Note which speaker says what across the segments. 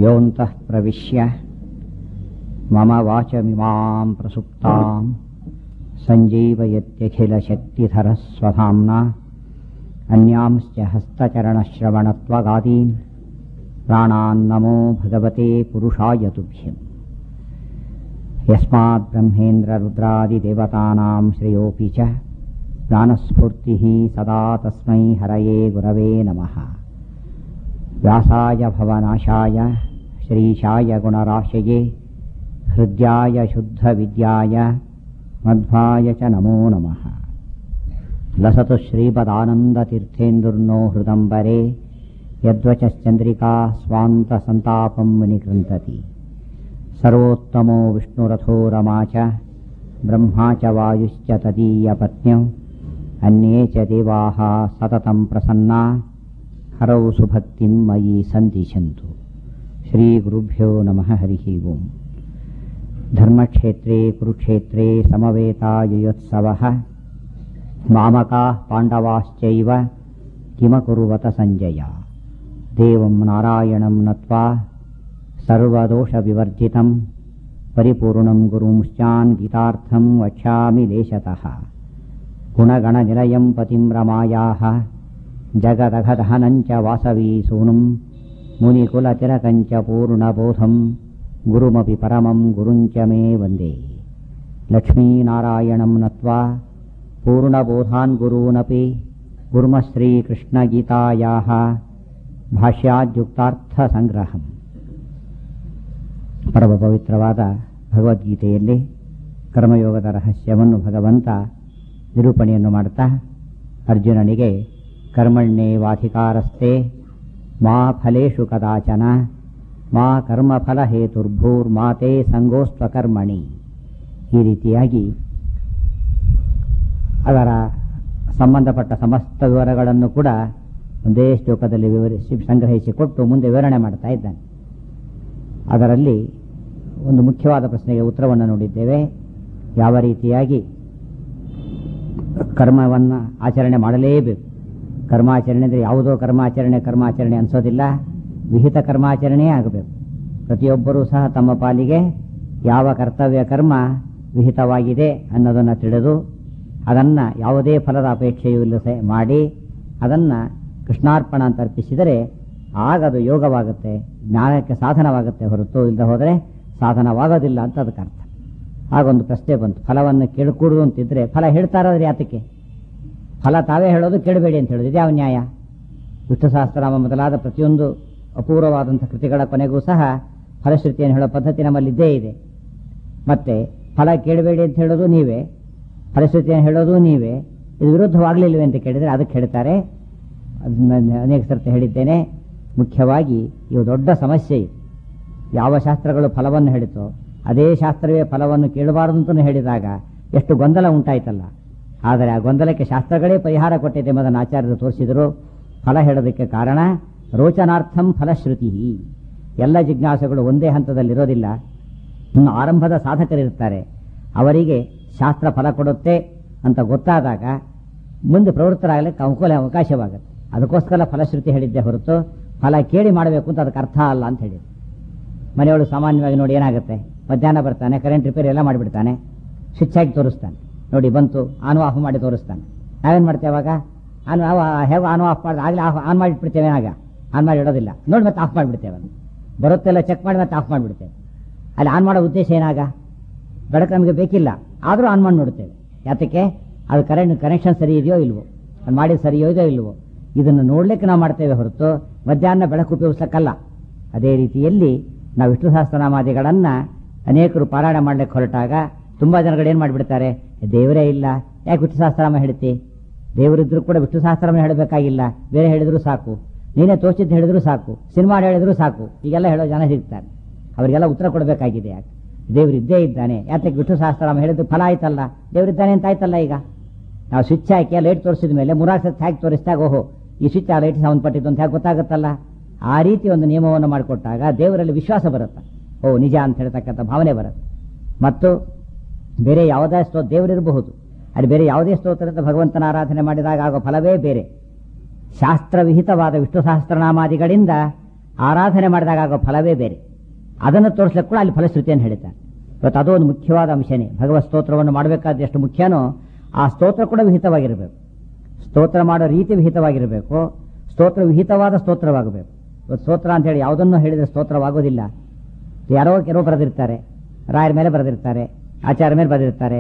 Speaker 1: योऽन्तः प्रविश्य मम वाचमिमां प्रसुप्तां सञ्जीवयत्यखिलशक्तिधरः स्वधाम्ना अन्यांश्च हस्तचरणश्रवणत्वगादीन् प्राणान्नमो भगवते पुरुषाय तुभ्यम् यस्मात् ब्रह्मेन्द्ररुद्रादिदेवतानां श्रेयोऽपि च ज्ञानस्फूर्तिः सदा तस्मै हरये गुरवे नमः व्यासाय भवनाशाय श्रीशाय गुणराशये हृद्याय शुद्धविद्याय मध्वाय च नमो नमः लसतु श्रीपदानन्दतीर्थेन्दुर्नो हृदम्बरे यद्वचश्चन्द्रिका स्वान्तसन्तापं मुनिकृन्तति सर्वोत्तमो विष्णुरथो रमा च ब्रह्मा च वायुश्च तदीयपत्न्यौ अन्ये च देवाः सततं प्रसन्ना हरौ सुभक्तिं मयि सन्दिशन्तु श्रीगुरुभ्यो नमः हरिः ओम् धर्मक्षेत्रे कुरुक्षेत्रे समवेतायुयोत्सवः मामकाः पाण्डवाश्चैव किमकुर्वत सञ्जय देवं नारायणं नत्वा सर्वदोषविवर्जितं परिपूर्णं गुरुंश्चान् गीतार्थं वक्ष्यामि लेशतः गुणगणनिलयं पतिं रमायाः जगदघदहनञ्च वासवीसूनुं मुनिकुलतिलकञ्च पूर्णबोधं गुरुमपि परमं गुरुञ्च मे वन्दे लक्ष्मीनारायणं नत्वा पूर्णबोधान् गुरूनपि गुर्मः श्रीकृष्णगीतायाः ಭಾಷ್ಯಾದ್ಯುಕ್ತಾರ್ಥಸಂಗ್ರಹಂ ಪರಮ ಪವಿತ್ರವಾದ ಭಗವದ್ಗೀತೆಯಲ್ಲಿ ಕರ್ಮಯೋಗದ ರಹಸ್ಯವನ್ನು ಭಗವಂತ ನಿರೂಪಣೆಯನ್ನು ಮಾಡುತ್ತಾ ಅರ್ಜುನನಿಗೆ ಕರ್ಮಣ್ಯೇವಾಧಿಕಾರಸ್ಥೆ ಮಾ ಫಲೇಶು ಕದಾಚನ ಮಾ ಕರ್ಮಫಲ ಹೇತುರ್ಭೂರ್ಮಾತೆ ಸಂಗೋಸ್ತ್ವಕರ್ಮಣಿ ಈ ರೀತಿಯಾಗಿ ಅದರ ಸಂಬಂಧಪಟ್ಟ ಸಮಸ್ತ ವಿವರಗಳನ್ನು ಕೂಡ ಒಂದೇ ಶ್ಲೋಕದಲ್ಲಿ ವಿವರಿಸಿ ಸಂಗ್ರಹಿಸಿಕೊಟ್ಟು ಮುಂದೆ ವಿವರಣೆ ಮಾಡ್ತಾ ಇದ್ದಾನೆ ಅದರಲ್ಲಿ ಒಂದು ಮುಖ್ಯವಾದ ಪ್ರಶ್ನೆಗೆ ಉತ್ತರವನ್ನು ನೋಡಿದ್ದೇವೆ ಯಾವ ರೀತಿಯಾಗಿ ಕರ್ಮವನ್ನು ಆಚರಣೆ ಮಾಡಲೇಬೇಕು ಕರ್ಮಾಚರಣೆ ಅಂದರೆ ಯಾವುದೋ ಕರ್ಮಾಚರಣೆ ಕರ್ಮಾಚರಣೆ ಅನಿಸೋದಿಲ್ಲ ವಿಹಿತ ಕರ್ಮಾಚರಣೆಯೇ ಆಗಬೇಕು ಪ್ರತಿಯೊಬ್ಬರೂ ಸಹ ತಮ್ಮ ಪಾಲಿಗೆ ಯಾವ ಕರ್ತವ್ಯ ಕರ್ಮ ವಿಹಿತವಾಗಿದೆ ಅನ್ನೋದನ್ನು ತಿಳಿದು ಅದನ್ನು ಯಾವುದೇ ಫಲದ ಅಪೇಕ್ಷೆಯೂ ಇಲ್ಲದೆ ಮಾಡಿ ಅದನ್ನು ಕೃಷ್ಣಾರ್ಪಣ ಅಂತ ಅರ್ಪಿಸಿದರೆ ಆಗ ಅದು ಯೋಗವಾಗುತ್ತೆ ಜ್ಞಾನಕ್ಕೆ ಸಾಧನವಾಗುತ್ತೆ ಹೊರತು ಇಲ್ಲದೆ ಹೋದರೆ ಸಾಧನವಾಗೋದಿಲ್ಲ ಅಂತ ಅದಕ್ಕೆ ಅರ್ಥ ಆಗೊಂದು ಪ್ರಶ್ನೆ ಬಂತು ಫಲವನ್ನು ಕೇಳಿಕೊಡುದು ಅಂತಿದ್ರೆ ಫಲ ಹೇಳ್ತಾರಾದ್ರೆ ಯಾತಕ್ಕೆ ಫಲ ತಾವೇ ಹೇಳೋದು ಕೇಳಬೇಡಿ ಅಂತ ಹೇಳೋದು ಇದ್ಯಾವ ನ್ಯಾಯ ವಿಷ್ಣು ಸಹಸ್ರನಾಮ ಮೊದಲಾದ ಪ್ರತಿಯೊಂದು ಅಪೂರ್ವವಾದಂಥ ಕೃತಿಗಳ ಕೊನೆಗೂ ಸಹ ಫಲಶ್ರುತಿಯನ್ನು ಹೇಳೋ ಪದ್ಧತಿ ನಮ್ಮಲ್ಲಿ ಇದ್ದೇ ಇದೆ ಮತ್ತೆ ಫಲ ಕೇಳಬೇಡಿ ಅಂತ ಹೇಳೋದು ನೀವೇ ಫಲಶ್ರುತಿಯನ್ನು ಹೇಳೋದು ನೀವೇ ಇದು ವಿರುದ್ಧವಾಗಲಿಲ್ಲವೆ ಅಂತ ಕೇಳಿದರೆ ಅದಕ್ಕೆ ಹೇಳ್ತಾರೆ ಅನೇಕ ಸರ್ತಿ ಹೇಳಿದ್ದೇನೆ ಮುಖ್ಯವಾಗಿ ಇವು ದೊಡ್ಡ ಸಮಸ್ಯೆ ಇದೆ ಯಾವ ಶಾಸ್ತ್ರಗಳು ಫಲವನ್ನು ಹೇಳಿತೋ ಅದೇ ಶಾಸ್ತ್ರವೇ ಫಲವನ್ನು ಕೇಳಬಾರದು ಅಂತ ಹೇಳಿದಾಗ ಎಷ್ಟು ಗೊಂದಲ ಉಂಟಾಯ್ತಲ್ಲ ಆದರೆ ಆ ಗೊಂದಲಕ್ಕೆ ಶಾಸ್ತ್ರಗಳೇ ಪರಿಹಾರ ಕೊಟ್ಟಿದೆ ಎಂಬುದನ್ನು ಆಚಾರ್ಯರು ತೋರಿಸಿದರು ಫಲ ಹೇಳೋದಕ್ಕೆ ಕಾರಣ ರೋಚನಾರ್ಥಂ ಫಲಶ್ರುತಿ ಎಲ್ಲ ಜಿಜ್ಞಾಸೆಗಳು ಒಂದೇ ಹಂತದಲ್ಲಿರೋದಿಲ್ಲ ಇನ್ನು ಆರಂಭದ ಸಾಧಕರಿರ್ತಾರೆ ಅವರಿಗೆ ಶಾಸ್ತ್ರ ಫಲ ಕೊಡುತ್ತೆ ಅಂತ ಗೊತ್ತಾದಾಗ ಮುಂದೆ ಪ್ರವೃತ್ತರಾಗಲಿಕ್ಕೆ ಅನುಕೂಲ ಅವಕಾಶವಾಗುತ್ತೆ ಅದಕ್ಕೋಸ್ಕರ ಫಲಶ್ರುತಿ ಹೇಳಿದ್ದೆ ಹೊರತು ಫಲ ಕೇಳಿ ಮಾಡಬೇಕು ಅಂತ ಅದಕ್ಕೆ ಅರ್ಥ ಅಲ್ಲ ಅಂತ ಹೇಳಿದ್ರು ಮನೆಯೊಳಗೆ ಸಾಮಾನ್ಯವಾಗಿ ನೋಡಿ ಏನಾಗುತ್ತೆ ಮಧ್ಯಾಹ್ನ ಬರ್ತಾನೆ ಕರೆಂಟ್ ರಿಪೇರಿ ಎಲ್ಲ ಮಾಡಿಬಿಡ್ತಾನೆ ಸ್ವಿಚ್ ಹಾಕಿ ತೋರಿಸ್ತಾನೆ ನೋಡಿ ಬಂತು ಆನ್ ಆಫ್ ಮಾಡಿ ತೋರಿಸ್ತಾನೆ ನಾವೇನು ಮಾಡ್ತೇವೆ ಅವಾಗ ಆನ್ ಹೇಗೆ ಆನ್ ಆಫ್ ಮಾಡಿ ಆಗಲೇ ಆಫ್ ಆನ್ ಮಾಡಿಬಿಡ್ತೇವೆ ಆಗ ಆನ್ ಮಾಡಿ ಇಡೋದಿಲ್ಲ ನೋಡಿ ಮತ್ತೆ ಆಫ್ ಮಾಡಿಬಿಡ್ತೇವೆ ಅದು ಬರುತ್ತೆಲ್ಲ ಚೆಕ್ ಮಾಡಿ ಮತ್ತೆ ಆಫ್ ಮಾಡಿಬಿಡ್ತೇವೆ ಅಲ್ಲಿ ಆನ್ ಮಾಡೋ ಉದ್ದೇಶ ಏನಾಗ ಬೆಳಕು ನಮಗೆ ಬೇಕಿಲ್ಲ ಆದರೂ ಆನ್ ಮಾಡಿ ನೋಡ್ತೇವೆ ಯಾತಕ್ಕೆ ಅದು ಕರೆಂಟ್ ಕನೆಕ್ಷನ್ ಸರಿ ಇದೆಯೋ ಇಲ್ವೋ ಅದು ಮಾಡಿದ ಸರಿಯೋ ಇದೆಯೋ ಇಲ್ವೋ ಇದನ್ನು ನೋಡ್ಲಿಕ್ಕೆ ನಾವು ಮಾಡ್ತೇವೆ ಹೊರತು ಮಧ್ಯಾಹ್ನ ಬೆಳಕು ಉಪಯೋಗಿಸಕ್ಕಲ್ಲ ಅದೇ ರೀತಿಯಲ್ಲಿ ನಾವು ವಿಷ್ಣು ಸಹಸ್ರನಾಮಾದಿಗಳನ್ನು ಅನೇಕರು ಪಾರಾಯಣ ಮಾಡ್ಲಿಕ್ಕೆ ಹೊರಟಾಗ ತುಂಬಾ ಜನಗಳು ಏನು ಮಾಡಿಬಿಡ್ತಾರೆ ದೇವರೇ ಇಲ್ಲ ಯಾಕೆ ವಿಷ್ಣು ಸಹಸ್ರನಾಮ ಹೇಳ್ತಿ ದೇವರಿದ್ರು ಕೂಡ ವಿಷ್ಣು ಸಹಸ್ರನಾಮ ಹೇಳಬೇಕಾಗಿಲ್ಲ ಬೇರೆ ಹೇಳಿದ್ರು ಸಾಕು ನೀನೇ ತೋಚಿದ್ದು ಹೇಳಿದ್ರು ಸಾಕು ಸಿನಿಮಾ ಹೇಳಿದ್ರು ಸಾಕು ಈಗೆಲ್ಲ ಹೇಳೋ ಜನ ಸಿಗ್ತಾರೆ ಅವರಿಗೆಲ್ಲ ಉತ್ತರ ಕೊಡಬೇಕಾಗಿದೆ ಯಾಕೆ ದೇವರಿದ್ದೇ ಇದ್ದಾನೆ ಯಾತಕ್ಕೆ ವಿಷ್ಣು ಸಹಸ್ರನಾಮ ಹೇಳಿದ್ದು ಫಲ ಆಯ್ತಲ್ಲ ದೇವರಿದ್ದಾನೆ ಅಂತ ಆಯ್ತಲ್ಲ ಈಗ ನಾವು ಸ್ವಿಚ್ ಹಾಕಿ ಲೈಟ್ ತೋರಿಸಿದ ಮೇಲೆ ಮೂರಾರು ಸತಿ ಹಾಕಿ ತೋರಿಸಿದಾಗ ಓಹೋ ಈ ಸ್ವಿಚ್ ಆ ಲೈಟ್ ಸಂಬಂಧಪಟ್ಟಿದ್ದು ಅಂತ ಹೇಗೆ ಗೊತ್ತಾಗುತ್ತಲ್ಲ ಆ ರೀತಿ ಒಂದು ನಿಯಮವನ್ನು ಮಾಡಿಕೊಟ್ಟಾಗ ದೇವರಲ್ಲಿ ವಿಶ್ವಾಸ ಬರುತ್ತೆ ಓ ನಿಜ ಅಂತ ಹೇಳ್ತಕ್ಕಂಥ ಭಾವನೆ ಬರುತ್ತೆ ಮತ್ತು ಬೇರೆ ಯಾವುದೇ ಸ್ತೋ ದೇವರಿರಬಹುದು ಅಲ್ಲಿ ಬೇರೆ ಯಾವುದೇ ಸ್ತೋತ್ರದಿಂದ ಭಗವಂತನ ಆರಾಧನೆ ಮಾಡಿದಾಗ ಆಗೋ ಫಲವೇ ಬೇರೆ ಶಾಸ್ತ್ರವಿಹಿತವಾದ ವಿಷ್ಣು ಸಹಸ್ರನಾಮಾದಿಗಳಿಂದ ಆರಾಧನೆ ಮಾಡಿದಾಗ ಆಗೋ ಫಲವೇ ಬೇರೆ ಅದನ್ನು ತೋರಿಸ್ಲಿಕ್ಕೆ ಕೂಡ ಅಲ್ಲಿ ಫಲಶ್ರುತಿಯನ್ನು ಹೇಳ್ತಾರೆ ಇವತ್ತು ಅದು ಒಂದು ಮುಖ್ಯವಾದ ಅಂಶನೇ ಭಗವತ್ ಸ್ತೋತ್ರವನ್ನು ಮಾಡಬೇಕಾದ ಎಷ್ಟು ಮುಖ್ಯನೋ ಆ ಸ್ತೋತ್ರ ಕೂಡ ವಿಹಿತವಾಗಿರಬೇಕು ಸ್ತೋತ್ರ ಮಾಡೋ ರೀತಿ ವಿಹಿತವಾಗಿರಬೇಕು ಸ್ತೋತ್ರ ವಿಹಿತವಾದ ಸ್ತೋತ್ರವಾಗಬೇಕು ಇವತ್ತು ಸ್ತೋತ್ರ ಅಂತ ಹೇಳಿ ಯಾವುದನ್ನು ಹೇಳಿದ್ರೆ ಸ್ತೋತ್ರವಾಗೋದಿಲ್ಲ ಯಾರೋ ಕೆಲವು ಬರೆದಿರ್ತಾರೆ ರಾಯರ ಮೇಲೆ ಬರೆದಿರ್ತಾರೆ ಆಚಾರ್ಯ ಮೇಲೆ ಬರೆದಿರ್ತಾರೆ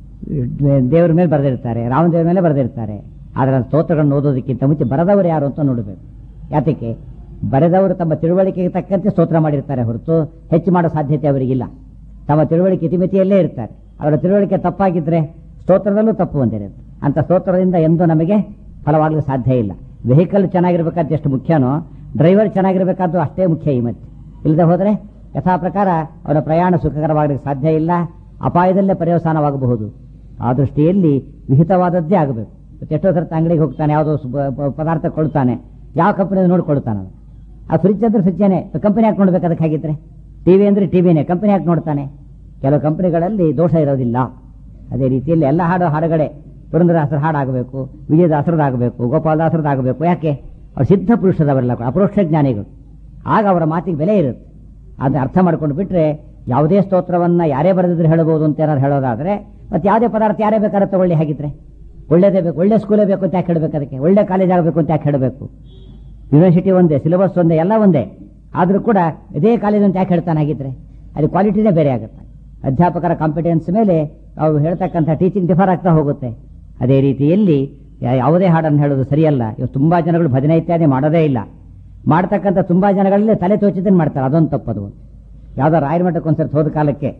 Speaker 1: ದೇವರ ಮೇಲೆ ಬರೆದಿರ್ತಾರೆ ರಾಮದೇವ್ರ ಮೇಲೆ ಬರೆದಿರ್ತಾರೆ ಆದರೆ ಆ ಸ್ತೋತ್ರಗಳನ್ನು ಓದೋದಕ್ಕಿಂತ ಮುಂಚೆ ಬರೆದವರು ಯಾರು ಅಂತ ನೋಡಬೇಕು ಯಾತಕ್ಕೆ ಬರೆದವರು ತಮ್ಮ ತಿಳುವಳಿಕೆಗೆ ತಕ್ಕಂತೆ ಸ್ತೋತ್ರ ಮಾಡಿರ್ತಾರೆ ಹೊರತು ಹೆಚ್ಚು ಮಾಡೋ ಸಾಧ್ಯತೆ ಅವರಿಗಿಲ್ಲ ತಮ್ಮ ತಿಳುವಳಿಕೆ ಇತಿಮಿತಿಯಲ್ಲೇ ಇರ್ತಾರೆ ಅವರ ತಿಳುವಳಿಕೆ ತಪ್ಪಾಗಿದ್ರೆ ಸ್ತೋತ್ರದಲ್ಲೂ ತಪ್ಪು ಒಂದಿರುತ್ತೆ ಅಂತ ಸ್ತೋತ್ರದಿಂದ ಎಂದೂ ನಮಗೆ ಫಲವಾಗಲು ಸಾಧ್ಯ ಇಲ್ಲ ವೆಹಿಕಲ್ ಚೆನ್ನಾಗಿರ್ಬೇಕಾದ ಎಷ್ಟು ಮುಖ್ಯನೋ ಡ್ರೈವರ್ ಚೆನ್ನಾಗಿರ್ಬೇಕಾದ್ದು ಅಷ್ಟೇ ಮುಖ್ಯ ಈ ಮತ್ತೆ ಇಲ್ಲದೆ ಹೋದರೆ ಯಥಾ ಪ್ರಕಾರ ಅವರ ಪ್ರಯಾಣ ಸುಖಕರವಾಗಲಿಕ್ಕೆ ಸಾಧ್ಯ ಇಲ್ಲ ಅಪಾಯದಲ್ಲೇ ಪರ್ಯವಸಾನವಾಗಬಹುದು ಆ ದೃಷ್ಟಿಯಲ್ಲಿ ವಿಹಿತವಾದದ್ದೇ ಆಗಬೇಕು ಎಷ್ಟೋ ಸರ್ತಿ ಅಂಗಡಿಗೆ ಹೋಗ್ತಾನೆ ಯಾವುದೋ ಸು- ಪ- ಪ- ಪದಾರ್ಥ ಕೊಡ್ತಾನೆ ಯಾವ ಕಂಪನಿ ನೋಡ್ಕೊಳ್ತಾನೆ ಅವನು. ಆ ಫ್ರಿಜ್ ಅಂದ್ರೆ ಫ್ರಿಜ್ಜೇನೆ ಕಂಪನಿ ಹಾಕಿ ನೋಡ್ಬೇಕು ಅದಕ್ಕೆ ಹಾಗಿದ್ರೆ ಟಿವಿ ಅಂದ್ರೆ ಟಿವಿನೇ ಕಂಪನಿ ಹಾಕಿ ನೋಡ್ತಾನೆ ಕೆಲವು ಕಂಪನಿಗಳಲ್ಲಿ ದೋಷ ಇರೋದಿಲ್ಲ ಅದೇ ರೀತಿಯಲ್ಲಿ ಎಲ್ಲ ಹಾಡು ಹಾಡುಗಳೇ ಪುರಂದರದಾಸರ ಹಾಡಾಗಬೇಕು ವಿಜಯದಾಸರದಾಗಬೇಕು ಗೋಪಾಲದಾಸರದಾಗಬೇಕು ಯಾಕೆ ಅವ್ರು ಸಿದ್ಧ ಪುರುಷರವರೆಲ್ಲ ಕೂಡ ಅಪರೋಕ್ಷ ಜ್ಞಾನಿಗಳು ಆಗ ಅವರ ಮಾತಿಗೆ ಬೆಲೆ ಇರುತ್ತೆ ಅದನ್ನ ಅರ್ಥ ಮಾಡ್ಕೊಂಡು ಬಿಟ್ರೆ ಯಾವುದೇ ಸ್ತೋತ್ರವನ್ನ ಯಾರೇ ಬರೆದಿದ್ರೆ ಹೇಳಬಹುದು ಅಂತ ಏನಾದ್ರು ಹೇಳೋದಾದ್ರೆ ಮತ್ತೆ ಯಾವುದೇ ಪದಾರ್ಥ ಯಾರೇ ಬೇಕಾದ್ರೆ ತಗೊಳ್ಳಿ ಹಾಗಿದ್ರೆ ಒಳ್ಳೇದೇ ಬೇಕು ಒಳ್ಳೆ ಸ್ಕೂಲೇ ಬೇಕು ಅಂತ ಯಾಕೆ ಹೇಳಬೇಕು ಅದಕ್ಕೆ ಒಳ್ಳೆ ಕಾಲೇಜ್ ಆಗಬೇಕು ಅಂತ ಯಾಕೆ ಹೇಳಬೇಕು ಯೂನಿವರ್ಸಿಟಿ ಒಂದೇ ಸಿಲೆಬಸ್ ಒಂದೇ ಎಲ್ಲ ಒಂದೇ ಆದರೂ ಕೂಡ ಇದೇ ಕಾಲೇಜ್ ಅಂತ ಯಾಕೆ ಹೇಳ್ತಾನೆ ಹಾಗಿದ್ರೆ ಅಲ್ಲಿ ಕ್ವಾಲಿಟಿನೇ ಬೇರೆ ಆಗುತ್ತೆ ಅಧ್ಯಾಪಕರ ಕಾಂಪಿಟೆನ್ಸ್ ಮೇಲೆ ಅವರು ಹೇಳ್ತಕ್ಕಂಥ ಟೀಚಿಂಗ್ ಡಿಫರ್ ಆಗ್ತಾ ಹೋಗುತ್ತೆ ಅದೇ ರೀತಿಯಲ್ಲಿ ಯಾ- ಯಾವುದೇ ಹಾಡನ್ನು ಹೇಳೋದು ಸರಿಯಲ್ಲ ಇವತ್ತು ತುಂಬಾ ಜನಗಳು ಭಜನೆ ಇತ್ಯಾದಿ ಮಾಡೋದೇ ಇಲ್ಲ ಮಾಡ್ತಕ್ಕಂಥ ತುಂಬಾ ಜನಗಳಲ್ಲಿ ತಲೆ ತೋಚಿದ್ದನ್ನು ಮಾಡ್ತಾರೆ ಅದೊಂದು ತಪ್ಪದು ಯಾವುದೋ ರಾಯರ ಮಠಕ್ಕೆ ಒಂದ್ಸರಿ ಹೋದ ಕಾಲಕ್ಕೆ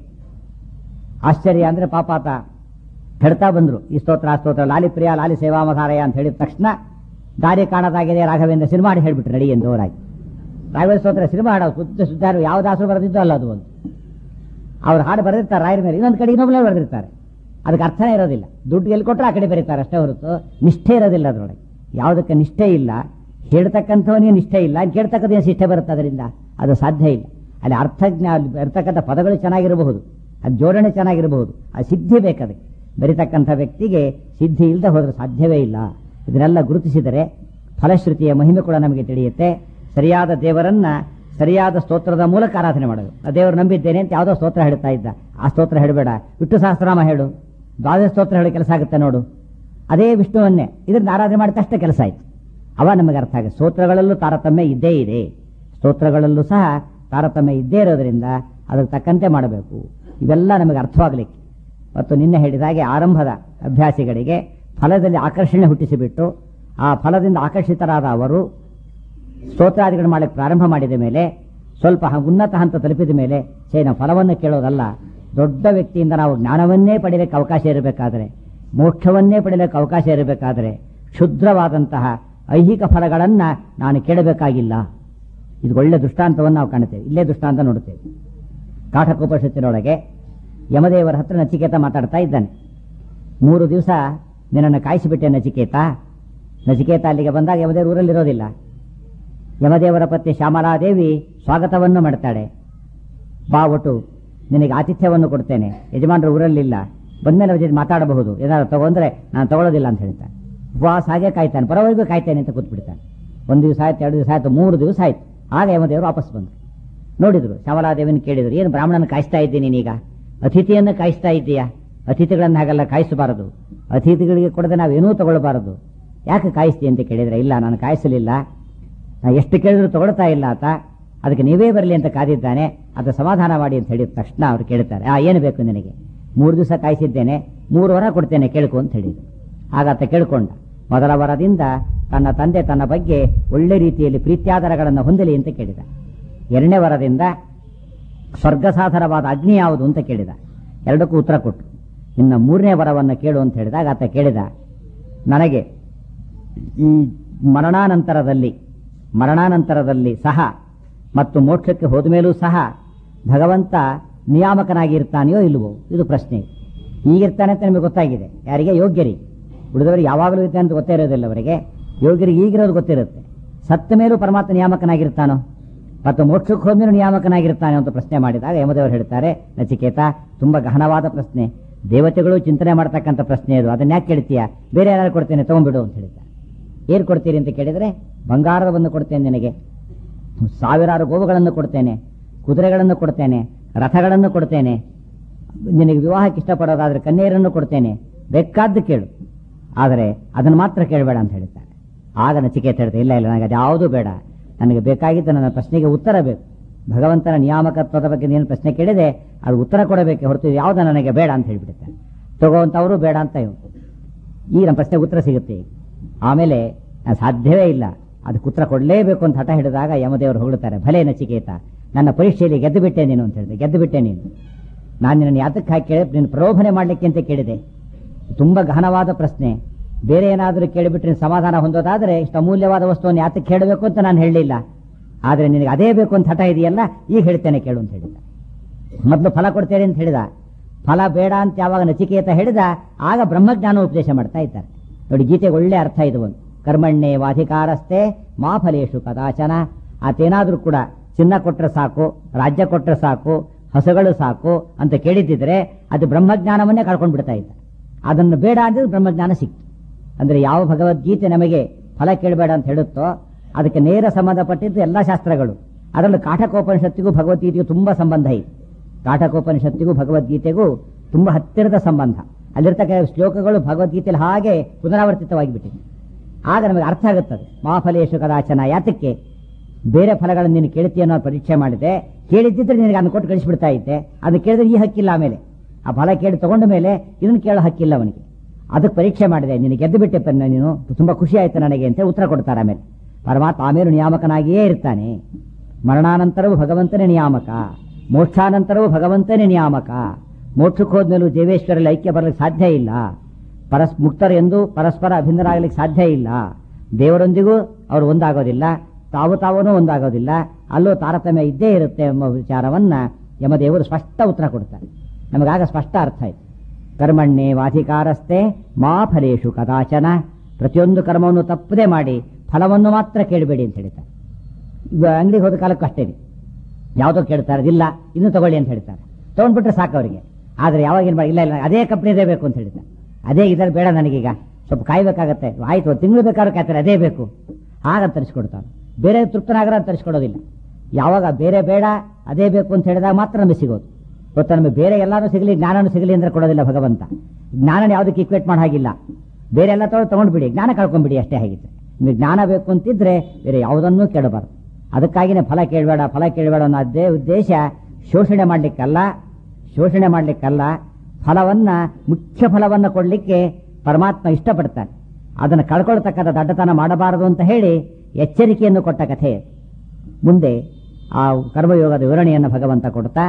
Speaker 1: ಆಶ್ಚರ್ಯ ಅಂದ್ರೆ ಪಾಪಾತ ಹೇಳ್ತಾ ಬಂದ್ರು ಈ ಸ್ತೋತ್ರ ಆ ಸ್ತೋತ್ರ ಲಾಲಿ ಪ್ರಿಯ ಲಾಲಿ ಸೇವಾ ಮಹಾರಯ ಅಂತ ಹೇಳಿದ ತಕ್ಷಣ ದಾರಿ ಕಾಣದಾಗಿದೆ ರಾಘವೇಂದ್ರ ಸಿನಿಮಾ ಹಾಡಿ ಹೇಳ್ಬಿಟ್ರು ನಡಿ ಎಂದು ಅವರಾಗಿ ರಾಘವೇಂದ್ರ ಸ್ತೋತ್ರ ಸಿನಿಮಾ ಹಾಡೋ ಶುದ್ಧ ಶುದ್ಧಾರು ಯಾವ ದಾಸರು ಬರೆದಿದ್ದೋ ಅಲ್ಲ ಅದು ಒಂದು ಅವ್ರು ಹಾಡು ಬರೆದಿರ್ತಾರೆ ರಾಯರ ಮೇಲೆ ಇನ್ನೊಂದು ಕಡೆ ಇನ್ನೊಬ್ಬನೇ ಬರೆದಿರ್ತಾರೆ ಅದಕ್ಕೆ ಅರ್ಥನೇ ಇರೋದಿಲ್ಲ ದುಡ್ಡು ಎಲ್ಲಿ ಕೊಟ್ಟರೆ ಆ ಕಡೆ ಬರೀತಾರೆ ಅಷ್ಟೇ ಹೊರತು ನಿಷ್ಠೆ ಇರೋದಿಲ್ಲ ಅದರೊಳಗೆ ಯಾವುದಕ್ಕೆ ನಿಷ್ಠೆ ಇಲ್ಲ ಹೇಳ್ತಕ್ಕಂಥವನಿಗೆ ನಿಷ್ಠೆ ಇಲ್ಲ ಕೇಳ್ತಕ್ಕಂಥ ನಿಷ್ಠೆ ಬರುತ್ತೆ ಅದರಿಂದ ಅದು ಸಾಧ್ಯ ಇಲ್ಲ ಅಲ್ಲಿ ಅರ್ಥ ಜ್ಞಾ ಇರ್ತಕ್ಕಂಥ ಪದಗಳು ಚೆನ್ನಾಗಿರಬಹುದು ಅದು ಜೋಡಣೆ ಚೆನ್ನಾಗಿರಬಹುದು ಆ ಸಿದ್ಧಿ ಬೇಕದಕ್ಕೆ ಬರಿತಕ್ಕಂಥ ವ್ಯಕ್ತಿಗೆ ಸಿದ್ಧಿ ಇಲ್ಲದೆ ಹೋದ್ರೆ ಸಾಧ್ಯವೇ ಇಲ್ಲ ಇದನ್ನೆಲ್ಲ ಗುರುತಿಸಿದರೆ ಫಲಶ್ರುತಿಯ ಮಹಿಮೆ ಕೂಡ ನಮಗೆ ತಿಳಿಯುತ್ತೆ ಸರಿಯಾದ ದೇವರನ್ನ ಸರಿಯಾದ ಸ್ತೋತ್ರದ ಮೂಲಕ ಆರಾಧನೆ ಮಾಡೋದು ಆ ದೇವರು ನಂಬಿದ್ದೇನೆ ಅಂತ ಯಾವುದೋ ಸ್ತೋತ್ರ ಹೇಳ್ತಾ ಇದ್ದ ಆ ಸ್ತೋತ್ರ ಹೇಳಬೇಡ ವಿಷ್ಣು ಸಹಸ್ರನಾಮ ಹೇಳು ದ್ವಾದಶ ಸ್ತೋತ್ರ ಹೇಳಿ ಕೆಲಸ ಆಗುತ್ತೆ ನೋಡು ಅದೇ ವಿಷ್ಣುವನ್ನೇ ಇದರಿಂದ ಆರಾಧನೆ ಮಾಡಿದ ಅಷ್ಟೇ ಕೆಲಸ ಆಯ್ತು ಅವ ನಮಗೆ ಅರ್ಥ ಆಗುತ್ತೆ ಸ್ತೋತ್ರಗಳಲ್ಲೂ ತಾರತಮ್ಯ ಇದ್ದೇ ಇದೆ ಸ್ತೋತ್ರಗಳಲ್ಲೂ ಸಹ ತಾರತಮ್ಯ ಇದ್ದೇ ಇರೋದ್ರಿಂದ ಅದಕ್ಕೆ ತಕ್ಕಂತೆ ಮಾಡಬೇಕು ಇವೆಲ್ಲ ನಮಗೆ ಅರ್ಥವಾಗಲಿಕ್ಕೆ ಮತ್ತು ನಿನ್ನೆ ಹೇಳಿದ ಹಾಗೆ ಆರಂಭದ ಅಭ್ಯಾಸಿಗಳಿಗೆ ಫಲದಲ್ಲಿ ಆಕರ್ಷಣೆ ಹುಟ್ಟಿಸಿಬಿಟ್ಟು ಆ ಫಲದಿಂದ ಆಕರ್ಷಿತರಾದ ಅವರು ಸ್ತೋತ್ರಾದಿಗಳು ಮಾಡಕ್ಕೆ ಪ್ರಾರಂಭ ಮಾಡಿದ ಮೇಲೆ ಸ್ವಲ್ಪ ಹ- ಉನ್ನತ ಹಂತ ತಲುಪಿದ ಮೇಲೆ ಸೇ ನಾವು ಫಲವನ್ನು ಕೇಳೋದಲ್ಲ ದೊಡ್ಡ ವ್ಯಕ್ತಿಯಿಂದ ನಾವು ಜ್ಞಾನವನ್ನೇ ಪಡೆಯಲಿಕ್ಕೆ ಅವಕಾಶ ಇರಬೇಕಾದರೆ ಮೋಕ್ಷವನ್ನೇ ಪಡೆಯಲಿಕ್ಕೆ ಅವಕಾಶ ಇರಬೇಕಾದರೆ ಕ್ಷುದ್ರವಾದಂತಹ ಐಹಿಕ ಫಲಗಳನ್ನ ನಾನು ಕೇಳಬೇಕಾಗಿಲ್ಲ ಇದು ಒಳ್ಳೆ ದೃಷ್ಟಾಂತವನ್ನು ನಾವು ಕಾಣುತ್ತೇವೆ ಇಲ್ಲೇ ದೃಷ್ಟಾಂತ ನೋಡುತ್ತೇವೆ ಕಾಠಕೋಪನಿಷತ್ತಿನೊಳಗೆ ಯಮದೇವರ ಹತ್ರ ನಚಿಕೇತ ಮಾತಾಡ್ತಾ ಇದ್ದಾನೆ ಮೂರು ದಿವಸ ನಿನ್ನನ್ನು ಕಾಯಿಸಿಬಿಟ್ಟೆ ನಚಿಕೇತ ನಚಿಕೇತ ಅಲ್ಲಿಗೆ ಬಂದಾಗ ಯಮದೇವರು ಊರಲ್ಲಿರೋದಿಲ್ಲ ಯಮದೇವರ ಪತ್ನಿ ಶ್ಯಾಮಲಾದೇವಿ ಸ್ವಾಗತವನ್ನು ಮಾಡ್ತಾಳೆ ಬಾ ಒಟ್ಟು ನಿನಗೆ ಆತಿಥ್ಯವನ್ನು ಕೊಡ್ತೇನೆ ಯಜಮಾನರು ಊರಲ್ಲಿಲ್ಲ ಬಂದ್ಮೇಲೆ ಅವ್ರ ಜೊತೆ ಮಾತಾಡಬಹುದು ಏನಾದ್ರು ತಗೊಂಡ್ರೆ ನಾನು ತಗೊಳ್ಳೋದಿಲ್ಲ ಅಂತ ಹೇಳ್ತಾನೆ ಉಪವಾಸ ಹಾಗೆ ಕಾಯ್ತಾನೆ ಪರವರೆಗೂ ಕಾಯ್ತಾನೆ ಅಂತ ಕೂತ್ಬಿಡ್ತಾನೆ ಒಂದು ದಿವಸ ಆಯ್ತು ಎರಡು ದಿವಸ ಆಯ್ತು ಮೂರು ದಿವಸ ಆಯ್ತು ಆಗ ಯಮದೇವರು ವಾಪಸ್ ಬಂದರು ನೋಡಿದ್ರು ಶ್ಯಾಮಲಾದೇವಿನ ಕೇಳಿದ್ರು ಏನು ಬ್ರಾಹ್ಮಣನ ಕಾಯಿಸ್ತಾ ಇದ್ದೀನಿ ನೀನೀಗ ಅತಿಥಿಯನ್ನು ಕಾಯಿಸ್ತಾ ಇದ್ದೀಯಾ ಅತಿಥಿಗಳನ್ನ ಹಾಗೆಲ್ಲ ಕಾಯಿಸಬಾರದು ಅತಿಥಿಗಳಿಗೆ ಕೊಡದೆ ನಾವೇನೂ ತಗೊಳ್ಬಾರದು ಯಾಕೆ ಕಾಯಿಸ್ತಿ ಅಂತ ಕೇಳಿದ್ರೆ ಇಲ್ಲ ನಾನು ಕಾಯಿಸಲಿಲ್ಲ ನಾ ಎಷ್ಟು ಕೇಳಿದ್ರು ತಗೊಳ್ತಾ ಇಲ್ಲ ಆತ ಅದಕ್ಕೆ ನೀವೇ ಬರಲಿ ಅಂತ ಕಾದಿದ್ದಾನೆ ಅದ ಸಮಾಧಾನ ಮಾಡಿ ಅಂತ ಹೇಳಿದ ತಕ್ಷಣ ಅವ್ರು ಕೇಳ್ತಾರೆ ಆ ಏನು ಬೇಕು ನಿನಗೆ ಮೂರು ದಿವಸ ಕಾಯಿಸಿದ್ದೇನೆ ಮೂರು ವರ ಕೊಡ್ತೇನೆ ಕೇಳ್ಕೊ ಅಂತ ಹೇಳಿದ್ರು ಆಗ ಆತ ಕೇಳ್ಕೊಂಡ ಮೊದಲ ವರದಿಂದ ತನ್ನ ತಂದೆ ತನ್ನ ಬಗ್ಗೆ ಒಳ್ಳೆ ರೀತಿಯಲ್ಲಿ ಪ್ರೀತ್ಯಾದರಗಳನ್ನು ಹೊಂದಲಿ ಅಂತ ಕೇಳಿದ ಎರಡನೇ ವರದಿಂದ ಸ್ವರ್ಗಸಾಧನವಾದ ಅಗ್ನಿ ಯಾವುದು ಅಂತ ಕೇಳಿದ ಎರಡಕ್ಕೂ ಉತ್ತರ ಕೊಟ್ಟು ಇನ್ನು ಮೂರನೇ ವರವನ್ನು ಕೇಳು ಅಂತ ಹೇಳಿದಾಗ ಆತ ಕೇಳಿದ ನನಗೆ ಈ ಮರಣಾನಂತರದಲ್ಲಿ ಮರಣಾನಂತರದಲ್ಲಿ ಸಹ ಮತ್ತು ಮೋಕ್ಷಕ್ಕೆ ಹೋದ ಮೇಲೂ ಸಹ ಭಗವಂತ ನಿಯಾಮಕನಾಗಿ ಇರ್ತಾನೆಯೋ ಇಲ್ವೋ ಇದು ಪ್ರಶ್ನೆ ಈಗಿರ್ತಾನೆ ಅಂತ ನಿಮಗೆ ಗೊತ್ತಾಗಿದೆ ಯಾರಿಗೆ ಯೋಗ್ಯರಿಗೆ ಉಳಿದವರಿಗೆ ಯಾವಾಗಲೂ ಇರ್ತಾನೆ ಅಂತ ಗೊತ್ತೇ ಇರೋದಿಲ್ಲ ಅವರಿಗೆ ಯೋಗ್ಯರಿಗೆ ಈಗಿರೋದು ಗೊತ್ತಿರುತ್ತೆ ಸತ್ತ ಮೇಲೂ ಪರಮಾತ್ಮ ನಿಯಾಮಕನಾಗಿರ್ತಾನೋ ಮತ್ತು ಮೋಕ್ಷಕ್ಕೆ ಹೋದ್ಮೇಲೆ ನಿಯಾಮಕನಾಗಿರ್ತಾನೆ ಅಂತ ಪ್ರಶ್ನೆ ಮಾಡಿದಾಗ ಯಮದೇವರು ಹೇಳ್ತಾರೆ ನಚಿಕೇತ ತುಂಬಾ ಗಹನವಾದ ಪ್ರಶ್ನೆ ದೇವತೆಗಳು ಚಿಂತನೆ ಮಾಡ್ತಕ್ಕಂಥ ಪ್ರಶ್ನೆ ಅದು ಅದನ್ನ ಯಾಕೆ ಕೇಳ್ತೀಯ ಬೇರೆ ಏನಾದ್ರು ಕೊಡ್ತೇನೆ ತಗೊಂಡ್ಬಿಡು ಅಂತ ಹೇಳಿದ್ದಾರೆ ಏನ್ ಕೊಡ್ತೀರಿ ಅಂತ ಕೇಳಿದ್ರೆ ಬಂಗಾರವನ್ನು ಕೊಡ್ತೇನೆ ನಿನಗೆ ಸಾವಿರಾರು ಗೋವುಗಳನ್ನು ಕೊಡ್ತೇನೆ ಕುದುರೆಗಳನ್ನು ಕೊಡ್ತೇನೆ ರಥಗಳನ್ನು ಕೊಡ್ತೇನೆ ನಿನಗೆ ವಿವಾಹಕ್ಕೆ ಇಷ್ಟಪಡೋದಾದ್ರೆ ಕನ್ಯೆಯರನ್ನು ಕೊಡ್ತೇನೆ ಬೇಕಾದ್ದು ಕೇಳು ಆದರೆ ಅದನ್ನು ಮಾತ್ರ ಕೇಳಬೇಡ ಅಂತ ಹೇಳ್ತಾರೆ ಆಗ ನಚಿಕೇತ ಹೇಳ್ತಾರೆ ಇಲ್ಲ ಇಲ್ಲ ನನಗೆ ಅದ್ಯಾವುದೂ ಬೇಡ ನನಗೆ ಬೇಕಾಗಿದ್ದು ನನ್ನ ಪ್ರಶ್ನೆಗೆ ಉತ್ತರ ಬೇಕು ಭಗವಂತನ ನಿಯಾಮಕತ್ವದ ಬಗ್ಗೆ ನೀನು ಪ್ರಶ್ನೆ ಕೇಳಿದೆ ಅದು ಉತ್ತರ ಕೊಡಬೇಕೆ ಹೊರತು ಯಾವುದು ನನಗೆ ಬೇಡ ಅಂತ ಹೇಳ್ಬಿಡುತ್ತೆ ತಗೋವಂಥವರು ಬೇಡ ಅಂತ ಇವ್ನು. ಈ ನಮ್ಮ ಪ್ರಶ್ನೆಗೆ ಉತ್ತರ ಸಿಗುತ್ತೆ ಈಗ. ಆಮೇಲೆ ನಾನು ಸಾಧ್ಯವೇ ಇಲ್ಲ ಅದಕ್ಕೆ ಉತ್ತರ ಕೊಡಲೇಬೇಕು ಅಂತ ಹಠ ಹಿಡಿದಾಗ ಯಮದೇವರು ಹೊಗಳುತ್ತಾರೆ ಭಲೆ ನಚಿಕೇತ ನನ್ನ ಪರೀಕ್ಷೆಯಲ್ಲಿ ಗೆದ್ದು ಬಿಟ್ಟೆ ನೀನು ಅಂತ ಹೇಳಿದೆ ಗೆದ್ದು ಬಿಟ್ಟೆ ನೀನು ನಾನು ನಿನ್ನ ಯಾತಕ್ಕೆ ಹಾಕಿ ಕೇಳಿ ನಿನ್ನ ಪ್ರಲೋಭನೆ ಮಾಡಲಿಕ್ಕೆ ಅಂತ ಕೇಳಿದೆ ತುಂಬಾ ಗಹನವಾದ ಪ್ರಶ್ನೆ ಬೇರೆ ಏನಾದರೂ ಕೇಳಿಬಿಟ್ರೆ ನೀನು ಸಮಾಧಾನ ಹೊಂದೋದಾದ್ರೆ ಇಷ್ಟು ಅಮೂಲ್ಯವಾದ ವಸ್ತುವನ್ನು ಯಾತಕ್ಕೆ ಹೇಳಬೇಕು ಅಂತ ನಾನು ಹೇಳಲಿಲ್ಲ ಆದರೆ ನಿನಗೆ ಅದೇ ಬೇಕು ಅಂತ ಹಠ ಇದೆಯಲ್ಲ ಈಗ ಹೇಳ್ತೇನೆ ಕೇಳು ಅಂತ ಹೇಳಿದ ಮೊದಲು ಫಲ ಕೊಡ್ತೇನೆ ಅಂತ ಹೇಳಿದ ಫಲ ಬೇಡ ಅಂತ ಯಾವಾಗ ನಚಿಕೇತ ಹೇಳಿದ ಆಗ ಬ್ರಹ್ಮಜ್ಞಾನ ಉಪದೇಶ ಮಾಡ್ತಾ ಇದ್ದಾರೆ ನೋಡಿ ಗೀತೆಗೆ ಒಳ್ಳೆ ಅರ್ಥ ಇದು ಒಂದು ಕರ್ಮಣ್ಣೆ ವಾಧಿಕಾರಸ್ಥೆ ಮಾ ಫಲೇಶು ಕದಾಚನ ಆತೇನಾದ್ರೂ ಕೂಡ ಚಿನ್ನ ಕೊಟ್ರೆ ಸಾಕು ರಾಜ್ಯ ಕೊಟ್ರೆ ಸಾಕು ಹಸುಗಳು ಸಾಕು ಅಂತ ಕೇಳಿದ್ದಿದ್ರೆ ಅದು ಬ್ರಹ್ಮಜ್ಞಾನವನ್ನೇ ಕಳ್ಕೊಂಡು ಬಿಡ್ತಾ ಇದ್ದ ಅದನ್ನು ಬೇಡ ಅಂದ್ರೆ ಬ್ರಹ್ಮಜ್ಞಾನ ಸಿಕ್ತು ಅಂದ್ರೆ ಯಾವ ಭಗವದ್ಗೀತೆ ನಮಗೆ ಫಲ ಕೇಳಬೇಡ ಅಂತ ಹೇಳುತ್ತೋ ಅದಕ್ಕೆ ನೇರ ಸಂಬಂಧಪಟ್ಟಿದ್ದು ಎಲ್ಲ ಶಾಸ್ತ್ರಗಳು ಅದರಲ್ಲೂ ಕಾಠಕೋಪನಿಷತ್ತಿಗೂ ಭಗವದ್ಗೀತೆಗೂ ತುಂಬಾ ಸಂಬಂಧ ಇದೆ ಕಾಠಕೋಪನಿಷತ್ತಿಗೂ ಭಗವದ್ಗೀತೆಗೂ ತುಂಬಾ ಹತ್ತಿರದ ಸಂಬಂಧ ಅಲ್ಲಿರ್ತಕ್ಕ ಶ್ಲೋಕಗಳು ಭಗವದ್ಗೀತೆಯಲ್ಲಿ ಹಾಗೆ ಪುನರಾವರ್ತಿತವಾಗಿ ಬಿಟ್ಟಿದೆ ಆಗ ನಮಗೆ ಅರ್ಥ ಆಗುತ್ತದೆ ಮಾಫಲೇಶು ಕದಾಚನ ಯಾತಕ್ಕೆ ಬೇರೆ ಫಲಗಳನ್ನು ನೀನು ಕೇಳ್ತೀಯ ಅನ್ನೋ ಪರೀಕ್ಷೆ ಮಾಡಿದೆ ಕೇಳಿದ್ದಿದ್ರೆ ನಿನಗೆ ಅದನ್ನು ಕೊಟ್ಟು ಕಳಿಸ್ಬಿಡ್ತಾ ಇದ್ದೆ ಅದನ್ನು ಕೇಳಿದ್ರೆ ಈ ಹಕ್ಕಿಲ್ಲ ಆಮೇಲೆ ಆ ಫಲ ಕೇಳಿ ತಗೊಂಡ ಮೇಲೆ ಇದನ್ನು ಕೇಳೋ ಹಕ್ಕಿಲ್ಲ ಅವನಿಗೆ ಅದಕ್ಕೆ ಪರೀಕ್ಷೆ ಮಾಡಿದೆ ನೀನು ಗೆದ್ದು ಬಿಟ್ಟೆ ಪನ್ನ ನೀನು ತುಂಬಾ ಖುಷಿ ಆಯ್ತು ನನಗೆ ಅಂತ ಉತ್ತರ ಕೊಡ್ತಾರೆ ಆಮೇಲೆ ಪರಮಾತ್ಮ ಆಮೇಲೆ ನಿಯಾಮಕನಾಗಿಯೇ ಇರ್ತಾನೆ ಮರಣಾನಂತರವೂ ಭಗವಂತನೇ ನಿಯಾಮಕ ಮೋಕ್ಷಾನಂತರವೂ ಭಗವಂತನೇ ನಿಯಾಮಕ ಮೋಕ್ಷಕ್ಕೆ ಹೋದ್ಮೇಲೂ ದೇವೇಶ್ವರಲ್ಲಿ ಐಕ್ಯ ಬರಲಿಕ್ಕೆ ಸಾಧ್ಯ ಇಲ್ಲ ಪರಸ್ ಮುಕ್ತರು ಎಂದು ಪರಸ್ಪರ ಅಭಿನ್ನರಾಗಲಿಕ್ಕೆ ಸಾಧ್ಯ ಇಲ್ಲ ದೇವರೊಂದಿಗೂ ಅವರು ಒಂದಾಗೋದಿಲ್ಲ ತಾವು ತಾವೂ ಒಂದಾಗೋದಿಲ್ಲ ಅಲ್ಲೂ ತಾರತಮ್ಯ ಇದ್ದೇ ಇರುತ್ತೆ ಎಂಬ ವಿಚಾರವನ್ನ ಯಮದೇವರು ಸ್ಪಷ್ಟ ಉತ್ತರ ಕೊಡ್ತಾರೆ ನಮಗಾಗ ಸ್ಪಷ್ಟ ಅರ್ಥ ಆಯ್ತು ಕರ್ಮಣ್ಣೆ ವಾಧಿಕಾರಸ್ಥೆ ಮಾ ಫಲೇಶು ಕದಾಚನ ಪ್ರತಿಯೊಂದು ಕರ್ಮವನ್ನು ತಪ್ಪದೆ ಮಾಡಿ ಫಲವನ್ನು ಮಾತ್ರ ಕೇಳಬೇಡಿ ಅಂತ ಹೇಳ್ತಾರೆ ಈಗ ಅಂಗಡಿಗೆ ಹೋದ ಕಾಲಕ್ಕೂ ಅಷ್ಟೇನೆ ಯಾವುದೋ ಕೇಳ್ತಾರೆ ಇಲ್ಲ ಇನ್ನು ತಗೊಳ್ಳಿ ಅಂತ ಹೇಳ್ತಾರೆ ತಗೊಂಡ್ಬಿಟ್ರೆ ಸಾಕು ಅವರಿಗೆ ಆದ್ರೆ ಯಾವಾಗ ಏನ್ ಮಾಡಿ ಇಲ್ಲ ಇಲ್ಲ ಅದೇ ಕಂಪ್ನಿದೇ ಬೇಕು ಅಂತ ಹೇಳ್ತಾರೆ ಅದೇ ಇದ್ರಲ್ಲಿ ಬೇಡ ನನಗೀಗ ಸ್ವಲ್ಪ ಕಾಯ್ಬೇಕಾಗತ್ತೆ ಆಯ್ತು ಒಂದು ತಿಂಗಳು ಬೇಕಾದ್ರೂ ಕಾಯ್ತಾರೆ ಅದೇ ಬೇಕು ಆಗ ತರಿಸ್ಕೊಡ್ತಾರೆ ಬೇರೆ ತೃಪ್ತನಾಗರ ತರಿಸ್ಕೊಡೋದಿಲ್ಲ ಯಾವಾಗ ಬೇರೆ ಬೇಡ ಅದೇ ಬೇಕು ಅಂತ ಹೇಳಿದಾಗ ಮಾತ್ರ ನಮಗೆ ಸಿಗೋದು ಗೊತ್ತಾ ನಮಗೆ ಬೇರೆ ಎಲ್ಲಾನು ಸಿಗಲಿ ಜ್ಞಾನನೂ ಸಿಗಲಿ ಅಂದ್ರೆ ಕೊಡೋದಿಲ್ಲ ಭಗವಂತ ಜ್ಞಾನ ಯಾವುದಕ್ಕೆ ಇಕ್ವೇಟ್ ಮಾಡೋ ಹಾಗಿಲ್ಲ ಬೇರೆ ಎಲ್ಲ ತಗೊಂಡು ತಗೊಂಡ್ಬಿಡಿ ಜ್ಞಾನ ಕಳ್ಕೊಂಡ್ಬಿಡಿ ಅಷ್ಟೇ ಹಾಗಿದ್ರೆ ನಿಮಗೆ ಜ್ಞಾನ ಬೇಕು ಅಂತಿದ್ರೆ ಬೇರೆ ಯಾವುದನ್ನೂ ಕೇಳಬಾರ್ದು ಅದಕ್ಕಾಗಿನೇ ಫಲ ಕೇಳಬೇಡ ಫಲ ಕೇಳಬೇಡ ಅನ್ನೋ ಅದೇ ಉದ್ದೇಶ ಶೋಷಣೆ ಮಾಡ್ಲಿಕ್ಕಲ್ಲ ಶೋಷಣೆ ಮಾಡ್ಲಿಕ್ಕಲ್ಲ ಫಲವನ್ನ ಮುಖ್ಯ ಫಲವನ್ನ ಕೊಡ್ಲಿಕ್ಕೆ ಪರಮಾತ್ಮ ಇಷ್ಟಪಡ್ತಾನೆ ಅದನ್ನು ಕಳ್ಕೊಳ್ತಕ್ಕಂಥ ದಡ್ಡತನ ಮಾಡಬಾರದು ಅಂತ ಹೇಳಿ ಎಚ್ಚರಿಕೆಯನ್ನು ಕೊಟ್ಟ ಕಥೆ ಮುಂದೆ ಆ ಕರ್ಮಯೋಗದ ವಿವರಣೆಯನ್ನು ಭಗವಂತ ಕೊಡ್ತಾ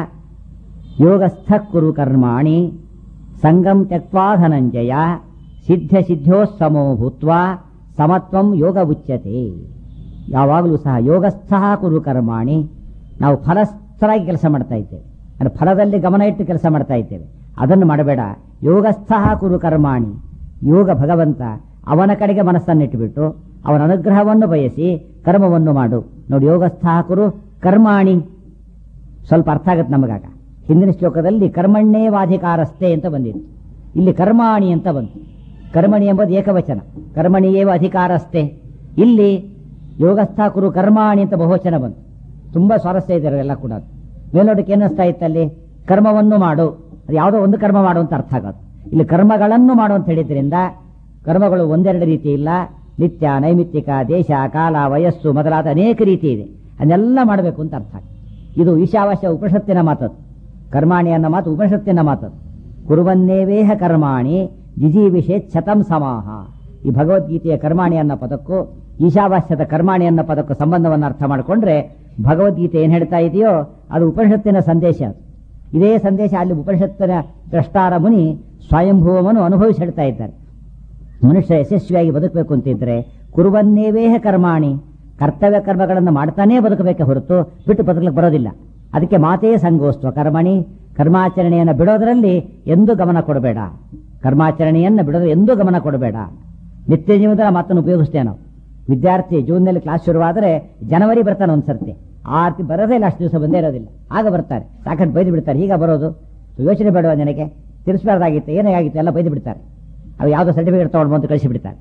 Speaker 1: ಯೋಗಸ್ಥ ಕುರು ಕರ್ಮಾಣಿ ಸಂಗಂ ತ್ಯಕ್ವಾ ಧನಂಜಯ ಸಿದ್ಧ ಸಿದ್ಧೋಸ್ಸಮೋ ಭೂತ್ವ ಸಮತ್ವಂ ಯೋಗ ಉಚ್ಯತೆ ಯಾವಾಗಲೂ ಸಹ ಯೋಗಸ್ಥ ಕುರು ಕರ್ಮಾಣಿ ನಾವು ಫಲಸ್ಥರಾಗಿ ಕೆಲಸ ಮಾಡ್ತಾ ಇದ್ದೇವೆ ಅಂದ್ರೆ ಫಲದಲ್ಲಿ ಗಮನ ಇಟ್ಟು ಕೆಲಸ ಮಾಡ್ತಾ ಇದ್ದೇವೆ ಅದನ್ನು ಮಾಡಬೇಡ ಯೋಗಸ್ಥ ಕುರು ಕರ್ಮಾಣಿ ಯೋಗ ಭಗವಂತ ಅವನ ಕಡೆಗೆ ಮನಸ್ಸನ್ನಿಟ್ಟುಬಿಟ್ಟು ಅವನ ಅನುಗ್ರಹವನ್ನು ಬಯಸಿ ಕರ್ಮವನ್ನು ಮಾಡು ನೋಡಿ ಯೋಗಸ್ಥ ಕುರು ಕರ್ಮಾಣಿ ಸ್ವಲ್ಪ ಅರ್ಥ ಆಗುತ್ತೆ ನಮಗಾಗ ಹಿಂದಿನ ಶ್ಲೋಕದಲ್ಲಿ ಕರ್ಮಣ್ಣೇ ವಾಧಿಕಾರಸ್ಥೆ ಅಂತ ಬಂದಿತ್ತು ಇಲ್ಲಿ ಕರ್ಮಾಣಿ ಅಂತ ಬಂತು ಕರ್ಮಣಿ ಎಂಬುದು ಏಕವಚನ ಕರ್ಮಣಿಯೇವ ಅಧಿಕಾರಸ್ಥೆ ಇಲ್ಲಿ ಯೋಗಸ್ಥ ಕುರು ಕರ್ಮಾಣಿ ಅಂತ ಬಹುವಚನ ಬಂತು ತುಂಬಾ ಸ್ವಾರಸ್ಯ ಇದೆ ಎಲ್ಲ ಕೂಡ ಮೇಲ್ನೋಟಕ್ಕೆ ಏನಿಸ್ತಾ ಇತ್ತಲ್ಲಿ ಕರ್ಮವನ್ನು ಮಾಡು ಅದು ಯಾವುದೋ ಒಂದು ಕರ್ಮ ಮಾಡು ಅಂತ ಅರ್ಥ ಆಗೋದು ಇಲ್ಲಿ ಕರ್ಮಗಳನ್ನು ಮಾಡು ಅಂತ ಹೇಳಿದ್ರಿಂದ ಕರ್ಮಗಳು ಒಂದೆರಡು ರೀತಿ ಇಲ್ಲ ನಿತ್ಯ ನೈಮಿತ್ತಿಕ ದೇಶ ಕಾಲ ವಯಸ್ಸು ಮೊದಲಾದ ಅನೇಕ ರೀತಿ ಇದೆ ಅದನ್ನೆಲ್ಲ ಮಾಡಬೇಕು ಅಂತ ಅರ್ಥ ಇದು ಈಶಾವಾಸ್ಯ ಉಪನಿಷತ್ತಿನ ಮಾತದು ಕರ್ಮಾಣಿ ಅನ್ನೋ ಮಾತು ಉಪನಿಷತ್ತಿನ ಮಾತದು ಕುರುವನ್ನೇವೇಹ ಕರ್ಮಾಣಿ ಜಿಜೀವಿಷೇತ್ ಶತಂ ಸಮಾಹ ಈ ಭಗವದ್ಗೀತೆಯ ಕರ್ಮಾಣಿ ಅನ್ನೋ ಪದಕ್ಕೂ ಈಶಾವಾಸ್ಯದ ಕರ್ಮಾಣಿ ಅನ್ನೋ ಪದಕ್ಕೂ ಸಂಬಂಧವನ್ನು ಅರ್ಥ ಮಾಡಿಕೊಂಡ್ರೆ ಭಗವದ್ಗೀತೆ ಏನ್ ಹೇಳ್ತಾ ಇದೆಯೋ ಅದು ಉಪನಿಷತ್ತಿನ ಸಂದೇಶ ಅದು ಇದೇ ಸಂದೇಶ ಅಲ್ಲಿ ಉಪನಿಷತ್ತಿನ ದ್ರಷ್ಟಾರ ಮುನಿ ಸ್ವಯಂಭೂವವನ್ನು ಅನುಭವಿಸಿ ಹೇಳ್ತಾ ಇದ್ದಾರೆ ಮನುಷ್ಯ ಯಶಸ್ವಿಯಾಗಿ ಬದುಕಬೇಕು ಅಂತಿದ್ರೆ ಕುರುವನ್ನೇವೇಹ ಕರ್ಮಾಣಿ ಕರ್ತವ್ಯ ಕರ್ಮಗಳನ್ನು ಮಾಡ್ತಾನೇ ಬದುಕಬೇಕೆ ಹೊರತು ಬಿಟ್ಟು ಬದುಕಲಿಕ್ಕೆ ಬರೋದಿಲ್ಲ ಅದಕ್ಕೆ ಮಾತೇ ಸಂಗೋಸ್ತ್ವ ಕರ್ಮಣಿ ಕರ್ಮಾಚರಣೆಯನ್ನು ಬಿಡೋದರಲ್ಲಿ ಎಂದೂ ಗಮನ ಕೊಡಬೇಡ ಕರ್ಮಾಚರಣೆಯನ್ನು ಬಿಡೋದು ಎಂದೂ ಗಮನ ಕೊಡಬೇಡ ನಿತ್ಯ ಜೀವನದ ಮಾತನ್ನು ಉಪಯೋಗಿಸ್ತೇವೆ ನಾವು ವಿದ್ಯಾರ್ಥಿ ಜೂನ್ನಲ್ಲಿ ಕ್ಲಾಸ್ ಶುರುವಾದರೆ ಜನವರಿ ಬರ್ತಾನೆ ಒಂದ್ಸರ್ತಿ ಆ ರೀತಿ ಬರೋದೇ ಇಲ್ಲ ಅಷ್ಟು ದಿವಸ ಬಂದೇ ಇರೋದಿಲ್ಲ ಆಗ ಬರ್ತಾರೆ ಸಾಕಷ್ಟು ಬೈದು ಬಿಡ್ತಾರೆ ಈಗ ಬರೋದು ಯೋಚನೆ ಬೇಡವ ನನಗೆ ತಿಳಿಸಬಾರ್ದಾಗಿತ್ತು ಏನೇ ಆಗಿತ್ತು ಎಲ್ಲ ಬೈದು ಬಿಡ್ತಾರೆ ಅವು ಯಾವುದೋ ಸರ್ಟಿಫಿಕೇಟ್ ತಗೊಂಡು ಬಂದು ಕಳಿಸಿ ಬಿಡ್ತಾರೆ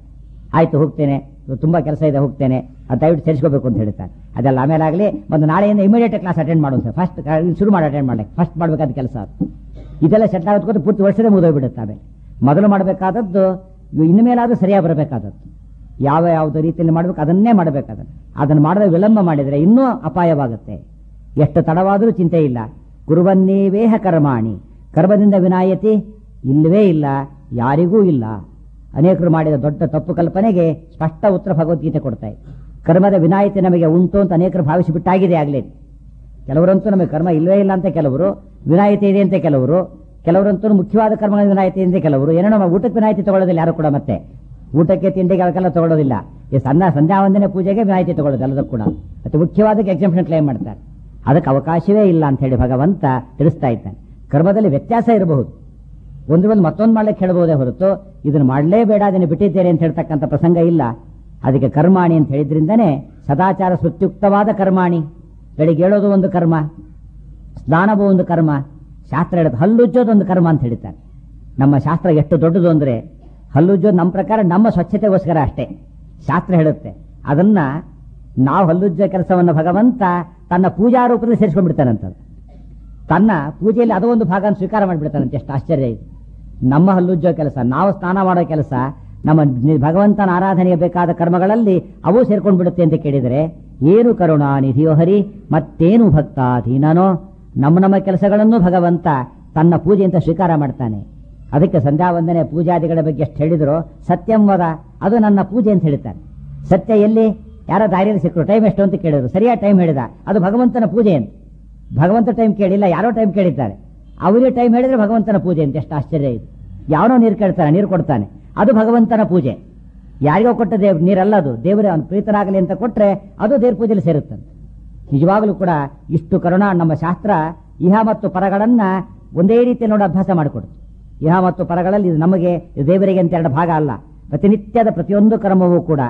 Speaker 1: ಆಯ್ತು ಹೋಗ್ತೇನೆ ತುಂಬಾ ಕೆಲಸ ಇದೆ ಹೋಗ್ತೇನೆ ಅದು ದಯವಿಟ್ಟು ಸೇರಿಸ್ಕೋಬೇಕು ಅಂತ ಹೇಳ್ತಾನೆ ಅದೆಲ್ಲ ಆಮೇಲೆ ಆಗಲಿ ಒಂದು ನಾಳೆಯಿಂದ ಇಮಿಡಿಯೇಟ್ ಕ್ಲಾಸ್ ಅಟೆಂಡ್ ಮಾಡೋದು ಸರ್ ಫಸ್ಟ್ ಶುರು ಮಾಡಿ ಅಟೆಂಡ್ ಮಾಡಕ್ಕೆ ಫಸ್ಟ್ ಮಾಡಬೇಕಾದ ಕೆಲಸ ಅದು ಇದೆಲ್ಲ ಸೆಟ್ ಆಗೋದ್ಕೋತ ಪೂರ್ತಿ ವರ್ಷದೇ ಮುಗಿದೋಗ್ಬಿಡುತ್ತೆ ಆಮೇಲೆ ಮೊದಲು ಮಾಡಬೇಕಾದದ್ದು ಇನ್ನು ಮೇಲಾದ್ರೂ ಸರಿಯಾಗಿ ಬರಬೇಕಾದದ್ದು ಯಾವ ಯಾವುದೇ ರೀತಿಯಲ್ಲಿ ಮಾಡಬೇಕು ಅದನ್ನೇ ಮಾಡಬೇಕಾದದ್ದು ಅದನ್ನು ಮಾಡದೆ ವಿಳಂಬ ಮಾಡಿದರೆ ಇನ್ನೂ ಅಪಾಯವಾಗುತ್ತೆ ಎಷ್ಟು ತಡವಾದರೂ ಚಿಂತೆ ಇಲ್ಲ ಕುರುವನ್ನೇವೇಹ ಕರ್ಮಾಣಿ ಕರ್ಮದಿಂದ ವಿನಾಯತಿ ಇಲ್ಲವೇ ಇಲ್ಲ ಯಾರಿಗೂ ಇಲ್ಲ ಅನೇಕರು ಮಾಡಿದ ದೊಡ್ಡ ತಪ್ಪು ಕಲ್ಪನೆಗೆ ಸ್ಪಷ್ಟ ಉತ್ತರ ಭಗವದ್ಗೀತೆ ಕೊಡ್ತಾ ಇದೆ ಕರ್ಮದ ವಿನಾಯಿತಿ ನಮಗೆ ಉಂಟು ಅಂತ ಅನೇಕರು ಭಾವಿಸಿಬಿಟ್ಟಾಗಿದೆ ಆಗಲೇ ಕೆಲವರಂತೂ ನಮಗೆ ಕರ್ಮ ಇಲ್ಲವೇ ಇಲ್ಲ ಅಂತ ಕೆಲವರು ವಿನಾಯಿತಿ ಇದೆ ಅಂತ ಕೆಲವರು ಕೆಲವರಂತೂ ಮುಖ್ಯವಾದ ಕರ್ಮಗಳ ವಿನಾಯಿತಿ ಇದೆ ಕೆಲವರು ಏನೋ ನಮ್ಮ ಊಟಕ್ಕೆ ವಿನಾಯಿತಿ ತಗೊಳ್ಳೋದಿಲ್ಲ ಯಾರು ಕೂಡ ಮತ್ತೆ ಊಟಕ್ಕೆ ತಿಂಡಿಗೆ ಅದಕ್ಕೆಲ್ಲ ತಗೊಳ್ಳೋದಿಲ್ಲ ಈ ಸಣ್ಣ ಸಂಧ್ಯಾ ವಂದನೆ ಪೂಜೆಗೆ ವಿನಾಯಿತಿ ತಗೊಳ್ಳೋದು ಎಲ್ಲದಕ್ಕೂ ಕೂಡ ಅತಿ ಮುಖ್ಯವಾದಕ್ಕೆ ಎಕ್ಸಾಮ್ಷನ್ ಕ್ಲೈಮ್ ಮಾಡ್ತಾರೆ ಅದಕ್ಕೆ ಅವಕಾಶವೇ ಇಲ್ಲ ಅಂತ ಹೇಳಿ ಭಗವಂತ ತಿಳಿಸ್ತಾ ಇದ್ದಾನೆ ಕರ್ಮದಲ್ಲಿ ವ್ಯತ್ಯಾಸ ಇರಬಹುದು ಒಂದು ಒಂದು ಮತ್ತೊಂದು ಮಾಡ್ಲಿಕ್ಕೆ ಹೇಳ್ಬೋದೇ ಹೊರತು ಇದನ್ನು ಮಾಡಲೇಬೇಡ ಅದನ್ನು ಬಿಟ್ಟಿದ್ದೇನೆ ಅಂತ ಹೇಳ್ತಕ್ಕಂಥ ಪ್ರಸಂಗ ಇಲ್ಲ ಅದಕ್ಕೆ ಕರ್ಮಾಣಿ ಅಂತ ಹೇಳಿದ್ರಿಂದನೇ ಸದಾಚಾರ ಸ್ಮೃತ್ಯುಕ್ತವಾದ ಕರ್ಮಾಣಿ ಬೆಳಿಗ್ಗೆ ಹೇಳೋದು ಒಂದು ಕರ್ಮ ಸ್ನಾನವೂ ಒಂದು ಕರ್ಮ ಶಾಸ್ತ್ರ ಹೇಳೋದು ಹಲ್ಲುಜ್ಜೋದು ಒಂದು ಕರ್ಮ ಅಂತ ಹೇಳ್ತಾರೆ ನಮ್ಮ ಶಾಸ್ತ್ರ ಎಷ್ಟು ದೊಡ್ಡದು ಅಂದ್ರೆ ಹಲ್ಲುಜ್ಜೋದು ನಮ್ಮ ಪ್ರಕಾರ ನಮ್ಮ ಸ್ವಚ್ಛತೆಗೋಸ್ಕರ ಅಷ್ಟೇ ಶಾಸ್ತ್ರ ಹೇಳುತ್ತೆ ಅದನ್ನ ನಾವು ಹಲ್ಲುಜ್ಜೋ ಕೆಲಸವನ್ನು ಭಗವಂತ ತನ್ನ ಪೂಜಾ ರೂಪದಲ್ಲಿ ಸೇರಿಸ್ಕೊಂಡ್ಬಿಡ್ತಾನಂತದ್ದು ತನ್ನ ಪೂಜೆಯಲ್ಲಿ ಅದೋ ಒಂದು ಭಾಗ ಸ್ವೀಕಾರ ಮಾಡಿಬಿಡ್ತಾನಂತೆ ಎಷ್ಟು ಆಶ್ಚರ್ಯ ಇದೆ ನಮ್ಮ ಹಲ್ಲುಜ್ಜೋ ಕೆಲಸ ನಾವು ಸ್ನಾನ ಮಾಡೋ ಕೆಲಸ ನಮ್ಮ ನಿ- ಭಗವಂತನ ಆರಾಧನೆಗೆ ಬೇಕಾದ ಕರ್ಮಗಳಲ್ಲಿ ಅವು ಸೇರ್ಕೊಂಡು ಬಿಡುತ್ತೆ ಅಂತ ಕೇಳಿದರೆ ಏನು ಕರುಣಾ ನಿಧಿಯೋ ಹರಿ ಮತ್ತೇನು ಭಕ್ತಾಧೀನನೋ ನಮ್ಮ ನಮ್ಮ ಕೆಲಸಗಳನ್ನು ಭಗವಂತ ತನ್ನ ಪೂಜೆ ಅಂತ ಸ್ವೀಕಾರ ಮಾಡ್ತಾನೆ ಅದಕ್ಕೆ ಸಂಧ್ಯಾ ವಂದನೆ ಪೂಜಾದಿಗಳ ಬಗ್ಗೆ ಎಷ್ಟು ಹೇಳಿದ್ರು ಸತ್ಯಂ ವದ ಅದು ನನ್ನ ಪೂಜೆ ಅಂತ ಹೇಳ್ತಾನೆ ಸತ್ಯ ಎಲ್ಲಿ ಯಾರ ದಾರಿಯಲ್ಲಿ ಸಿಕ್ಕರು ಟೈಮ್ ಎಷ್ಟು ಅಂತ ಕೇಳಿದ್ರು ಸರಿಯಾದ ಟೈಮ್ ಹೇಳಿದ ಅದು ಭಗವಂತನ ಪೂಜೆ ಅಂತ ಭಗವಂತ ಟೈಮ್ ಕೇಳಿಲ್ಲ ಯಾರೋ ಟೈಮ್ ಕೇಳಿದ್ದಾರೆ ಅವರಿಗೆ ಟೈಮ್ ಹೇಳಿದ್ರೆ ಭಗವಂತನ ಪೂಜೆ ಅಂತ ಎಷ್ಟು ಆಶ್ಚರ್ಯ ಇದೆ ಯಾವನೋ ನೀರು ಕೇಳ್ತಾನೆ ನೀರು ಕೊಡ್ತಾನೆ ಅದು ಭಗವಂತನ ಪೂಜೆ ಯಾರಿಗೋ ಕೊಟ್ಟ ದೇವ್ ನೀರಲ್ಲ ಅದು ದೇವರೇ ಅವನು ಪ್ರೀತನಾಗಲಿ ಅಂತ ಕೊಟ್ರೆ ಅದು ದೇವ್ರ ಪೂಜೆಯಲ್ಲಿ ಸೇರುತ್ತಂತೆ ನಿಜವಾಗಲೂ ಕೂಡ ಇಷ್ಟು ಕರುಣ ನಮ್ಮ ಶಾಸ್ತ್ರ ಇಹ ಮತ್ತು ಪರಗಳನ್ನ ಒಂದೇ ರೀತಿ ನೋಡಿ ಅಭ್ಯಾಸ ಮಾಡಿಕೊಡುತ್ತೆ ಇಹ ಮತ್ತು ಪರಗಳಲ್ಲಿ ಇದು ನಮಗೆ ಇದು ದೇವರಿಗೆ ಅಂತ ಎರಡು ಭಾಗ ಅಲ್ಲ ಪ್ರತಿನಿತ್ಯದ ಪ್ರತಿಯೊಂದು ಕರ್ಮವೂ ಕೂಡ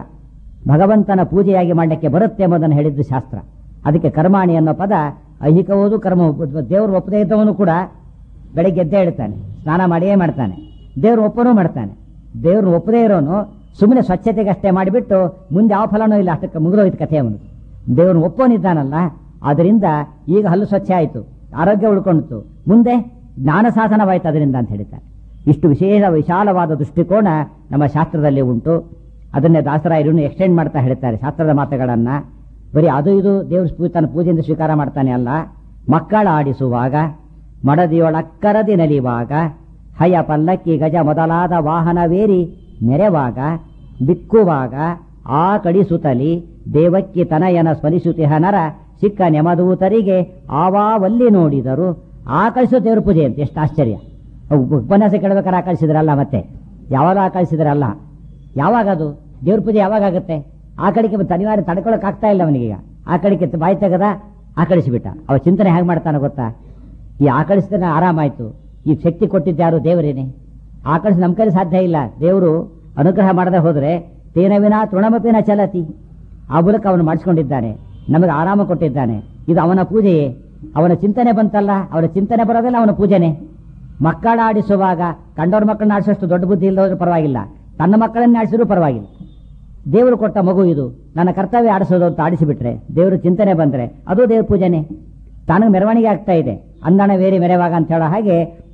Speaker 1: ಭಗವಂತನ ಪೂಜೆಯಾಗಿ ಮಾಡಲಿಕ್ಕೆ ಬರುತ್ತೆ ಎಂಬುದನ್ನು ಹೇಳಿದ್ದು ಶಾಸ್ತ್ರ ಅದಕ್ಕೆ ಕರ್ಮಾಣಿ ಅನ್ನೋ ಪದ ಐಹಿಕವೋದು ಕರ್ಮ ದೇವರು ಒಪ್ಪದೇ ಇದ್ದವನು ಕೂಡ ಬೆಳಿಗ್ಗೆ ಎದ್ದೇ ಹೇಳ್ತಾನೆ ಸ್ನಾನ ಮಾಡಿಯೇ ಮಾಡ್ತಾನೆ ದೇವ್ರು ಒಪ್ಪನೂ ಮಾಡ್ತಾನೆ ದೇವ್ರು ಒಪ್ಪದೇ ಇರೋನು ಸುಮ್ಮನೆ ಸ್ವಚ್ಛತೆಗೆ ಅಷ್ಟೇ ಮಾಡಿಬಿಟ್ಟು ಮುಂದೆ ಯಾವ ಫಲನೂ ಇಲ್ಲ ಅಷ್ಟಕ್ಕೆ ಮುಗಿದೋಯ್ತು ಕಥೆ ಅವನು ದೇವ್ರನ್ನ ಒಪ್ಪೋನಿದ್ದಾನಲ್ಲ ಅದರಿಂದ ಈಗ ಹಲ್ಲು ಸ್ವಚ್ಛ ಆಯಿತು ಆರೋಗ್ಯ ಉಳ್ಕೊಂಡಿತು ಮುಂದೆ ಜ್ಞಾನ ಸಾಧನವಾಯಿತು ಅದರಿಂದ ಅಂತ ಹೇಳ್ತಾರೆ ಇಷ್ಟು ವಿಶೇಷ ವಿಶಾಲವಾದ ದೃಷ್ಟಿಕೋನ ನಮ್ಮ ಶಾಸ್ತ್ರದಲ್ಲಿ ಉಂಟು ಅದನ್ನೇ ದಾಸರಾಯರು ಎಕ್ಸ್ಟೆಂಡ್ ಮಾಡ್ತಾ ಹೇಳ್ತಾರೆ ಶಾಸ್ತ್ರದ ಮಾತುಗಳನ್ನ ಬರೀ ಅದು ಇದು ದೇವ್ರ ಪೂ- ತನ್ನ ಪೂಜೆಯಿಂದ ಸ್ವೀಕಾರ ಮಾಡ್ತಾನೆ ಅಲ್ಲ ಮಕ್ಕಳ ಆಡಿಸುವಾಗ ಮಡದಿಯೊಳಕ್ಕರದಿ ನಲಿವಾಗ ಹಯ ಪಲ್ಲಕ್ಕಿ ಗಜ ಮೊದಲಾದ ವಾಹನವೇರಿ ಮೆರೆವಾಗ ಬಿಕ್ಕುವಾಗ ಆ ಕಡಿಸುತ್ತಲಿ ದೇವಕ್ಕಿ ತನಯನ ಸ್ಮರಿಸುತಿಹ ನರ ಸಿಕ್ಕ ನೆಮದೂತರಿಗೆ ಆವಾವಲ್ಲಿ ನೋಡಿದರು ಆಕಳಿಸೋ ದೇವ್ರ ಪೂಜೆ ಅಂತ ಎಷ್ಟು ಆಶ್ಚರ್ಯ ಅವ್ ಉಪನ್ಯಾಸ ಕೇಳ್ಬೇಕಾದ್ರೆ ಆಕಳಿಸಿದ್ರಲ್ಲ ಮತ್ತೆ ಯಾವಾಗ ಆಕಳಿಸಿದ್ರಲ್ಲ ಯಾವಾಗ ಅದು ದೇವ್ರ ಪೂಜೆ ಯಾವಾಗ ಆಗುತ್ತೆ ಆ ಕಡೆಗೆ ಮತ್ತೆ ಅನಿವಾರ್ಯ ತಡ್ಕೊಳಕ್ ಆಗ್ತಾ ಇಲ್ಲ ಅವನಿಗೀಗ ಆ ಕಡೆಗೆ ಬಾಯಿ ತೆಗದ ಆಕಳಿಸಿಬಿಟ್ಟ ಅವ ಚಿಂತನೆ ಹೇಗೆ ಮಾಡ್ತಾನೆ ಗೊತ್ತಾ ಈ ಆಕಳಿಸಿದ್ರೆ ಆರಾಮಾಯ್ತು ಈ ಶಕ್ತಿ ಕೊಟ್ಟಿದ್ದ ಯಾರು ದೇವರೇನೆ ಆಕಳಿಸಿ ನಮ್ಮ ಕೈಲಿ ಸಾಧ್ಯ ಇಲ್ಲ ದೇವರು ಅನುಗ್ರಹ ಮಾಡದೆ ಹೋದ್ರೆ ತೇನ ವಿನ ತೃಣಮಪಿನ ಚಲತಿ ಆ ಮೂಲಕ ಅವನು ಮಾಡಿಸ್ಕೊಂಡಿದ್ದಾನೆ ನಮಗೆ ಆರಾಮ ಕೊಟ್ಟಿದ್ದಾನೆ ಇದು ಅವನ ಪೂಜೆಯೇ ಅವನ ಚಿಂತನೆ ಬಂತಲ್ಲ ಅವನ ಚಿಂತನೆ ಬರೋದಿಲ್ಲ ಅವನ ಪೂಜೆನೆ ಮಕ್ಕಳ ಆಡಿಸುವಾಗ ಕಂಡವ್ರ ಮಕ್ಕಳನ್ನ ಆಡಿಸೋಷ್ಟು ದೊಡ್ಡ ಬುದ್ಧಿ ಇಲ್ಲದೋದ್ರೂ ಪರವಾಗಿಲ್ಲ ತನ್ನ ಮಕ್ಕಳನ್ನ ಆಡಿಸಿದ್ರು ಪರವಾಗಿಲ್ಲ ದೇವರು ಕೊಟ್ಟ ಮಗು ಇದು ನನ್ನ ಕರ್ತವ್ಯ ಆಡಿಸೋದು ಅಂತ ಆಡಿಸಿಬಿಟ್ರೆ ದೇವರು ಚಿಂತನೆ ಬಂದ್ರೆ ಅದು ದೇವ್ರ ಪೂಜೆನೆ ತಾನು ಮೆರವಣಿಗೆ ಆಗ್ತಾ ಇದೆ ಅಂದಣ ವೇರಿ ಮೆರೆವಾಗ ಅಂತ ಹೇಳೋ ಹಾಗೆ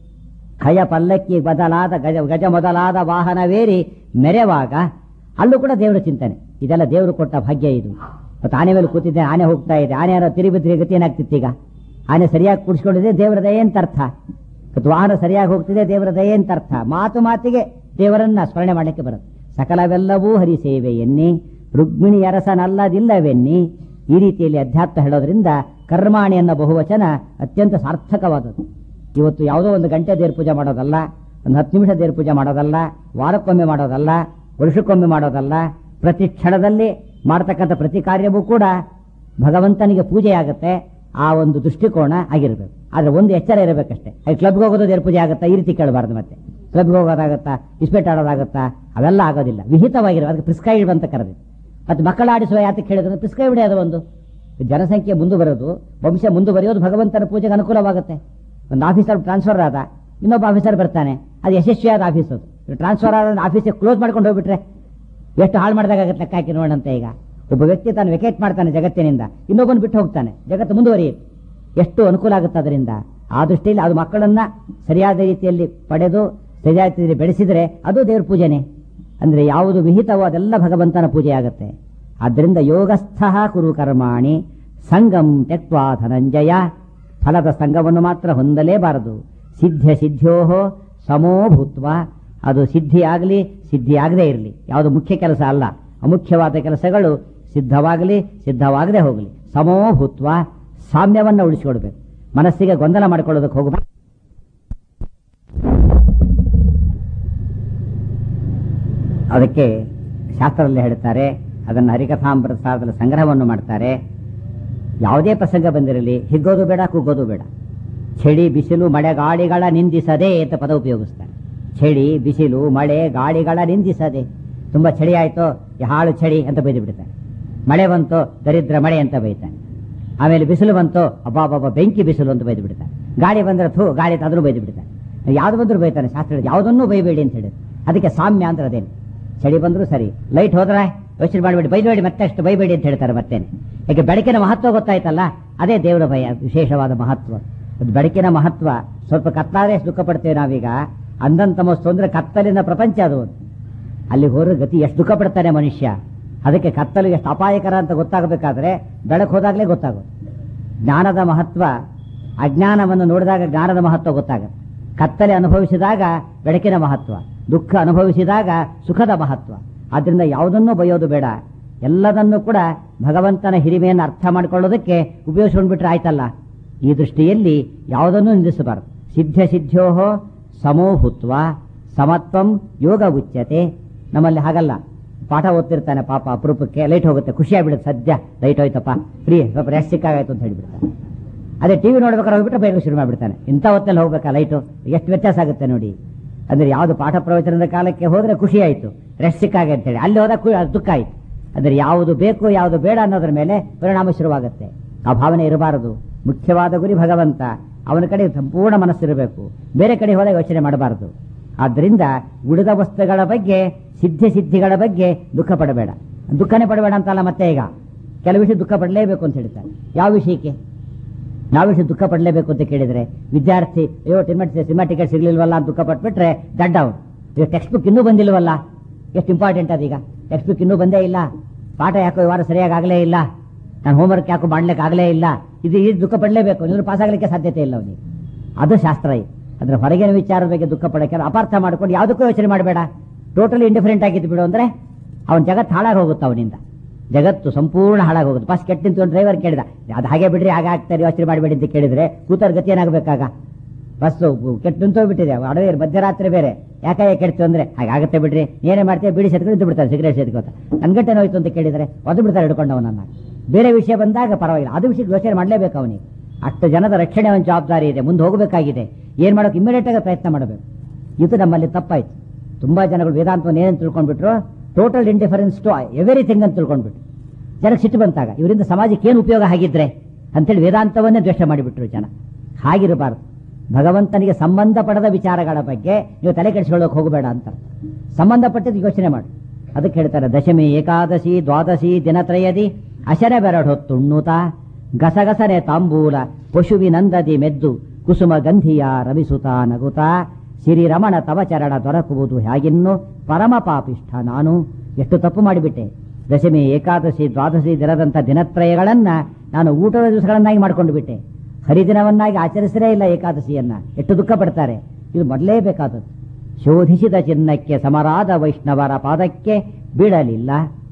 Speaker 1: ಹಯ ಪಲ್ಲಕ್ಕಿ ಬದಲಾದ ಗಜ ಗಜ ಮೊದಲಾದ ವಾಹನವೇರಿ ಮೆರೆವಾಗ ಅಲ್ಲೂ ಕೂಡ ದೇವರ ಚಿಂತನೆ ಇದೆಲ್ಲ ದೇವರು ಕೊಟ್ಟ ಭಾಗ್ಯ ಇದು ಮತ್ತು ಆನೆ ಮೇಲೆ ಕೂತಿದ್ದೆ ಆನೆ ಹೋಗ್ತಾ ಇದೆ ಆನೆ ಯಾರೋ ತಿರುಗಿದ್ರೆ ಗತಿ ಏನಾಗ್ತಿತ್ತು ಈಗ ಆನೆ ಸರಿಯಾಗಿ ಕೂಡಿಸ್ಕೊಂಡಿದೆ ದೇವರ ದಯೆ ಅಂತ ಅರ್ಥ ಮತ್ತು ವಾಹನ ಸರಿಯಾಗಿ ಹೋಗ್ತಿದೆ ದೇವರ ದಯೆ ಅಂತ ಅರ್ಥ ಮಾತು ಮಾತಿಗೆ ದೇವರನ್ನ ಸ್ಮರಣೆ ಮಾಡಲಿಕ್ಕೆ ಬರುತ್ತೆ ಸಕಲವೆಲ್ಲವೂ ಹರಿ ಸೇವೆ ಎನ್ನಿ ರುಕ್ಮಿಣಿ ಅರಸನಲ್ಲದಿಲ್ಲವೆನ್ನಿ ಈ ರೀತಿಯಲ್ಲಿ ಅಧ್ಯಾತ್ಮ ಹೇಳೋದ್ರಿಂದ ಕರ್ಮಾಣಿ ಅನ್ನೋ ಬಹುವಚನ ಅತ್ಯಂತ ಸಾರ್ಥಕವಾದದ್ದು ಇವತ್ತು ಯಾವುದೋ ಒಂದು ಗಂಟೆ ದೇವ್ರ ಪೂಜೆ ಮಾಡೋದಲ್ಲ ಒಂದು ಹತ್ತು ನಿಮಿಷ ದೇವ್ರ ಪೂಜೆ ಮಾಡೋದಲ್ಲ ವಾರಕ್ಕೊಮ್ಮೆ ಮಾಡೋದಲ್ಲ ವರ್ಷಕ್ಕೊಮ್ಮೆ ಮಾಡೋದಲ್ಲ ಪ್ರತಿ ಕ್ಷಣದಲ್ಲಿ ಮಾಡತಕ್ಕಂಥ ಪ್ರತಿ ಕಾರ್ಯವೂ ಕೂಡ ಭಗವಂತನಿಗೆ ಪೂಜೆ ಆಗುತ್ತೆ ಆ ಒಂದು ದೃಷ್ಟಿಕೋನ ಆಗಿರಬೇಕು ಆದ್ರೆ ಒಂದು ಎಚ್ಚರ ಇರಬೇಕಷ್ಟೇ ಅಲ್ಲಿ ಕ್ಲಬ್ಗೆ ಹೋಗೋದು ದೇವ್ರ ಪೂಜೆ ಆಗುತ್ತಾ ಈ ರೀತಿ ಕೇಳಬಾರ್ದು ಮತ್ತೆ ಕ್ಲಬ್ಗೆ ಹೋಗೋದಾಗತ್ತಾ ಇಸ್ಪೇಟ್ ಆಡೋದಾಗತ್ತಾ ಅವೆಲ್ಲ ಆಗೋದಿಲ್ಲ ವಿಹಿತವಾಗಿರೋ ಅದಕ್ಕೆ ಪ್ರಿಸ್ಕ್ರೈಬ್ ಅಂತ ಕರೆದಿದೆ ಮತ್ತೆ ಮಕ್ಕಳ ಆಡಿಸುವ ಯಾತಕ್ಕೆ ಹೇಳಿದ್ರೆ ಪ್ರಿಸ್ಕ್ರೈಬ್ಡ್ ಅದು ಒಂದು ಜನಸಂಖ್ಯೆ ಮುಂದುವರೆದು ವಂಶ ಮುಂದುವರಿಯೋದು ಭಗವಂತನ ಪೂಜೆಗೆ ಅನುಕೂಲವಾಗುತ್ತೆ ಒಂದು ಆಫೀಸರ್ ಟ್ರಾನ್ಸ್ಫರ್ ಆದ ಇನ್ನೊಬ್ಬ ಆಫೀಸರ್ ಬರ್ತಾನೆ ಅದು ಯಶಸ್ವಿಯಾದ ಆಫೀಸ್ ಅದು ಟ್ರಾನ್ಸ್ಫರ್ ಆದ ಆಫೀಸಿಗೆ ಕ್ಲೋಸ್ ಮಾಡ್ಕೊಂಡು ಹೋಗ್ಬಿಟ್ರೆ ಎಷ್ಟು ಹಾಳು ಮಾಡಿದಾಗತ್ತೆ ಲೆಕ್ಕ ಹಾಕಿ ನೋಡಂತೆ ಈಗ ಒಬ್ಬ ವ್ಯಕ್ತಿ ತಾನು ವೆಕೇಟ್ ಮಾಡ್ತಾನೆ ಜಗತ್ತಿನಿಂದ ಇನ್ನೊಬ್ಬನು ಬಿಟ್ಟು ಹೋಗ್ತಾನೆ ಜಗತ್ತು ಮುಂದುವರಿಯುತ್ತೆ ಎಷ್ಟು ಅನುಕೂಲ ಆಗುತ್ತೆ ಅದರಿಂದ ಆ ದೃಷ್ಟಿಯಲ್ಲಿ ಅದು ಮಕ್ಕಳನ್ನ ಸರಿಯಾದ ರೀತಿಯಲ್ಲಿ ಪಡೆದು ಸರಿಯಾದ ರೀತಿಯಲ್ಲಿ ಬೆಳೆಸಿದ್ರೆ ಅದು ದೇವ್ರ ಪೂಜೆನೆ ಅಂದ್ರೆ ಯಾವುದು ವಿಹಿತವೋ ಅದೆಲ್ಲ ಭಗವಂತನ ಪೂಜೆ ಆಗುತ್ತೆ ಆದ್ದರಿಂದ ಯೋಗಸ್ಥ ಕುರು ಕರ್ಮಾಣಿ ಸಂಗಂ ತೆಕ್ವಾ ಧನಂಜಯ ಫಲದ ಸಂಘವನ್ನು ಮಾತ್ರ ಹೊಂದಲೇಬಾರದು ಸಿದ್ಧ ಸಿದ್ಧೋ ಸಮೋ ಭೂತ್ವ ಅದು ಸಿದ್ಧಿ ಆಗಲಿ ಸಿದ್ಧಿ ಆಗದೇ ಇರಲಿ ಯಾವುದು ಮುಖ್ಯ ಕೆಲಸ ಅಲ್ಲ ಅಮುಖ್ಯವಾದ ಕೆಲಸಗಳು ಸಿದ್ಧವಾಗಲಿ ಸಿದ್ಧವಾಗದೆ ಹೋಗಲಿ ಸಮೋ ಭೂತ್ವ ಸಾಮ್ಯವನ್ನು ಉಳಿಸಿಕೊಡ್ಬೇಕು ಮನಸ್ಸಿಗೆ ಗೊಂದಲ ಮಾಡಿಕೊಳ್ಳೋದಕ್ಕೆ ಹೋಗಬಾರ್ದು ಅದಕ್ಕೆ ಶಾಸ್ತ್ರದಲ್ಲಿ ಹೇಳ್ತಾರೆ ಅದನ್ನು ಹರಿಕಥಾಮೃತ ಸಾರದಲ್ಲಿ ಸಂಗ್ರಹವನ್ನು ಮಾಡ್ತಾರೆ ಯಾವುದೇ ಪ್ರಸಂಗ ಬಂದಿರಲಿ ಹಿಗ್ಗೋದು ಬೇಡ ಕುಗ್ಗೋದು ಬೇಡ ಚಳಿ ಬಿಸಿಲು ಮಳೆ ಗಾಳಿಗಳ ನಿಂದಿಸದೆ ಅಂತ ಪದ ಉಪಯೋಗಿಸ್ತಾರೆ ಚಳಿ ಬಿಸಿಲು ಮಳೆ ಗಾಳಿಗಳ ನಿಂದಿಸದೆ ತುಂಬಾ ಚಳಿ ಆಯ್ತು ಈ ಹಾಳು ಚಳಿ ಅಂತ ಬೈದು ಬಿಡ್ತಾರೆ ಮಳೆ ಬಂತು ದರಿದ್ರ ಮಳೆ ಅಂತ ಬೈತಾನೆ ಆಮೇಲೆ ಬಿಸಿಲು ಬಂತು ಅಬ್ಬಾಬಾಬಾ ಬೆಂಕಿ ಬಿಸಿಲು ಅಂತ ಬೈದು ಬಿಡ್ತಾನೆ ಗಾಳಿ ಬಂದ್ರೆ ಥೂ ಗಾಳಿ ಅದನ್ನು ಬೈದು ಬಿಡ್ತಾನೆ ಯಾವ್ದು ಬಂದ್ರು ಬೈತಾನೆ ಶಾಸ್ತ್ರ ಯಾವುದನ್ನೂ ಬೈಬೇಡಿ ಅಂತ ಹೇಳಿದ್ರು ಅದಕ್ಕೆ ಸಾಮ್ಯ ಅಂದ್ರೆ ಅದೇನು ಚಳಿ ಬಂದ್ರು ಸರಿ ಲೈಟ್ ಹೋದ್ರೆ ಯೋಚನೆ ಮಾಡಬೇಡಿ ಬೈಬೇಡಿ ಮತ್ತೆ ಅಷ್ಟು ಬೈಬೇಡಿ ಅಂತ ಹೇಳ್ತಾರೆ ಮತ್ತೇನೆ ಯಾಕೆ ಬೆಳಕಿನ ಮಹತ್ವ ಗೊತ್ತಾಯ್ತಲ್ಲ ಅದೇ ದೇವರ ಭಯ ವಿಶೇಷವಾದ ಮಹತ್ವ ಅದು ಬೆಳಕಿನ ಮಹತ್ವ ಸ್ವಲ್ಪ ಕತ್ತಾದ್ರೆ ದುಃಖ ಪಡ್ತೇವೆ ನಾವೀಗ ಅಂದಂತಮಸ್ತು ಅಂದ್ರೆ ಕತ್ತಲಿನ ಪ್ರಪಂಚ ಅದು ಅಲ್ಲಿ ಹೋದ್ರೆ ಗತಿ ಎಷ್ಟು ದುಃಖ ಪಡ್ತಾನೆ ಮನುಷ್ಯ ಅದಕ್ಕೆ ಕತ್ತಲು ಎಷ್ಟು ಅಪಾಯಕರ ಅಂತ ಗೊತ್ತಾಗಬೇಕಾದ್ರೆ ಬೆಳಕು ಹೋದಾಗಲೇ ಗೊತ್ತಾಗೋದು ಜ್ಞಾನದ ಮಹತ್ವ ಅಜ್ಞಾನವನ್ನು ನೋಡಿದಾಗ ಜ್ಞಾನದ ಮಹತ್ವ ಗೊತ್ತಾಗುತ್ತೆ ಕತ್ತಲೆ ಅನುಭವಿಸಿದಾಗ ಬೆಳಕಿನ ಮಹತ್ವ ದುಃಖ ಅನುಭವಿಸಿದಾಗ ಸುಖದ ಮಹತ್ವ ಆದ್ರಿಂದ ಯಾವುದನ್ನೂ ಬೈಯೋದು ಬೇಡ ಎಲ್ಲದನ್ನೂ ಕೂಡ ಭಗವಂತನ ಹಿರಿಮೆಯನ್ನು ಅರ್ಥ ಮಾಡಿಕೊಳ್ಳೋದಕ್ಕೆ ಉಪಯೋಗಿಸ್ಕೊಂಡ್ಬಿಟ್ರೆ ಆಯ್ತಲ್ಲ ಈ ದೃಷ್ಟಿಯಲ್ಲಿ ಯಾವುದನ್ನೂ ನಿಂದಿಸಬಾರದು ಸಿದ್ಧ ಸಿದ್ಧೋ ಸಮೋಭೂತ್ವ ಸಮತ್ವಂ ಯೋಗ ಉಚ್ಯತೆ ನಮ್ಮಲ್ಲಿ ಹಾಗಲ್ಲ ಪಾಠ ಓದ್ತಿರ್ತಾನೆ ಪಾಪ ಅಪರೂಪಕ್ಕೆ ಲೈಟ್ ಹೋಗುತ್ತೆ ಖುಷಿಯಾಗ್ಬಿಡುತ್ತೆ ಸದ್ಯ ಲೈಟ್ ಹೋಯ್ತಪ್ಪ ಫ್ರೀ ಸ್ವಲ್ಪ ರೆಸ್ಟ್ ಸಿಕ್ಕಾಗಾಯ್ತು ಅಂತ ಹೇಳ್ಬಿಡ್ತಾನೆ ಅದೇ ಟಿವಿ ನೋಡ್ಬೇಕಾದ್ರೆ ಹೋಗ್ಬಿಟ್ರೆ ಬೈಲು ಶುರು ಮಾಡ್ಬಿಡ್ತಾನೆ ಇಂಥ ಹೊತ್ತಲ್ಲಿ ಹೋಗ್ಬೇಕಾ ಲೈಟು ಎಷ್ಟು ವ್ಯತ್ಯಾಸ ಆಗುತ್ತೆ ನೋಡಿ ಅಂದ್ರೆ ಯಾವುದು ಪಾಠ ಪ್ರವಚನದ ಕಾಲಕ್ಕೆ ಹೋದ್ರೆ ಖುಷಿ ಆಯ್ತು ರೆಸ್ಟ್ ಸಿಕ್ಕಾಗೆ ಅಂತ ಹೇಳಿ ಅಲ್ಲಿ ಹೋದಾಗ ಕು- ಅದು ದುಃಖ ಆಯ್ತು ಅಂದ್ರೆ ಯಾವುದು ಬೇಕು ಯಾವುದು ಬೇಡ ಅನ್ನೋದ್ರ ಮೇಲೆ ಪರಿಣಾಮ ಶುರುವಾಗುತ್ತೆ ಆ ಭಾವನೆ ಇರಬಾರದು ಮುಖ್ಯವಾದ ಗುರಿ ಭಗವಂತ ಅವನ ಕಡೆ ಸಂಪೂರ್ಣ ಮನಸ್ಸಿರಬೇಕು ಬೇರೆ ಕಡೆ ಹೋದಾಗ ಯೋಚನೆ ಮಾಡಬಾರದು ಆದ್ರಿಂದ ಉಳಿದ ವಸ್ತುಗಳ ಬಗ್ಗೆ ಸಿದ್ಧಿ ಸಿದ್ಧಿಗಳ ಬಗ್ಗೆ ದುಃಖ ಪಡಬೇಡ ದುಃಖನೇ ಪಡಬೇಡ ಅಂತಲ್ಲ ಮತ್ತೆ ಈಗ ಕೆಲವು ವಿಷಯ ದುಃಖ ಪಡಲೇಬೇಕು ಅಂತ ಹೇಳ್ತಾರೆ ಯಾವ ವಿಷಯಕ್ಕೆ ಯಾವ ವಿಷಯ ದುಃಖ ಪಡಲೇಬೇಕು ಅಂತ ಕೇಳಿದ್ರೆ ವಿದ್ಯಾರ್ಥಿ ಅಯ್ಯೋ ಟಿಮೆಟ್ ಸಿನಿಮಾ ಟಿಕೆಟ್ ಸಿಗ್ಲಿಲ್ವಲ್ಲ ಅಂತ ದುಃಖ ಪಟ್ಬಿಟ್ರೆ ದಡ್ಡ ಅವನು ಈಗ ಟೆಕ್ಸ್ಟ್ ಬುಕ್ ಇನ್ನೂ ಬಂದಿಲ್ವಲ್ಲ ಎಷ್ಟು ಇಂಪಾರ್ಟೆಂಟ್ ಅದೀಗ ಟೆಕ್ಸ್ಟ್ ಬುಕ್ ಇನ್ನೂ ಬಂದೇ ಇಲ್ಲ ಪಾಠ ಯಾಕೋ ಈ ವಾರ ಸರಿಯಾಗಿ ಆಗಲೇ ಇಲ್ಲ ನಾನು ಹೋಮ್ವರ್ಕ್ ಯಾಕೋ ಮಾಡ್ಲಿಕ್ಕೆ ಆಗಲೇ ಇಲ್ಲ ಇದು ಈ ದುಃಖ ಪಡಲೇಬೇಕು ನೀವು ಪಾಸ್ ಆಗಲಿಕ್ಕೆ ಸಾಧ್ಯತೆ ಇಲ್ಲ ಅವನಿಗೆ ಅದು ಶಾಸ್ತ್ರ ಇದು ಅದ್ರ ಹೊರಗಿನ ವಿಚಾರದ ಬಗ್ಗೆ ದುಃಖ ಪಡಕ್ಕೆ ಅಪಾರ್ಥ ಮಾಡ್ಕೊಂಡು ಯಾವುದಕ್ಕೂ ಯೋಚನೆ ಮಾಡಬೇಡ ಟೋಟಲಿ ಇಂಡಿಫರೆಂಟ್ ಆಗಿದ್ದು ಬಿಡು ಅಂದ್ರೆ ಅವನ ಜಗತ್ತು ಹಾಳಾಗಿ ಹೋಗುತ್ತೆ ಅವನಿಂದ ಜಗತ್ತು ಸಂಪೂರ್ಣ ಹಾಳಾಗಿ ಹೋಗುತ್ತೆ ಬಸ್ ಕೆಟ್ಟು ನಿಂತು ಡ್ರೈವರ್ ಕೇಳಿದ ಅದು ಹಾಗೆ ಬಿಡ್ರಿ ಹಾಗೆ ಆಗ್ತಾರೆ ಯೋಚನೆ ಮಾಡಬೇಡಿ ಅಂತ ಕೇಳಿದ್ರೆ ಕೂತರ್ ಗತಿ ಏನಾಗಬೇಕಾಗ ಬಸ್ಸು ಕೆಟ್ಟು ನಿಂತೋಗ್ಬಿಟ್ಟಿದೆ ಅಡವೆ ಮಧ್ಯರಾತ್ರಿ ಬೇರೆ ಯಾಕೆ ಕೆಡ್ತು ಅಂದ್ರೆ ಹಾಗಾಗುತ್ತೆ ಬಿಡ್ರಿ ಏನೇ ಮಾಡ್ತೀವಿ ಬಿಡಿ ಸೆತ್ಕೊಂಡು ನಿಂತು ಬಿಡ್ತಾರೆ ಸಿಗರೇಟ್ ಸೆತ್ಕೋತ ನನ್ಗಟ್ಟೆ ನೋಯ್ತು ಅಂತ ಕೇಳಿದ್ರೆ ಒದ್ದು ಬಿಡ್ತಾರೆ ಹಿಡ್ಕೊಂಡು ಅವನನ್ನ ಬೇರೆ ವಿಷಯ ಬಂದಾಗ ಪರವಾಗಿಲ್ಲ ಅದು ವಿಷಯಕ್ಕೆ ಯೋಚನೆ ಮಾಡಲೇಬೇಕು ಅವನಿಗೆ ಅಷ್ಟು ಜನದ ರಕ್ಷಣೆ ಒಂದು ಜವಾಬ್ದಾರಿ ಇದೆ ಮುಂದೆ ಹೋಗಬೇಕಾಗಿದೆ ಏನ್ ಮಾಡೋಕೆ ಇಮಿಡಿಯೇಟ್ ಆಗಿ ಪ್ರಯತ್ನ ಮಾಡಬೇಕು ಇದು ನಮ್ಮಲ್ಲಿ ತಪ್ಪಾಯ್ತು ತುಂಬಾ ಜನಗಳು ವೇದಾಂತವನ್ನು ಏನೇನು ತಿಳ್ಕೊಂಡ್ಬಿಟ್ರು ಟೋಟಲ್ ಇಂಡಿಫರೆನ್ಸ್ ಟು ಎವ್ರಿಥಿಂಗ್ ಅಂತ ತಿಳ್ಕೊಂಡ್ಬಿಟ್ರು ಜನಕ್ಕೆ ಸಿಟ್ಟು ಬಂತಾಗ ಇವರಿಂದ ಸಮಾಜಕ್ಕೆ ಏನು ಉಪಯೋಗ ಆಗಿದ್ರೆ ಅಂತೇಳಿ ವೇದಾಂತವನ್ನೇ ದ್ವೇಷ ಮಾಡಿಬಿಟ್ರು ಜನ ಹಾಗಿರಬಾರ್ದು ಭಗವಂತನಿಗೆ ಸಂಬಂಧಪಡದ ವಿಚಾರಗಳ ಬಗ್ಗೆ ನೀವು ತಲೆ ಕೆಡಿಸ್ಕೊಳ್ಳೋಕೆ ಹೋಗಬೇಡ ಅಂತ ಸಂಬಂಧಪಟ್ಟಿದ್ದು ಯೋಚನೆ ಮಾಡಿ ಅದಕ್ಕೆ ಹೇಳ್ತಾರೆ ದಶಮಿ ಏಕಾದಶಿ ದ್ವಾದಶಿ ದಿನತ್ರಯದಿ ಅಶರ ಬೆರಡೊತ್ತುಣ್ಣುತ ಗಸಗಸನೆ ತಾಂಬೂಲ ಪಶುವಿನಂದದಿ ಮೆದ್ದು ಕುಸುಮ ಗಂಧಿಯ ರವಿಸುತ ನಗುತ ಶ್ರೀರಮಣ ತವ ಚರಣ ದೊರಕುವುದು ಹೇಗಿನ್ನು ಪರಮ ಪಾಪಿಷ್ಠ ನಾನು ಎಷ್ಟು ತಪ್ಪು ಮಾಡಿಬಿಟ್ಟೆ ದಶಮಿ ಏಕಾದಶಿ ದ್ವಾದಶಿ ದಿನದಂಥ ದಿನತ್ರಯಗಳನ್ನ ನಾನು ಊಟದ ದಿವಸಗಳನ್ನಾಗಿ ಮಾಡಿಕೊಂಡು ಬಿಟ್ಟೆ ಹರಿದಿನವನ್ನಾಗಿ ಆಚರಿಸಲೇ ಇಲ್ಲ ಏಕಾದಶಿಯನ್ನ ಎಷ್ಟು ದುಃಖ ಪಡ್ತಾರೆ ಇದು ಮೊದಲೇಬೇಕಾದದ್ದು ಶೋಧಿಸಿದ ಚಿನ್ನಕ್ಕೆ ಸಮರಾದ ವೈಷ್ಣವರ ಪಾದಕ್ಕೆ ಬೀಳಲಿಲ್ಲ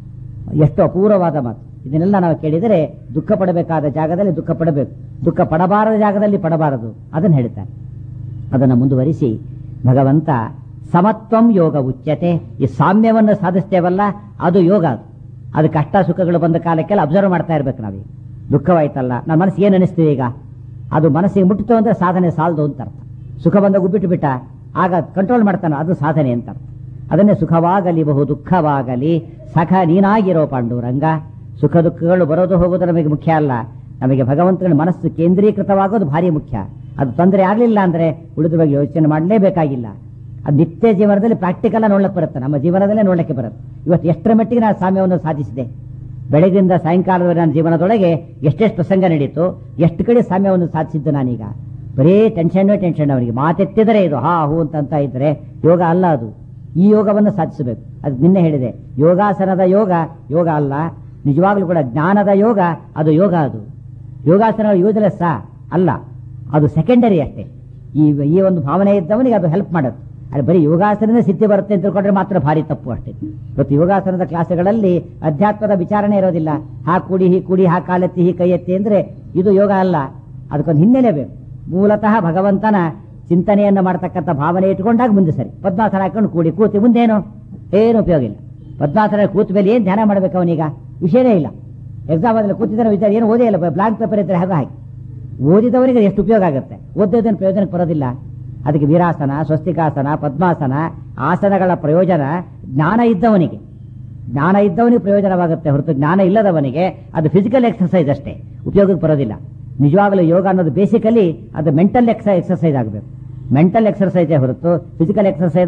Speaker 1: ಎಷ್ಟು ಅಪೂರ್ವವಾದ ಮಾತು ಇದನ್ನೆಲ್ಲ ನಾವು ಕೇಳಿದರೆ ದುಃಖ ಪಡಬೇಕಾದ ಜಾಗದಲ್ಲಿ ದುಃಖ ಪಡಬೇಕು ದುಃಖ ಪಡಬಾರದ ಜಾಗದಲ್ಲಿ ಪಡಬಾರದು ಅದನ್ನು ಹೇಳ್ತಾರೆ ಅದನ್ನು ಮುಂದುವರಿಸಿ ಭಗವಂತ ಸಮತ್ವಂ ಯೋಗ ಉಚ್ಯತೆ ಈ ಸಾಮ್ಯವನ್ನು ಸಾಧಿಸ್ತೇವಲ್ಲ ಅದು ಯೋಗ ಅದು ಅದು ಕಷ್ಟ ಸುಖಗಳು ಬಂದ ಕಾಲಕ್ಕೆಲ್ಲ ಅಬ್ಸರ್ವ್ ಮಾಡ್ತಾ ಇರ್ಬೇಕು ನಾವೀಗ ದುಃಖವಾಯ್ತಲ್ಲ ನನ್ನ ಮನಸ್ಸಿಗೆ ಏನು ಅನಿಸ್ತೀವಿ ಈಗ ಅದು ಮನಸ್ಸಿಗೆ ಮುಟ್ಟಿತು ಅಂದ್ರೆ ಸಾಧನೆ ಸಾಲದು ಅಂತ ಅರ್ಥ ಸುಖ ಬಂದಾಗ ಉಬ್ಬಿಟ್ಟು ಬಿಟ್ಟ ಆಗ ಕಂಟ್ರೋಲ್ ಮಾಡ್ತಾನೆ ಅದು ಸಾಧನೆ ಅಂತ ಅರ್ಥ ಅದನ್ನೇ ಸುಖವಾಗಲಿ ಬಹು ದುಃಖವಾಗಲಿ ಸಖ ನೀನಾಗಿರೋ ಪಾಂಡುರಂಗ ಸುಖ ದುಃಖಗಳು ಬರೋದು ಹೋಗೋದು ನಮಗೆ ಮುಖ್ಯ ಅಲ್ಲ ನಮಗೆ ಭಗವಂತನ ಮನಸ್ಸು ಕೇಂದ್ರೀಕೃತವಾಗೋದು ಭಾರಿ ಮುಖ್ಯ ಅದು ತೊಂದರೆ ಆಗಲಿಲ್ಲ ಅಂದ್ರೆ ಉಳಿದ ಬಗ್ಗೆ ಯೋಚನೆ ಮಾಡಲೇಬೇಕಾಗಿಲ್ಲ ಅದು ನಿತ್ಯ ಜೀವನದಲ್ಲಿ ಪ್ರಾಕ್ಟಿಕಲ್ ನೋಡ್ಲಿಕ್ಕೆ ಬರುತ್ತೆ ನಮ್ಮ ಜೀವನದಲ್ಲೇ ನೋಡ್ಲಿಕ್ಕೆ ಬರುತ್ತೆ ಇವತ್ತು ಎಷ್ಟರ ಮಟ್ಟಿಗೆ ನಾನು ಸಾಮ್ಯವನ್ನು ಸಾಧಿಸಿದೆ ಬೆಳಗಿಂದ ಸಾಯಂಕಾಲದ ನನ್ನ ಜೀವನದೊಳಗೆ ಎಷ್ಟೆಷ್ಟು ಪ್ರಸಂಗ ನಡೀತು ಎಷ್ಟು ಕಡೆ ಸಾಮ್ಯವನ್ನು ಸಾಧಿಸಿದ್ದು ನಾನೀಗ ಬರೀ ಟೆನ್ಷನ್ ಟೆನ್ಷನ್ ಅವನಿಗೆ ಮಾತೆತ್ತಿದರೆ ಇದು ಹಾ ಹೂ ಅಂತ ಇದ್ರೆ ಯೋಗ ಅಲ್ಲ ಅದು ಈ ಯೋಗವನ್ನು ಸಾಧಿಸಬೇಕು ಅದು ನಿನ್ನೆ ಹೇಳಿದೆ ಯೋಗಾಸನದ ಯೋಗ ಯೋಗ ಅಲ್ಲ ನಿಜವಾಗ್ಲೂ ಕೂಡ ಜ್ಞಾನದ ಯೋಗ ಅದು ಯೋಗ ಅದು ಯೋಗಾಸನ ಯೂಸ್ಲೆಸ್ ಅಲ್ಲ ಅದು ಸೆಕೆಂಡರಿ ಅಷ್ಟೇ ಈ ಈ ಒಂದು ಭಾವನೆ ಇದ್ದವನಿಗೆ ಅದು ಹೆಲ್ಪ್ ಮಾಡುತ್ತೆ ಅಲ್ಲಿ ಬರೀ ಯೋಗಾಸನದ ಸಿದ್ಧಿ ಬರುತ್ತೆ ಅಂತ ತಿಳ್ಕೊಂಡ್ರೆ ಮಾತ್ರ ಭಾರಿ ತಪ್ಪು ಅಷ್ಟೇ ಇವತ್ತು ಯೋಗಾಸನದ ಕ್ಲಾಸ್ಗಳಲ್ಲಿ ಅಧ್ಯಾತ್ಮದ ವಿಚಾರಣೆ ಇರೋದಿಲ್ಲ ಹಾ ಕೂಡಿ ಹೀ ಕೂಡಿ ಹಾ ಕಾಲೆತ್ತಿ ಹೀ ಕೈ ಎತ್ತಿ ಅಂದ್ರೆ ಇದು ಯೋಗ ಅಲ್ಲ ಅದಕ್ಕೊಂದು ಹಿನ್ನೆಲೆ ಬೇಕು ಮೂಲತಃ ಭಗವಂತನ ಚಿಂತನೆಯನ್ನು ಮಾಡ್ತಕ್ಕಂಥ ಭಾವನೆ ಇಟ್ಕೊಂಡಾಗ ಮುಂದೆ ಸರಿ ಪದ್ಮಾಸನ ಹಾಕೊಂಡು ಕೂಡಿ ಕೂತಿ ಮುಂದೇನು ಏನು ಉಪಯೋಗ ಇಲ್ಲ ಪದ್ಮಾಸನ ಕೂತ ಮೇಲೆ ಏನು ಧ್ಯಾನ ಮಾಡ್ಬೇಕು ಅವನೀಗ ವಿಷಯನೇ ಇಲ್ಲ ಎಕ್ಸಾಮ್ ಆದ್ರೆ ಕೂತಿದ್ರೆ ವಿಚಾರ ಏನು ಓದೇ ಇಲ್ಲ ಬ್ಲಾಂಕ್ ಪೇಪರ್ ಇದ್ರೆ ಹಾಗೆ ಹಾಕಿ ಓದಿದವರಿಗೆ ಎಷ್ಟು ಉಪಯೋಗ ಆಗುತ್ತೆ ಓದಿದ್ದೇನು ಪ್ರಯೋಜನಕ್ಕೆ ಬರೋದಿಲ್ಲ ಅದಕ್ಕೆ ವೀರಾಸನ ಸ್ವಸ್ತಿಕಾಸನ ಪದ್ಮಾಸನ ಆಸನಗಳ ಪ್ರಯೋಜನ ಜ್ಞಾನ ಇದ್ದವನಿಗೆ ಜ್ಞಾನ ಇದ್ದವನಿಗೆ ಪ್ರಯೋಜನವಾಗುತ್ತೆ ಹೊರತು ಜ್ಞಾನ ಇಲ್ಲದವನಿಗೆ ಅದು ಫಿಸಿಕಲ್ ಎಕ್ಸರ್ಸೈಸ್ ಅಷ್ಟೇ ಉಪಯೋಗಕ್ಕೆ ಬರೋದಿಲ್ಲ ನಿಜವಾಗಲೂ ಯೋಗ ಅನ್ನೋದು ಬೇಸಿಕಲಿ ಅದು ಮೆಂಟಲ್ ಎಕ್ಸರ್ಸೈಸ್ ಆಗಬೇಕು ಮೆಂಟಲ್ ಎಕ್ಸರ್ಸೈಸೇ ಹೊರತು ಫಿಸಿಕಲ್ ಎಕ್ಸರ್ಸೈಸ್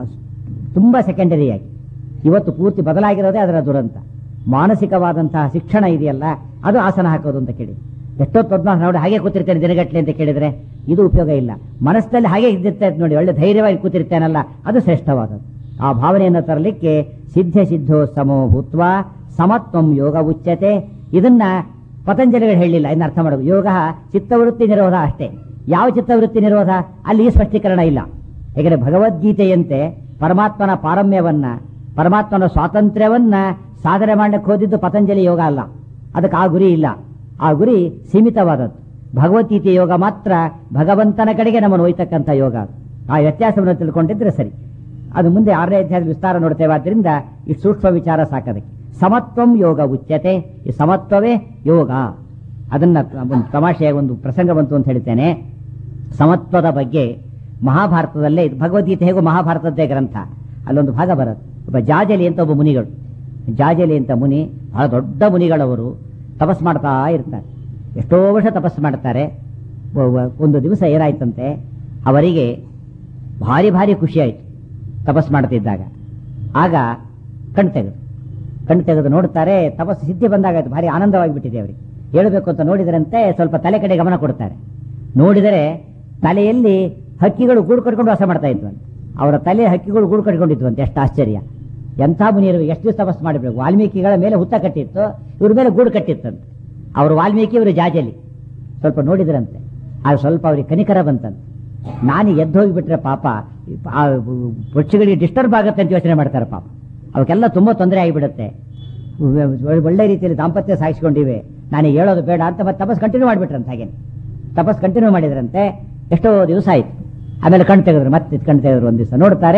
Speaker 1: ತುಂಬಾ ಸೆಕೆಂಡರಿ ಆಗಿ ಇವತ್ತು ಪೂರ್ತಿ ಬದಲಾಗಿರೋದೇ ಅದರ ದುರಂತ ಮಾನಸಿಕವಾದಂತಹ ಶಿಕ್ಷಣ ಇದೆಯಲ್ಲ ಅದು ಆಸನ ಹಾಕೋದು ಅಂತ ಕೇಳಿ ಎಷ್ಟೋ ಪದ್ಮಾಸನ ನೋಡಿ ಹಾಗೆ ಕೂತಿರ್ತೇನೆ ದಿನಗಟ್ಟಲೆ ಅಂತ ಕೇಳಿದ್ರೆ ಇದು ಉಪಯೋಗ ಇಲ್ಲ ಮನಸ್ಸಲ್ಲಿ ಹಾಗೆ ಇದ್ದಿರ್ತೈತೆ ನೋಡಿ ಒಳ್ಳೆ ಧೈರ್ಯವಾಗಿ ಕೂತಿರ್ತೇನಲ್ಲ ಅದು ಶ್ರೇಷ್ಠವಾದದ್ದು ಆ ಭಾವನೆಯನ್ನು ತರಲಿಕ್ಕೆ ಸಿದ್ಧ ಸಿದ್ಧೋ ಸಮೋ ಭೂತ್ವ ಸಮತ್ವಂ ಯೋಗ ಉಚ್ಯತೆ ಇದನ್ನ ಪತಂಜಲಿಗಳು ಹೇಳಿಲ್ಲ ಇನ್ನು ಅರ್ಥ ಮಾಡಬೇಕು ಯೋಗ ಚಿತ್ತವೃತ್ತಿ ನಿರೋಧ ಅಷ್ಟೇ ಯಾವ ಚಿತ್ತವೃತ್ತಿ ನಿರೋಧ ಅಲ್ಲಿ ಈ ಸ್ಪಷ್ಟೀಕರಣ ಇಲ್ಲ ಹೇಗೆಂದ್ರೆ ಭಗವದ್ಗೀತೆಯಂತೆ ಪರಮಾತ್ಮನ ಪಾರಮ್ಯವನ್ನ ಪರಮಾತ್ಮನ ಸ್ವಾತಂತ್ರ್ಯವನ್ನ ಸಾಧನೆ ಮಾಡಕ್ಕೆ ಹೋದಿದ್ದು ಪತಂಜಲಿ ಯೋಗ ಅಲ್ಲ ಅದಕ್ಕೆ ಆ ಗುರಿ ಇಲ್ಲ ಆ ಗುರಿ ಸೀಮಿತವಾದದ್ದು ಭಗವದ್ಗೀತೆ ಯೋಗ ಮಾತ್ರ ಭಗವಂತನ ಕಡೆಗೆ ನಮ್ಮನ್ನು ಒಯ್ತಕ್ಕಂಥ ಯೋಗ ಆ ವ್ಯತ್ಯಾಸವನ್ನು ತಿಳ್ಕೊಂಡಿದ್ರೆ ಸರಿ ಅದು ಮುಂದೆ ಆರನೇ ಅಧ್ಯಾಯದ ವಿಸ್ತಾರ ನೋಡ್ತೇವೆ ಆದ್ದರಿಂದ ಈ ಸೂಕ್ಷ್ಮ ವಿಚಾರ ಸಾಕದಕ್ಕೆ ಸಮತ್ವಂ ಯೋಗ ಉಚ್ಯತೆ ಈ ಸಮತ್ವವೇ ಯೋಗ ಅದನ್ನ ಒಂದು ತಮಾಷೆಯಾಗಿ ಒಂದು ಪ್ರಸಂಗ ಬಂತು ಅಂತ ಹೇಳ್ತೇನೆ ಸಮತ್ವದ ಬಗ್ಗೆ ಮಹಾಭಾರತದಲ್ಲೇ ಇದು ಭಗವದ್ಗೀತೆ ಹೇಗೋ ಮಹಾಭಾರತದ್ದೇ ಗ್ರಂಥ ಅಲ್ಲೊಂದು ಭಾಗ ಬರುತ್ತೆ ಒಬ್ಬ ಜಾಜಲಿ ಅಂತ ಒಬ್ಬ ಮುನಿಗಳು ಜಾಜಲಿ ಅಂತ ಮುನಿ ಬಹಳ ದೊಡ್ಡ ಮುನಿಗಳವರು ತಪಸ್ ಮಾಡ್ತಾ ಇರ್ತಾರೆ ಎಷ್ಟೋ ವರ್ಷ ತಪಸ್ಸು ಮಾಡ್ತಾರೆ ಒ- ಒ- ಒಂದು ದಿವಸ ಏನಾಯ್ತಂತೆ ಅವರಿಗೆ ಭಾರಿ ಭಾರಿ ಖುಷಿ ಆಯ್ತು ತಪಸ್ ಮಾಡ್ತಿದ್ದಾಗ ಆಗ ಕಣ್ ತೆಗೆದು ಕಣ್ ತೆಗೆದು ನೋಡ್ತಾರೆ ತಪಸ್ಸು ಸಿದ್ಧಿ ಬಂದಾಗ ಆಯ್ತು ಭಾರಿ ಆನಂದವಾಗಿ ಬಿಟ್ಟಿದೆ ಅವರಿಗೆ ಹೇಳಬೇಕು ಅಂತ ನೋಡಿದರಂತೆ ಸ್ವಲ್ಪ ತಲೆ ಕಡೆ ಗಮನ ಕೊಡ್ತಾರೆ ನೋಡಿದರೆ ತಲೆಯಲ್ಲಿ ಹಕ್ಕಿಗಳು ಗೂಡು ಕಟ್ಕೊಂಡು ವಾಸ ಮಾಡ್ತಾ ಇದ್ವಂತೆ ಅವರ ತಲೆ ಹಕ್ಕಿಗಳು ಗೂಡು ಕಟ್ಕೊಂಡಿದ್ವಂತೆ ಎಷ್ಟು ಆಶ್ಚರ್ಯ ಎಂಥ ಮುನಿಯರು ಎಷ್ಟು ದಿವಸ ತಪಸ್ಸು ಮಾಡಬೇಕು ವಾಲ್ಮೀಕಿಗಳ ಮೇಲೆ ಹುತ್ತ ಕಟ್ಟಿತ್ತು ಇವ್ರ ಮೇಲೆ ಗೂಡು ಕಟ್ಟಿತ್ತಂತೆ ಅವರು ವಾಲ್ಮೀಕಿ ಇವರು ಜಾಜಲಿ ಸ್ವಲ್ಪ ನೋಡಿದ್ರಂತೆ ಆಗ ಸ್ವಲ್ಪ ಅವ್ರಿಗೆ ಕನಿಕರ ಬಂತಂತೆ ನಾನು ಎದ್ದು ಹೋಗಿಬಿಟ್ರೆ ಪಾಪ ಆ ಪಕ್ಷಿಗಳಿಗೆ ಡಿಸ್ಟರ್ಬ್ ಆಗುತ್ತೆ ಅಂತ ಯೋಚನೆ ಮಾಡ್ತಾರೆ ಪಾಪ ಅವಕ್ಕೆಲ್ಲ ತುಂಬಾ ತೊಂದರೆ ಆಗಿಬಿಡುತ್ತೆ ಒ- ಒಳ್ಳೆ ರೀತಿಯಲ್ಲಿ ದಾಂಪತ್ಯ ಸಾಗಿಸ್ಕೊಂಡಿವೆ ನಾನು ಹೇಳೋದು ಬೇಡ ಅಂತ ಮತ್ತೆ ತಪಸ್ ಕಂಟಿನ್ಯೂ ಮಾಡಿಬಿಟ್ರಂತ ಹಾಗೆ ತಪಸ್ ಕಂಟಿನ್ಯೂ ಮಾಡಿದ್ರಂತೆ ಎಷ್ಟೋ ದಿವಸ ಆಯ್ತು ಆಮೇಲೆ ಕಣ್ ತೆಗೆದ್ರು ಮತ್ತೆ ಕಣ್ ತೆಗೆದ್ರು ಒಂದ್ ದಿವಸ ನೋಡ್ತಾರೆ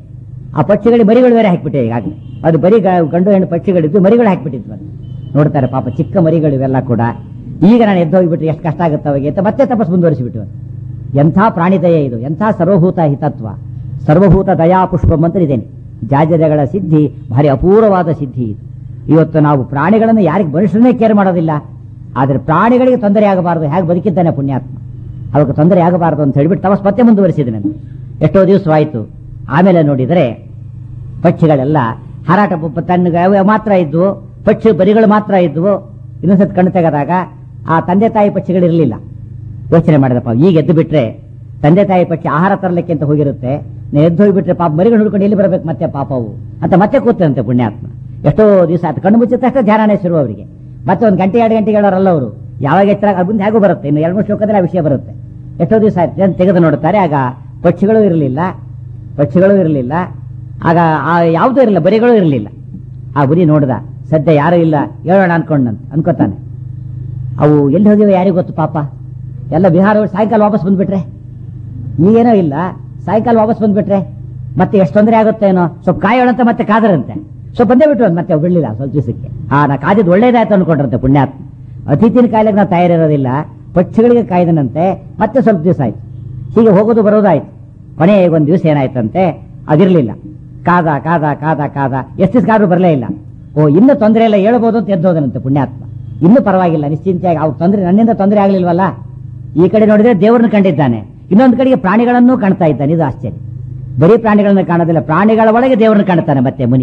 Speaker 1: ಆ ಪಕ್ಷಿಗಳಿಗೆ ಮರಿಗಳು ಬೇರೆ ಹಾಕ್ಬಿಟ್ಟೆ ಈಗಾಗಲೇ ಅದು ಬರೀ ಗ- ಗಂಡು ಹೆಣ್ಣು ಪಕ್ಷಿಗಳಿದ್ದು ಮರಿಗಳು ಹಾಕ್ಬಿಟ್ಟಿದ್ವು ಅದು. ನೋಡ್ತಾರೆ ಪಾಪ ಚಿಕ್ಕ ಮರಿಗಳು ಇವೆಲ್ಲ ಕೂಡ ಈಗ ನಾನು ಎದ್ದು ಹೋಗ್ಬಿಟ್ರೆ ಎಷ್ಟು ಕಷ್ಟ ಆಗುತ್ತೆ ಅವಾಗ ಅಂತ ಮತ್ತೆ ತಪಸ್ ಮುಂದುವರಿಸಿಬಿಟ್ಟು ಎಂಥ ಪ್ರಾಣಿದಯ ಇದು ಎಂಥ ಸರ್ವಭೂತ ಹಿತತ್ವ ಸರ್ವಭೂತ ದಯಾ ಪುಷ್ಪಂ ಅಂತ ಇದೇನೆ ಜಾಜದಗಳ ಸಿದ್ಧಿ ಭಾರಿ ಅಪೂರ್ವವಾದ ಸಿದ್ಧಿ ಇದು ಇವತ್ತು ನಾವು ಪ್ರಾಣಿಗಳನ್ನು ಯಾರಿಗೆ ಮನುಷ್ಯರನ್ನೇ ಕೇರ್ ಮಾಡೋದಿಲ್ಲ ಆದರೆ ಪ್ರಾಣಿಗಳಿಗೆ ತೊಂದರೆ ಆಗಬಾರದು ಹೇಗೆ ಬದುಕಿದ್ದಾನೆ ಪುಣ್ಯಾತ್ಮ ಅವಕ್ಕೆ ತೊಂದರೆ ಆಗಬಾರದು ಅಂತ ಹೇಳ್ಬಿಟ್ಟು ತಪಸ್ ಮತ್ತೆ ಮುಂದುವರಿಸಿದನಂತೆ ಎಷ್ಟೋ ದಿವಸವಾಯಿತು ಆಮೇಲೆ ನೋಡಿದರೆ ಪಕ್ಷಿಗಳೆಲ್ಲ ಹಾರಾಟ ಪ- ತಣ್ಣಗೆ ಅವು ಮಾತ್ರ ಇದ್ವು ಪಕ್ಷಿ ಬರಿಗಳು ಮಾತ್ರ ಇದ್ವು ಇನ್ನೊಂದ್ಸತಿ ಕಣ್ಣು ತೆಗೆದಾಗ ಆ ತಂದೆ ತಾಯಿ ಪಕ್ಷಿಗಳಿರಲಿಲ್ಲ ಯೋಚನೆ ಮಾಡಿದಪ್ಪ ಈಗ ಎದ್ದು ಬಿಟ್ರೆ ತಂದೆ ತಾಯಿ ಪಕ್ಷಿ ಆಹಾರ ತರಲಿಕ್ಕೆ ಅಂತ ಹೋಗಿರುತ್ತೆ ನಾ ಎದ್ದು ಹೋಗ್ಬಿಟ್ರೆ ಪಾಪ ಮರಿಗಳು ಹುಡ್ಕೊಂಡು ಎಲ್ಲಿ ಬರಬೇಕು ಮತ್ತೆ ಪಾಪ ಅವು ಅಂತ ಮತ್ತೆ ಕೂತಂತೆ ಪುಣ್ಯಾತ್ಮ ಎಷ್ಟೋ ದಿವಸ ಆಯ್ತು ಕಣ್ಣು ಮುಚ್ಚಿದ ತಕ್ಷಣ ಧ್ಯಾನನೇ ಶುರು ಅವರಿಗೆ ಮತ್ತೆ ಒಂದು ಗಂಟೆ ಎರಡು ಗಂಟೆಗೆ ಹೇಳೋರಲ್ಲ ಅವರು ಯಾವಾಗ ಎಚ್ಚರ ಅದು ಮುಂದೆ ಹೇಗೂ ಬರುತ್ತೆ ಇನ್ನು ಎರಡು ಮೂರು ಶ್ಲೋಕದಲ್ಲಿ ಆ ವಿಷಯ ಬರುತ್ತೆ ಎಷ್ಟೋ ದಿವಸ ಆಯ್ತು ಅಂತ ತೆಗೆದು ನೋಡ್ತಾರೆ ಆಗ ಪಕ್ಷಿಗಳು ಇರಲಿಲ್ಲ ಪಕ್ಷಿಗಳು ಇರಲಿಲ್ಲ ಆಗ ಆ ಯಾವುದೂ ಇರಲಿಲ್ಲ ಬರಿಗಳು ಇರಲಿಲ್ಲ ಆ ಗುರಿ ನೋಡ್ದ ಸದ್ಯ ಯಾರೂ ಇಲ್ಲ ಹೇಳೋಣ ಅನ್ಕೊಂಡಂತ ಅನ್ಕೋತಾನೆ ಅವು ಎಲ್ಲಿ ಹೋಗಿವೆ ಯಾರಿಗೂ ಗೊತ್ತು ಪಾಪ ಎಲ್ಲ ಬಿಹಾರ ಹೋಗಿ ಸಾಯಂಕಾಲ ವಾಪಸ್ ಬಂದ್ಬಿಟ್ರೆ ಈಗೇನೋ ಇಲ್ಲ ಸಾಯಂಕಾಲ ವಾಪಸ್ ಬಂದ್ಬಿಟ್ರೆ ಮತ್ತೆ ಎಷ್ಟು ತೊಂದರೆ ಆಗುತ್ತೆ ಏನೋ ಸ್ವಲ್ಪ ಕಾಯೋಣಂತ ಮತ್ತೆ ಕಾದರಂತೆ ಸ್ವಲ್ಪ ಬಂದೇ ಬಿಟ್ಟು ಮತ್ತೆ ಅವು ಬಿಡ್ಲಿಲ್ಲ ಸ್ವಲ್ಪ ದಿವಸಕ್ಕೆ ಆ ನಾ ಕಾದಿದ್ದು ಒಳ್ಳೇದಾಯ್ತು ಅನ್ಕೊಂಡ್ರಂತೆ ಪುಣ್ಯಾತ್ಮ ಅತಿಥಿನ ಕಾಯಿಲೆಗೆ ನಾವು ತಯಾರಿರೋದಿಲ್ಲ ಪಕ್ಷಿಗಳಿಗೆ ಕಾಯ್ದನಂತೆ ಮತ್ತೆ ಸ್ವಲ್ಪ ದಿವಸ ಆಯ್ತು ಹೀಗೆ ಹೋಗೋದು ಬರೋದಾಯ್ತು ಕೊನೆಗೆ ಒಂದು ದಿವಸ ಏನಾಯ್ತಂತೆ ಅದಿರ್ಲಿಲ್ಲ ಕಾದ ಕಾದ ಕಾದ ಕಾದ ಎಷ್ಟು ದಿವಸ ಕಾದ್ರೂ ಬರಲೇ ಇಲ್ಲ ಓ ಇನ್ನು ತೊಂದರೆ ಇಲ್ಲ ಹೇಳ್ಬೋದು ಅಂತ ಎದ್ದೋದನಂತೆ ಪುಣ್ಯಾತ್ಮ ಇನ್ನು ಪರವಾಗಿಲ್ಲ ನಿಶ್ಚಿಂತೆಯಾಗಿ ಅವ್ರು ತೊಂದರೆ ನನ್ನಿಂದ ತೊಂದರೆ ಆಗ್ಲಿಲ್ವಲ್ಲ ಈ ಕಡೆ ನೋಡಿದ್ರೆ ದೇವರನ್ನು ಕಂಡಿದ್ದಾನೆ ಇನ್ನೊಂದು ಕಡೆಗೆ ಪ್ರಾಣಿಗಳನ್ನೂ ಕಾಣ್ತಾ ಇದ್ದಾನೆ ಇದು ಆಶ್ಚರ್ಯ ಬರೀ ಪ್ರಾಣಿಗಳನ್ನ ಕಾಣೋದಿಲ್ಲ ಪ್ರಾಣಿಗಳ ಒಳಗೆ ದೇವರನ್ನು ಕಾಣ್ತಾನೆ ಮತ್ತೆ ಮುನಿ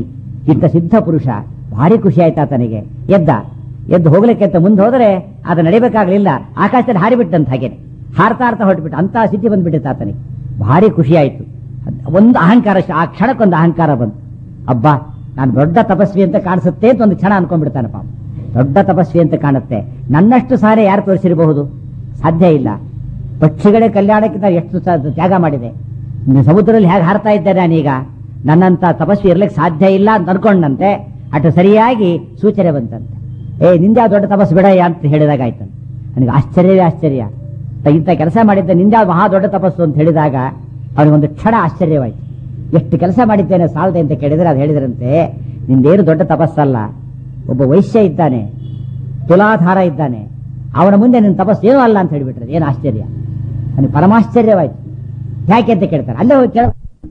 Speaker 1: ಇಂಥ ಸಿದ್ಧ ಪುರುಷ ಭಾರಿ ಖುಷಿ ಆಯ್ತಾ ತನಗೆ ಎದ್ದ ಎದ್ದು ಹೋಗ್ಲಿಕ್ಕೆ ಅಂತ ಮುಂದೆ ಹೋದರೆ ಅದು ನಡಿಬೇಕಾಗ್ಲಿಲ್ಲ ಆಕಾಶದಲ್ಲಿ ಹಾರಿಬಿಟ್ಟಂತ ಹಾಗೇನೆ ಹಾರ್ತಾ ಹಾರ್ತಾ ಹೊರಟ್ಬಿಟ್ಟು ಅಂತ ಸ್ಥಿತಿ ಬಂದ್ಬಿಟ್ಟಿತ್ತು ಆತನಿಗೆ ಭಾರಿ ಖುಷಿ ಆಯ್ತು ಒಂದು ಅಹಂಕಾರ ಆ ಕ್ಷಣಕ್ಕೊಂದು ಅಹಂಕಾರ ಬಂತು ಅಬ್ಬಾ ನಾನು ದೊಡ್ಡ ತಪಸ್ವಿ ಅಂತ ಕಾಣಿಸುತ್ತೆ ಅಂತ ಒಂದು ಕ್ಷಣ ಅನ್ಕೊಂಡ್ಬಿಡ್ತಾನೆ ಪಾಪ ದೊಡ್ಡ ತಪಸ್ವಿ ಅಂತ ಕಾಣುತ್ತೆ ನನ್ನಷ್ಟು ಸಾರೆ ಯಾರು ತೋರಿಸಿರಬಹುದು ಸಾಧ್ಯ ಇಲ್ಲ ಪಕ್ಷಿಗಳೇ ಕಲ್ಯಾಣಕ್ಕಿಂತ ಎಷ್ಟು ಸ- ತ್ಯಾಗ ಮಾಡಿದೆ ಇನ್ನು ಸಮುದ್ರದಲ್ಲಿ ಹೇಗೆ ಹಾರ್ತಾ ಇದ್ದೇನೆ ನಾನೀಗ ನನ್ನಂತ ತಪಸ್ವಿ ಇರ್ಲಿಕ್ಕೆ ಸಾಧ್ಯ ಇಲ್ಲ ಅಂತ ಅನ್ಕೊಂಡಂತೆ ಅಷ್ಟು ಸರಿಯಾಗಿ ಸೂಚನೆ ಬಂತಂತೆ ಏ ನಿಂದ್ಯಾ ದೊಡ್ಡ ತಪಸ್ಸು ಬಿಡಯ್ಯ ಅಂತ ಹೇಳಿದಾಗ ಆಯ್ತಂತೆ ನನಗೆ ಆಶ್ಚರ್ಯವೇ ಆಶ್ಚರ್ಯ ತ- ಇಂಥ ಕೆಲಸ ಮಾಡಿದ್ದೆ ನಿಂದ್ಯಾ ಮಹಾ ದೊಡ್ಡ ತಪಸ್ಸು ಅಂತ ಹೇಳಿದಾಗ ಅವನಿಗೊಂದು ಕ್ಷಣ ಆಶ್ಚರ್ಯವಾಯ್ತು ಎಷ್ಟು ಕೆಲಸ ಮಾಡಿದ್ದೇನೆ ಸಾಲದೆ ಅಂತ ಕೇಳಿದ್ರೆ ಅದು ಹೇಳಿದ್ರಂತೆ ನಿಂದೇನು ದೊಡ್ಡ ತಪಸ್ಸಲ್ಲ ಒಬ್ಬ ವೈಶ್ಯ ಇದ್ದಾನೆ ತುಲಾಧಾರ ಇದ್ದಾನೆ ಅವನ ಮುಂದೆ ನಿನ್ನ ತಪಸ್ಸು ಏನೂ ಅಲ್ಲ ಅಂತ ಹೇಳಿಬಿಟ್ರೆ ಏನು ಆಶ್ಚರ್ಯ ನನಗೆ ಪರಮಾಶ್ಚರ್ಯವಾಯ್ತು ಯಾಕೆ ಅಂತ ಕೇಳ್ತಾರೆ ಅಲ್ಲೇ ಹೋಗಿ ಕೇಳ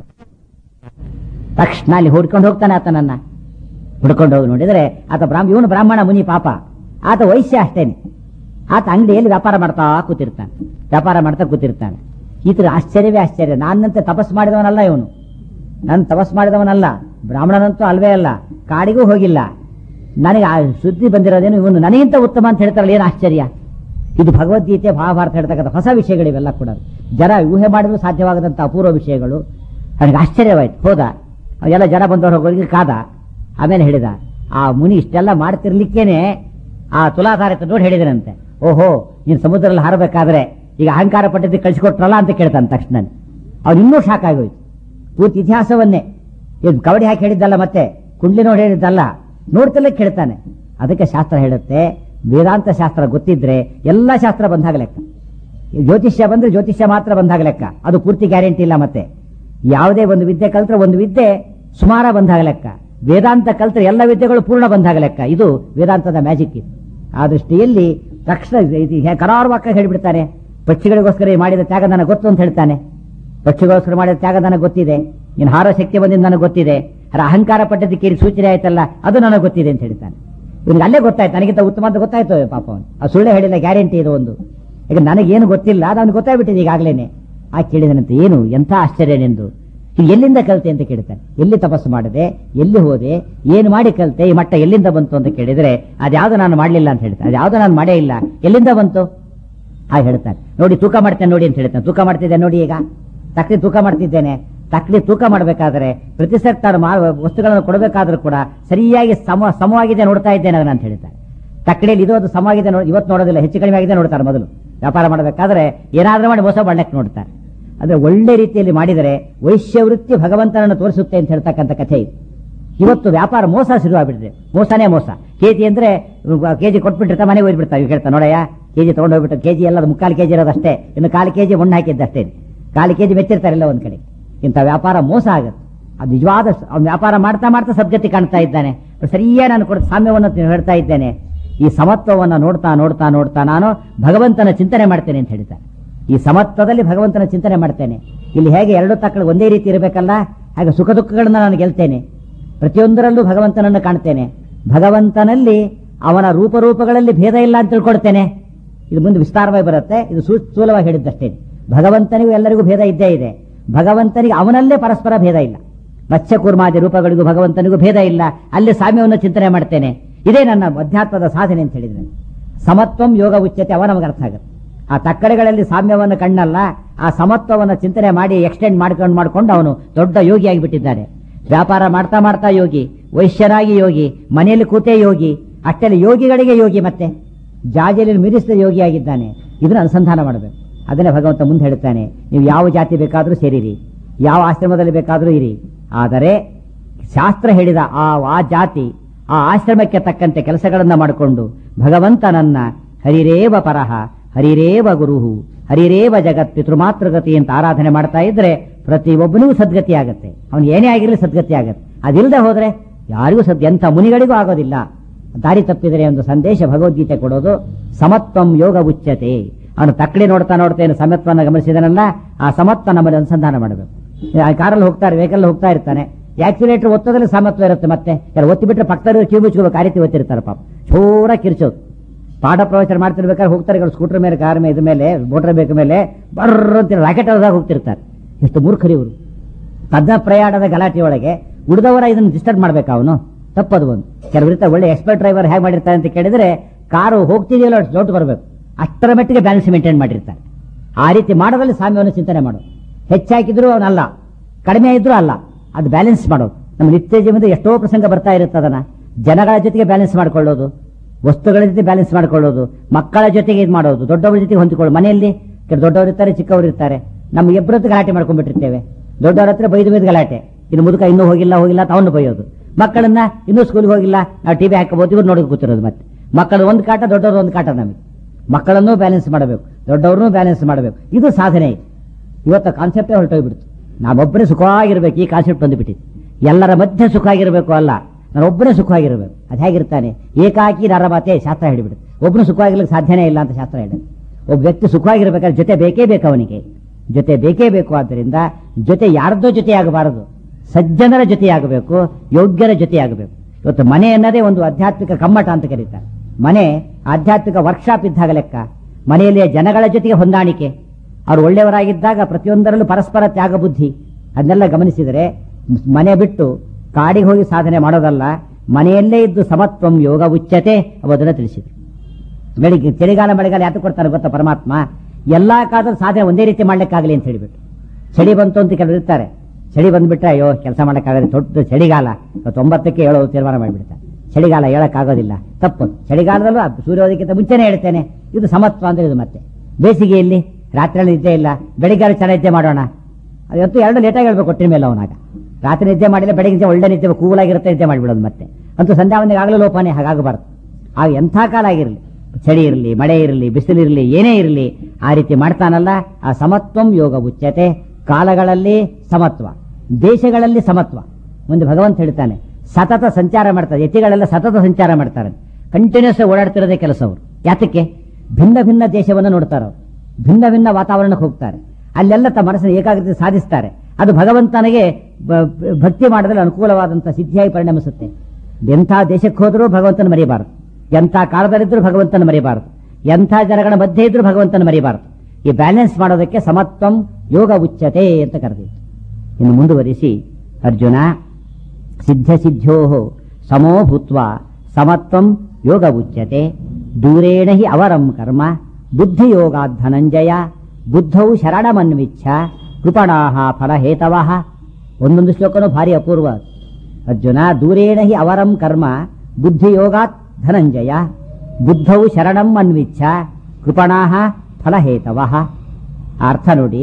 Speaker 1: ತಕ್ಷಣ ಅಲ್ಲಿ ಹುಡ್ಕೊಂಡು ಹೋಗ್ತಾನೆ ಆತನನ್ನ ಹುಡ್ಕೊಂಡು ಹೋಗಿ ನೋಡಿದ್ರೆ ಆತ ಬ್ರಾಹ್ಮ ಇವನು ಬ್ರಾಹ್ಮಣ ಮುನಿ ಪಾಪ ಆತ ವೈಶ್ಯ ಅಷ್ಟೇನೆ ಆತ ಅಂಗಡಿಯಲ್ಲಿ ವ್ಯಾಪಾರ ಮಾಡ್ತಾ ಕೂತಿರ್ತಾನೆ ವ್ಯಾಪಾರ ಮಾಡ್ತಾ ಕೂತಿರ್ತಾನೆ ಈತರ ಆಶ್ಚರ್ಯವೇ ಆಶ್ಚರ್ಯ ನಾನಂತೆ ತಪಸ್ ಮಾಡಿದವನಲ್ಲ ಇವನು ನಾನು ತಪಸ್ ಮಾಡಿದವನಲ್ಲ ಬ್ರಾಹ್ಮಣನಂತೂ ಅಲ್ವೇ ಅಲ್ಲ ಕಾಡಿಗೂ ಹೋಗಿಲ್ಲ ನನಗೆ ಆ ಸುದ್ದಿ ಬಂದಿರೋದೇನು ಇವನು ನನಗಿಂತ ಉತ್ತಮ ಅಂತ ಹೇಳ್ತಾರಲ್ಲ ಏನು ಆಶ್ಚರ್ಯ ಇದು ಭಗವದ್ಗೀತೆ ಮಹಾಭಾರತ ಹೇಳ್ತಕ್ಕಂಥ ಹೊಸ ವಿಷಯಗಳಿವೆಲ್ಲ ಕೂಡ ಜನ ಊಹೆ ಮಾಡಿದ್ರು ಸಾಧ್ಯವಾಗದಂಥ ಅಪೂರ್ವ ವಿಷಯಗಳು ನನಗೆ ಆಶ್ಚರ್ಯವಾಯ್ತು ಹೋದ ಎಲ್ಲ ಜನ ಬಂದವರು ಹೋಗೋರಿಗೆ ಕಾದ ಆಮೇಲೆ ಹೇಳಿದ ಆ ಮುನಿ ಇಷ್ಟೆಲ್ಲ ಮಾಡ್ತಿರ್ಲಿಕ್ಕೇನೆ ಆ ತುಲಾಧಾರಿತ ನೋಡಿ ಹೇಳಿದನಂತೆ ಓಹೋ ನೀನು ಸಮುದ್ರದಲ್ಲಿ ಹಾರಬೇಕಾದ್ರೆ ಈಗ ಅಹಂಕಾರ ಪಟ್ಟಿದ್ದು ಕಳಿಸಿಕೊಟ್ರಲ್ಲ ಅಂತ ಕೇಳ್ತಾನೆ ತಕ್ಷಣ ಅವ್ನು ಇನ್ನೂ ಶಾಕ್ ಆಗೋಯ್ತು ಪೂರ್ತಿ ಇತಿಹಾಸವನ್ನೇ ಇದು ಕಬಡ್ಡಿ ಹಾಕಿ ಹೇಳಿದ್ದಲ್ಲ ಮತ್ತೆ ಕುಂಡ್ಲಿ ನೋಡಿ ಹೇಳಿದ್ದಲ್ಲ ನೋಡ್ತಲೇ ಕೇಳ್ತಾನೆ ಅದಕ್ಕೆ ಶಾಸ್ತ್ರ ಹೇಳುತ್ತೆ ವೇದಾಂತ ಶಾಸ್ತ್ರ ಗೊತ್ತಿದ್ರೆ ಎಲ್ಲ ಶಾಸ್ತ್ರ ಬಂದಾಗ ಲೆಕ್ಕ ಈ ಜ್ಯೋತಿಷ್ಯ ಬಂದ್ರೆ ಜ್ಯೋತಿಷ್ಯ ಮಾತ್ರ ಬಂದಾಗ ಲೆಕ್ಕ ಅದು ಪೂರ್ತಿ ಗ್ಯಾರಂಟಿ ಇಲ್ಲ ಮತ್ತೆ ಯಾವುದೇ ಒಂದು ವಿದ್ಯೆ ಕಲ್ತ್ರೆ ಒಂದು ವಿದ್ಯೆ ಸುಮಾರ ಬಂದಾಗ ಲೆಕ್ಕ ವೇದಾಂತ ಕಲ್ತ್ರೆ ಎಲ್ಲ ವಿದ್ಯೆಗಳು ಪೂರ್ಣ ಬಂದಾಗ ಲೆಕ್ಕ ಇದು ವೇದಾಂತದ ಮ್ಯಾಜಿಕ್ ಇದು ಆ ದೃಷ್ಟಿಯಲ್ಲಿ ತಕ್ಷಣ ಕರಾರುವಾಕ ಹೇಳಿಬಿಡ್ತಾನೆ ಪಕ್ಷಿಗಳಿಗೋಸ್ಕರ ಈ ಮಾಡಿದ ತ್ಯಾಗ ನನಗೆ ಗೊತ್ತು ಅಂತ ಹೇಳ್ತಾನೆ ಪಕ್ಷಿಗೋಸ್ಕರ ಮಾಡಿದ ತ್ಯಾಗ ನನಗೆ ಗೊತ್ತಿದೆ ನೀನು ಹಾರೋ ಶಕ್ತಿ ಬಂದಿದ್ದು ನನಗೆ ಗೊತ್ತಿದೆ ಅರ ಅಹಂಕಾರ ಪಟ್ಟದಕ್ಕೆ ಸೂಚನೆ ಆಯ್ತಲ್ಲ ಅದು ನನಗೆ ಗೊತ್ತಿದೆ ಅಂತ ಹೇಳ್ತಾನೆ ಇವನಿಗೆ ಅಲ್ಲೇ ಗೊತ್ತಾಯ್ತು ನನಗಿಂತ ಉತ್ತಮ ಅಂತ ಗೊತ್ತಾಯ್ತು ಪಾಪ ಅವನು ಆ ಸುಳ್ಳೆ ಹೇಳಿಲ್ಲ ಗ್ಯಾರಂಟಿ ಇದು ಒಂದು ಈಗ ನನಗೇನು ಗೊತ್ತಿಲ್ಲ ಅದು ಅವ್ನಿಗೆ ಗೊತ್ತಾಗ್ಬಿಟ್ಟಿದೆ ಈಗಾಗಲೇನೆ ಆ ಕೇಳಿದನಂತೆ ಏನು ಎಂಥ ಆಶ್ಚರ್ಯ ನಿಂದು ಇದು ಎಲ್ಲಿಂದ ಕಲಿತೆ ಅಂತ ಕೇಳ್ತಾನೆ ಎಲ್ಲಿ ತಪಸ್ಸು ಮಾಡಿದೆ ಎಲ್ಲಿ ಹೋದೆ ಏನು ಮಾಡಿ ಕಲಿತೆ ಈ ಮಟ್ಟ ಎಲ್ಲಿಂದ ಬಂತು ಅಂತ ಕೇಳಿದ್ರೆ ಅದ್ಯಾವುದು ನಾನು ಮಾಡಲಿಲ್ಲ ಅಂತ ಹೇಳ್ತಾನೆ ಅದ್ಯಾವುದು ನಾನು ಮಾಡೇ ಇಲ್ಲ ಎಲ್ಲಿಂದ ಬಂತು ಹಾಗೆ ಹೇಳ್ತಾನೆ ನೋಡಿ ತೂಕ ಮಾಡ್ತೇನೆ ನೋಡಿ ಅಂತ ಹೇಳ್ತಾನೆ ತೂಕ ಮಾಡ್ತಿದ್ದೆ ನೋಡಿ ಈಗ ತಕ್ಕಡಿ ತೂಕ ಮಾಡ್ತಿದ್ದೇನೆ ತಕ್ಕಡಿ ತೂಕ ಮಾಡಬೇಕಾದ್ರೆ ಪ್ರತಿ ಸರಿ ತಾನು ಮಾ- ವಸ್ತುಗಳನ್ನು ಕೊಡಬೇಕಾದ್ರೂ ಕೂಡ ಸರಿಯಾಗಿ ಸಮ ಸಮವಾಗಿದೆ ನೋಡ್ತಾ ಇದ್ದೇನೆ ಅದನ್ನ ಅಂತ ಹೇಳ್ತಾರೆ ತಕ್ಕಡಿಯಲ್ಲಿ ಇದು ಅದು ಸಮವಾಗಿದೆ ನೋಡಿ ಇವತ್ತು ನೋಡೋದಿಲ್ಲ ಹೆಚ್ಚು ಕಡಿಮೆ ಆಗಿದೆ ನೋಡ್ತಾರೆ ಮೊದಲು ವ್ಯಾಪಾರ ಮಾಡಬೇಕಾದ್ರೆ ಏನಾದ್ರೂ ಮಾಡಿ ಮೋಸ ಮಾಡಕ್ಕೆ ನೋಡ್ತಾರೆ ಅಂದ್ರೆ ಒಳ್ಳೆ ರೀತಿಯಲ್ಲಿ ಮಾಡಿದರೆ ವೈಶ್ಯವೃತ್ತಿ ಭಗವಂತನನ್ನು ತೋರಿಸುತ್ತೆ ಅಂತ ಹೇಳ್ತಕ್ಕಂಥ ಕಥೆ ಇದು ಇವತ್ತು ವ್ಯಾಪಾರ ಮೋಸ ಶುರುವಾಗ್ಬಿಟ್ಟಿದೆ ಮೋಸನೇ ಮೋಸ ಕೆಜಿ ಅಂದ್ರೆ ಕೆಜಿ ಕೊಟ್ಬಿಟ್ಟಿರ್ತಾ ಮನೆಗೆ ಹೋಗ್ಬಿಡ್ತಾವೆ ಕೇಳ್ತಾ ನೋಡಯ್ಯ ಕೆಜಿ ತಗೊಂಡು ಹೋಗ್ಬಿಟ್ಟು ಕೆಜಿ ಎಲ್ಲ ಅದು ಮುಕ್ಕಾಲು ಕೆಜಿ ಇರೋದಷ್ಟೇ ಇನ್ನು ಕಾಲು ಕೆಜಿ ಮಣ್ಣು ಹಾಕಿದ್ದಷ್ಟೇ ಕಾಲು ಕೆಜಿ ಮೆಚ್ಚಿರ್ತಾರೆಲ್ಲ ಒಂದ್ ಕಡೆ ಇಂಥ ವ್ಯಾಪಾರ ಮೋಸ ಆಗುತ್ತೆ ಅದು ನಿಜವಾದ ಸ- ಅವ್ನು ವ್ಯಾಪಾರ ಮಾಡ್ತಾ ಮಾಡ್ತಾ ಸದ್ಗತಿ ಕಾಣ್ತಾ ಇದ್ದಾನೆ ಸರಿಯಾಗಿ ನಾನು ಕೊಡ ಸಾಮ್ಯವನ್ನು ತಿ- ಹೇಳ್ತಾ ಇದ್ದೇನೆ ಈ ಸಮತ್ವವನ್ನು ನೋಡ್ತಾ ನೋಡ್ತಾ ನೋಡ್ತಾ ನಾನು ಭಗವಂತನ ಚಿಂತನೆ ಮಾಡ್ತೇನೆ ಅಂತ ಹೇಳ್ತಾರೆ ಈ ಸಮತ್ವದಲ್ಲಿ ಭಗವಂತನ ಚಿಂತನೆ ಮಾಡ್ತೇನೆ ಇಲ್ಲಿ ಹೇಗೆ ಎರಡು ತಕ್ಕಳು ಒಂದೇ ರೀತಿ ಇರಬೇಕಲ್ಲ ಹಾಗೆ ಸುಖ ದುಃಖಗಳನ್ನ ನಾನು ಗೆಲ್ತೇನೆ ಪ್ರತಿಯೊಂದರಲ್ಲೂ ಭಗವಂತನನ್ನು ಕಾಣ್ತೇನೆ ಭಗವಂತನಲ್ಲಿ ಅವನ ರೂಪರೂಪಗಳಲ್ಲಿ ಭೇದ ಇಲ್ಲ ಅಂತ ತಿಳ್ಕೊಳ್ತೇನೆ ಇದು ಮುಂದೆ ವಿಸ್ತಾರವಾಗಿ ಬರುತ್ತೆ ಇದು ಸೂ- ಸ್ಥೂಲವಾಗಿ ಹೇಳಿದ್ದಷ್ಟೇ ಭಗವಂತನಿಗೂ ಎಲ್ಲರಿಗೂ ಭೇದ ಇದ್ದೇ ಇದೆ ಭಗವಂತನಿಗೆ ಅವನಲ್ಲೇ ಪರಸ್ಪರ ಭೇದ ಇಲ್ಲ ಮತ್ಸ್ಯಕೂರ್ಮಾದಿ ರೂಪಗಳಿಗೂ ಭಗವಂತನಿಗೂ ಭೇದ ಇಲ್ಲ ಅಲ್ಲಿ ಸಾಮ್ಯವನ್ನು ಚಿಂತನೆ ಮಾಡ್ತೇನೆ ಇದೇ ನನ್ನ ಅಧ್ಯಾತ್ಮದ ಸಾಧನೆ ಅಂತ ಹೇಳಿದ್ರೆ ಸಮತ್ವಂ ಯೋಗ ಉಚ್ಯತೆ ಅವ ನಮಗೆ ಅರ್ಥ ಆಗುತ್ತೆ ಆ ತಕ್ಕಡೆಗಳಲ್ಲಿ ಸಾಮ್ಯವನ್ನು ಕಣ್ಣಲ್ಲ ಆ ಸಮತ್ವವನ್ನು ಚಿಂತನೆ ಮಾಡಿ ಎಕ್ಸ್ಟೆಂಡ್ ಮಾಡ್ಕೊಂಡು ಮಾಡ್ಕೊಂಡು ಅವನು ದೊಡ್ಡ ಯೋಗಿಯಾಗಿ ಬಿಟ್ಟಿದ್ದಾನೆ ವ್ಯಾಪಾರ ಮಾಡ್ತಾ ಮಾಡ್ತಾ ಯೋಗಿ ವೈಶ್ಯನಾಗಿ ಯೋಗಿ ಮನೆಯಲ್ಲಿ ಕೂತೇ ಯೋಗಿ ಅಷ್ಟೆಲ್ಲ ಯೋಗಿಗಳಿಗೆ ಯೋಗಿ ಮತ್ತೆ ಜಾಜಲಿಯಲ್ಲಿ ಮೀರಿಸಿದ ಯೋಗಿಯಾಗಿದ್ದಾನೆ ಇದನ್ನು ಅನುಸಂಧಾನ ಮಾಡಬೇಕು ಅದನ್ನೇ ಭಗವಂತ ಮುಂದೆ ಹೇಳ್ತಾನೆ ನೀವು ಯಾವ ಜಾತಿ ಬೇಕಾದರೂ ಸೇರಿರಿ ಯಾವ ಆಶ್ರಮದಲ್ಲಿ ಬೇಕಾದರೂ ಇರಿ ಆದರೆ ಶಾಸ್ತ್ರ ಹೇಳಿದ ಆ ಆ ಜಾತಿ ಆ ಆಶ್ರಮಕ್ಕೆ ತಕ್ಕಂತೆ ಕೆಲಸಗಳನ್ನ ಮಾಡಿಕೊಂಡು ಭಗವಂತನನ್ನ ಹರಿರೇವ ಪರಹ ಹರಿರೇವ ಗುರುಹು ಹರಿರೇವ ಜಗತ್ ಪಿತೃಮಾತೃಗತಿ ಅಂತ ಆರಾಧನೆ ಮಾಡ್ತಾ ಇದ್ರೆ ಪ್ರತಿಯೊಬ್ಬನಿಗೂ ಸದ್ಗತಿ ಆಗತ್ತೆ ಅವನು ಏನೇ ಆಗಿರಲಿ ಸದ್ಗತಿ ಆಗತ್ತೆ ಅದಿಲ್ಲದೆ ಹೋದ್ರೆ ಯಾರಿಗೂ ಸದ್ ಎಂಥ ಮುನಿಗಳಿಗೂ ಆಗೋದಿಲ್ಲ ದಾರಿ ತಪ್ಪಿದರೆ ಒಂದು ಸಂದೇಶ ಭಗವದ್ಗೀತೆ ಕೊಡೋದು ಸಮತ್ವಂ ಯೋಗ ಉಚ್ಯತೆ ಅವನು ತಕ್ಕಡಿ ನೋಡ್ತಾ ನೋಡ್ತಾ ಏನು ಸಮತ್ವವನ್ನು ಗಮನಿಸಿದನಲ್ಲ ಆ ಸಮತ್ವ ನಮ್ಮಲ್ಲಿ ಅನುಸಂಧಾನ ಮಾಡಬೇಕು ಆ ಕಾರಲ್ಲಿ ಹೋಗ್ತಾರೆ ವೆಹಿಕಲ್ ಹೋಗ್ತಾ ಇರ್ತಾನೆ ಆಕ್ಸಿಲೇಟರ್ ಒತ್ತೋದ್ರಲ್ಲಿ ಸಮತ್ವ ಇರುತ್ತೆ ಮತ್ತೆ ಯಾರು ಒತ್ತಿ ಬಿಟ್ರೆ ಪಕ್ಕದಲ್ಲಿ ಕ್ಯೂ ಮುಚ್ಕೋಬೇಕು ಆ ರೀತಿ ಒತ್ತಿರ್ತಾರೆ ಪಾಪ ಚೋರ ಕಿರ್ಚೋದು ಪಾಠ ಪ್ರವಚನ ಮಾಡ್ತಿರ್ಬೇಕಾದ್ರೆ ಹೋಗ್ತಾರೆ ಸ್ಕೂಟರ್ ಮೇಲೆ ಕಾರ್ ಮೇಲೆ ಇದ್ರ ಮೇಲೆ ಮೋಟರ್ ಬೇಕ ಮೇಲೆ ಬರ್ರ ಅಂತ ರಾಕೆಟ್ ಹೋದಾಗ ಹೋಗ್ತಿರ್ತಾರೆ ಎಷ್ಟು ಮೂರ್ಖರಿ ಇವರು ಪದ್ಮ ಪ್ರಯಾಣದ ಗಲಾಟೆ ಒಳಗೆ ಉಳಿದವರ ಇದನ್ನು ಡಿಸ್ಟರ್ಬ್ ಮಾಡ್ಬೇಕು ಅವನು ತಪ್ಪದು ಒಂದು ಕೆಲವರು ಇರ್ತಾರೆ ಒಳ್ಳೆ ಎಕ್ಸ್ಪರ್ಟ್ ಡ್ರೈವರ್ ಹೇಗೆ ಮಾಡಿರ್ತಾರೆ ಅಂತ ಕೇಳಿದ್ರೆ ಕಾರು ಹೋಗ್ತಿದೆಯಲ್ಲ ಅಷ್ಟು ದೊಡ್ಡ ಬರಬೇಕು ಅಷ್ಟರ ಮಟ್ಟಿಗೆ ಬ್ಯಾಲೆನ್ಸ್ ಮೇಂಟೈನ್ ಮಾಡಿರ್ತಾರೆ ಆ ರೀತಿ ಮಾಡೋದ್ರಲ್ಲಿ ಸ್ವಾಮಿಯನ್ನು ಚಿಂತನೆ ಮಾಡೋದು ಹೆಚ್ಚಾಕಿದ್ರು ಅವನಲ್ಲ ಕಡಿಮೆ ಇದ್ರೂ ಅಲ್ಲ ಅದು ಬ್ಯಾಲೆನ್ಸ್ ಮಾಡೋದು ನಮ್ಮ ನಿತ್ಯ ಜೀವನದ ಎಷ್ಟೋ ಪ್ರಸಂಗ ಬರ್ತಾ ಇರುತ್ತೆ ಅದನ್ನ ಜನಗಳ ಜೊತೆಗೆ ಬ್ಯಾಲೆನ್ಸ್ ಮಾಡ್ಕೊಳ್ಳೋದು ವಸ್ತುಗಳ ಜೊತೆ ಬ್ಯಾಲೆನ್ಸ್ ಮಾಡ್ಕೊಳ್ಳೋದು ಮಕ್ಕಳ ಜೊತೆಗೆ ಇದು ಮಾಡೋದು ದೊಡ್ಡವರ ಜೊತೆಗೆ ಹೊಂದಿಕೊಳ್ಳೋದು ಮನೆಯಲ್ಲಿ ಕೆಲವು ದೊಡ್ಡವರು ಇರ್ತಾರೆ ಚಿಕ್ಕವರು ಇರ್ತಾರೆ ನಮ್ಮ ಇಬ್ಬರದ್ದು ಗಲಾಟೆ ಮಾಡ್ಕೊಂಡ್ಬಿಟ್ಟಿರ್ತೇವೆ ದೊಡ್ಡವ್ರ ಹತ್ರ ಬೈದು ಬೈದು ಗಲಾಟೆ ಇನ್ನು ಮುದುಕ ಇನ್ನೂ ಹೋಗಿಲ್ಲ ಹೋಗಿಲ್ಲ ಅಂತ ಅವನು ಬೈಯೋದು ಮಕ್ಕಳನ್ನ ಇನ್ನೂ ಸ್ಕೂಲ್ಗೆ ಹೋಗಿಲ್ಲ ನಾವು ಟಿವಿ ಹಾಕಬಹುದು ಇವ್ರು ನೋಡಿ ಕೂತಿರೋದು ಮತ್ತೆ ಮಕ್ಕಳು ಒಂದು ಕಾಟ ದೊಡ್ಡವರು ಒಂದು ಕಾಟ ನಮಗೆ ಮಕ್ಕಳನ್ನೂ ಬ್ಯಾಲೆನ್ಸ್ ಮಾಡಬೇಕು ದೊಡ್ಡವ್ರನ್ನೂ ಬ್ಯಾಲೆನ್ಸ್ ಮಾಡಬೇಕು ಇದು ಸಾಧನೆ ಇವತ್ತು ಕಾನ್ಸೆಪ್ಟೇ ಹೊರಟೋಗ್ಬಿಡ್ತು ನಾವೊಬ್ಬರೇ ಸುಖವಾಗಿರ್ಬೇಕು ಈ ಕಾನ್ಸೆಪ್ಟ್ ಬಂದುಬಿಟ್ಟಿದೆ ಎಲ್ಲರ ಮಧ್ಯೆ ಸುಖವಾಗಿರಬೇಕು ಅಲ್ಲ ನಾನೊಬ್ಬನೇ ಸುಖವಾಗಿರಬೇಕು ಅದು ಹೇಗಿರ್ತಾನೆ ಏಕಾಕಿ ನರಮಾತೆ ಶಾಸ್ತ್ರ ಹೇಳಿಬಿಡುತ್ತೆ ಒಬ್ಬನು ಸುಖವಾಗಿರ್ಲಿಕ್ಕೆ ಸಾಧ್ಯನೇ ಇಲ್ಲ ಅಂತ ಶಾಸ್ತ್ರ ಹೇಳುತ್ತೆ ಒಬ್ಬ ವ್ಯಕ್ತಿ ಸುಖವಾಗಿರ್ಬೇಕಾದ್ರೆ ಜೊತೆ ಬೇಕೇ ಬೇಕು ಅವನಿಗೆ ಜೊತೆ ಬೇಕೇ ಬೇಕು ಆದ್ದರಿಂದ ಜೊತೆ ಯಾರದ್ದೋ ಜೊತೆಯಾಗಬಾರದು ಸಜ್ಜನರ ಜೊತೆಯಾಗಬೇಕು ಯೋಗ್ಯರ ಜೊತೆಯಾಗಬೇಕು ಇವತ್ತು ಮನೆ ಅನ್ನೋದೇ ಒಂದು ಆಧ್ಯಾತ್ಮಿಕ ಕಮ್ಮಟ ಅಂತ ಕರೀತಾರೆ ಮನೆ ಆಧ್ಯಾತ್ಮಿಕ ವರ್ಕ್ಶಾಪ್ ಇದ್ದಾಗ ಲೆಕ್ಕ ಮನೆಯಲ್ಲಿಯ ಜನಗಳ ಜೊತೆಗೆ ಹೊಂದಾಣಿಕೆ ಅವರು ಒಳ್ಳೆಯವರಾಗಿದ್ದಾಗ ಪ್ರತಿಯೊಂದರಲ್ಲೂ ಪರಸ್ಪರ ತ್ಯಾಗ ಬುದ್ಧಿ ಅದನ್ನೆಲ್ಲ ಗಮನಿಸಿದರೆ ಮನೆ ಬಿಟ್ಟು ಕಾಡಿಗೆ ಹೋಗಿ ಸಾಧನೆ ಮಾಡೋದಲ್ಲ ಮನೆಯಲ್ಲೇ ಇದ್ದು ಸಮತ್ವಂ ಯೋಗ ಉಚ್ಚತೆ ಅದನ್ನು ತಿಳಿಸಿದರು ಬೆಳಿಗ್ಗೆ ಚಳಿಗಾಲ ಮಳೆಗಾಲ ಯಾಕೆ ಕೊಡ್ತಾರೆ ಗೊತ್ತಾ ಪರಮಾತ್ಮ ಎಲ್ಲಾ ಕಾಲದಲ್ಲಿ ಸಾಧನೆ ಒಂದೇ ರೀತಿ ಮಾಡ್ಲಿಕ್ಕಾಗಲಿ ಅಂತ ಹೇಳಿಬಿಟ್ಟು ಚಳಿ ಬಂತು ಅಂತ ಕೆಲವರು ಇರ್ತಾರೆ ಚಳಿ ಬಂದ್ಬಿಟ್ರೆ ಅಯ್ಯೋ ಕೆಲಸ ಮಾಡಕ್ಕಾಗದೆ ದೊಡ್ಡ ಚಳಿಗಾಲ ಇವತ್ತು ಒಂಬತ್ತಕ್ಕೆ ಹೇಳೋದು ತೀರ್ಮಾನ ಮಾಡಿಬಿಡ್ತಾರೆ ಚಳಿಗಾಲ ಹೇಳಕ್ಕಾಗೋದಿಲ್ಲ ತಪ್ಪು ಚಳಿಗಾಲದಲ್ಲೂ ಅದು ಸೂರ್ಯೋದಯಕ್ಕಿಂತ ಮುಂಚೆನೇ ಹೇಳ್ತೇನೆ ಇದು ಸಮತ್ವ ಅಂದ್ರೆ ಇದು ಮತ್ತೆ ಬೇಸಿಗೆಯಲ್ಲಿ ರಾತ್ರಿ ನಿದ್ದೆ ಇಲ್ಲ ಬೆಳಿಗ್ಗೆ ಚೆನ್ನಾಗಿ ನಿದ್ದೆ ಮಾಡೋಣ ಅದತ್ತು ಎರಡು ಲೇಟಾಗಿ ಹೇಳ್ಬೇಕು ಕೊಟ್ಟಿನ ಮೇಲೆ ಅವನಾಗ ರಾತ್ರಿ ನಿದ್ದೆ ಮಾಡಿಲ್ಲ ಬೆಳಿಗ್ಗೆ ನಿದ್ದೆ ಒಳ್ಳೆ ನಿದ್ದೆ ಕೂಲಾಗಿರುತ್ತೆ ನಿದ್ದೆ ಮಾಡಿಬಿಡೋದು ಮತ್ತೆ ಅಂತೂ ಸಂಧ್ಯಾ ಒಂದಿಗೆ ಆಗಲೂ ಲೋಪನೇ ಹಾಗಾಗಬಾರ್ದು ಆಗ ಎಂಥ ಕಾಲ ಆಗಿರಲಿ ಚಳಿ ಇರಲಿ ಮಳೆ ಇರಲಿ ಬಿಸಿಲಿರಲಿ ಏನೇ ಇರಲಿ ಆ ರೀತಿ ಮಾಡ್ತಾನಲ್ಲ ಆ ಸಮತ್ವಂ ಯೋಗ ಉಚ್ಯತೆ ಕಾಲಗಳಲ್ಲಿ ಸಮತ್ವ ದೇಶಗಳಲ್ಲಿ ಸಮತ್ವ ಮುಂದೆ ಭಗವಂತ ಹೇಳ್ತಾನೆ ಸತತ ಸಂಚಾರ ಮಾಡ್ತಾರೆ ಯತಿಗಳೆಲ್ಲ ಸತತ ಸಂಚಾರ ಮಾಡ್ತಾರೆ ಕಂಟಿನ್ಯೂಸ್ ಓಡಾಡ್ತಿರೋದೇ ಕೆಲಸ ಅವರು ಯಾತಕ್ಕೆ ಭಿನ್ನ ಭಿನ್ನ ದೇಶವನ್ನು ನೋಡ್ತಾರೆ ಅವರು ಭಿನ್ನ ಭಿನ್ನ ವಾತಾವರಣಕ್ಕೆ ಹೋಗ್ತಾರೆ ಅಲ್ಲೆಲ್ಲ ತಮ್ಮ ಮನಸ್ಸಿನ ಏಕಾಗ್ರತೆ ಸಾಧಿಸ್ತಾರೆ ಅದು ಭಗವಂತನಿಗೆ ಬ- ಬ- ಭಕ್ತಿ ಮಾಡೋದ್ರಲ್ಲಿ ಅನುಕೂಲವಾದಂತಹ ಸಿದ್ಧಿಯಾಗಿ ಪರಿಣಮಿಸುತ್ತೆ ಎಂಥ ದೇಶಕ್ಕೆ ಹೋದರೂ ಭಗವಂತನ ಮರೆಯಬಾರದು ಎಂಥ ಕಾಲದಲ್ಲಿದ್ದರೂ ಭಗವಂತನ ಮರೆಯಬಾರದು ಎಂಥ ಜನಗಳ ಮಧ್ಯೆ ಇದ್ರೂ ಭಗವಂತನ ಮರೆಯಬಾರದು ಈ ಬ್ಯಾಲೆನ್ಸ್ ಮಾಡೋದಕ್ಕೆ ಸಮತ್ವಂ ಯೋಗ ಉಚ್ಚತೆ ಅಂತ ಕರೆದಿತ್ತು ಇನ್ನು ಮುಂದುವರಿಸಿ ಅರ್ಜುನ ಸಿದ್ಧ ಸಿದ್ಧೋ ಸಮೋ ಭೂತ್ವ ಸಮತ್ವಂ ಯೋಗ ಉಚ್ಯತೆ ದೂರೇಣ ಹಿ ಅವರಂ ಕರ್ಮ ಬುದ್ಧಿಯೋಗಾದ್ ಧನಂಜಯ ಬುದ್ಧೌ ಶರಣಮನ್ವಿಚ್ಛ ಕೃಪಣಾಹ ಫಲಹೇತವಃ ಒಂದೊಂದು ಶ್ಲೋಕನೂ ಭಾರಿ ಅಪೂರ್ವ ಅರ್ಜುನ ದೂರೇಣ ಹಿ ಅವರಂ ಕರ್ಮ ಬುದ್ಧಿಯೋಗಾತ್ ಧನಂಜಯ ಬುದ್ಧೌ ಶರಣಂ ಅನ್ವಿಚ್ಛ ಕೃಪಣಾಹ ಫಲಹೇತವಃ ಆ ಅರ್ಥ ನೋಡಿ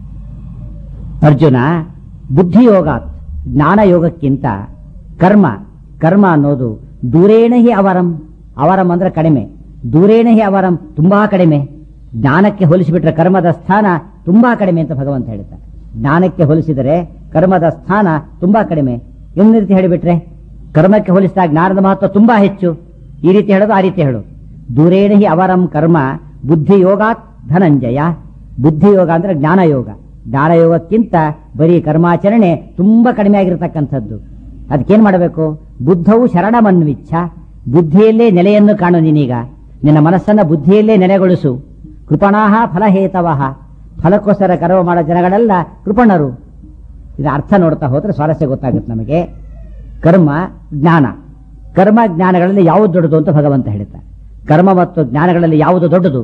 Speaker 1: ಅರ್ಜುನ ಬುದ್ಧಿಯೋಗಾತ್ ಜ್ಞಾನಯೋಗಕ್ಕಿಂತ ಕರ್ಮ ಕರ್ಮ ಅನ್ನೋದು ದೂರೇಣ ಹಿ ಅವರಂ ಅವರಂ ಅಂದ್ರೆ ಕಡಿಮೆ ದೂರೇಣ ಹಿ ಅವರಂ ತುಂಬಾ ಕಡಿಮೆ ಜ್ಞಾನಕ್ಕೆ ಹೋಲಿಸಿಬಿಟ್ರೆ ಕರ್ಮದ ಸ್ಥಾನ ತುಂಬಾ ಕಡಿಮೆ ಅಂತ ಭಗವಂತ ಹೇಳ್ತಾರೆ ಜ್ಞಾನಕ್ಕೆ ಹೋಲಿಸಿದರೆ ಕರ್ಮದ ಸ್ಥಾನ ತುಂಬಾ ಕಡಿಮೆ ಇನ್ನು ರೀತಿ ಹೇಳಿಬಿಟ್ರೆ ಕರ್ಮಕ್ಕೆ ಹೋಲಿಸಿದಾಗ ಜ್ಞಾನದ ಮಹತ್ವ ತುಂಬಾ ಹೆಚ್ಚು ಈ ರೀತಿ ಹೇಳೋದು ಆ ರೀತಿ ಹೇಳೋದು ದೂರೇಣ ಹಿ ಅವರಂ ಕರ್ಮ ಬುದ್ಧಿಯೋಗಾತ್ ಧನಂಜಯ ಬುದ್ಧಿಯೋಗ ಅಂದ್ರೆ ಜ್ಞಾನಯೋಗ ಜ್ಞಾನಯೋಗಕ್ಕಿಂತ ಬರೀ ಕರ್ಮಾಚರಣೆ ತುಂಬಾ ಕಡಿಮೆ ಆಗಿರತಕ್ಕಂಥದ್ದು ಅದಕ್ಕೇನ್ ಮಾಡಬೇಕು ಬುದ್ಧವು ಶರಣಮನ್ವಿಚ್ಛ ಬುದ್ಧಿಯಲ್ಲೇ ನೆಲೆಯನ್ನು ಕಾಣು ನೀನೀಗ ನಿನ್ನ ಮನಸ್ಸನ್ನ ಬುದ್ಧಿಯಲ್ಲೇ ನೆಲೆಗೊಳಿಸು ಕೃಪಣಾಹ ಫಲಹೇತವಹ ಫಲಕ್ಕೋಸ್ಕರ ಕರ್ಮ ಮಾಡೋ ಜನಗಳೆಲ್ಲ ಕೃಪಣರು ಇದು ಅರ್ಥ ನೋಡ್ತಾ ಹೋದ್ರೆ ಸ್ವಾರಸ್ಯ ಗೊತ್ತಾಗುತ್ತೆ ನಮಗೆ ಕರ್ಮ ಜ್ಞಾನ ಕರ್ಮ ಜ್ಞಾನಗಳಲ್ಲಿ ಯಾವುದು ದೊಡ್ಡದು ಅಂತ ಭಗವಂತ ಹೇಳ್ತಾರೆ ಕರ್ಮ ಮತ್ತು ಜ್ಞಾನಗಳಲ್ಲಿ ಯಾವುದು ದೊಡ್ಡದು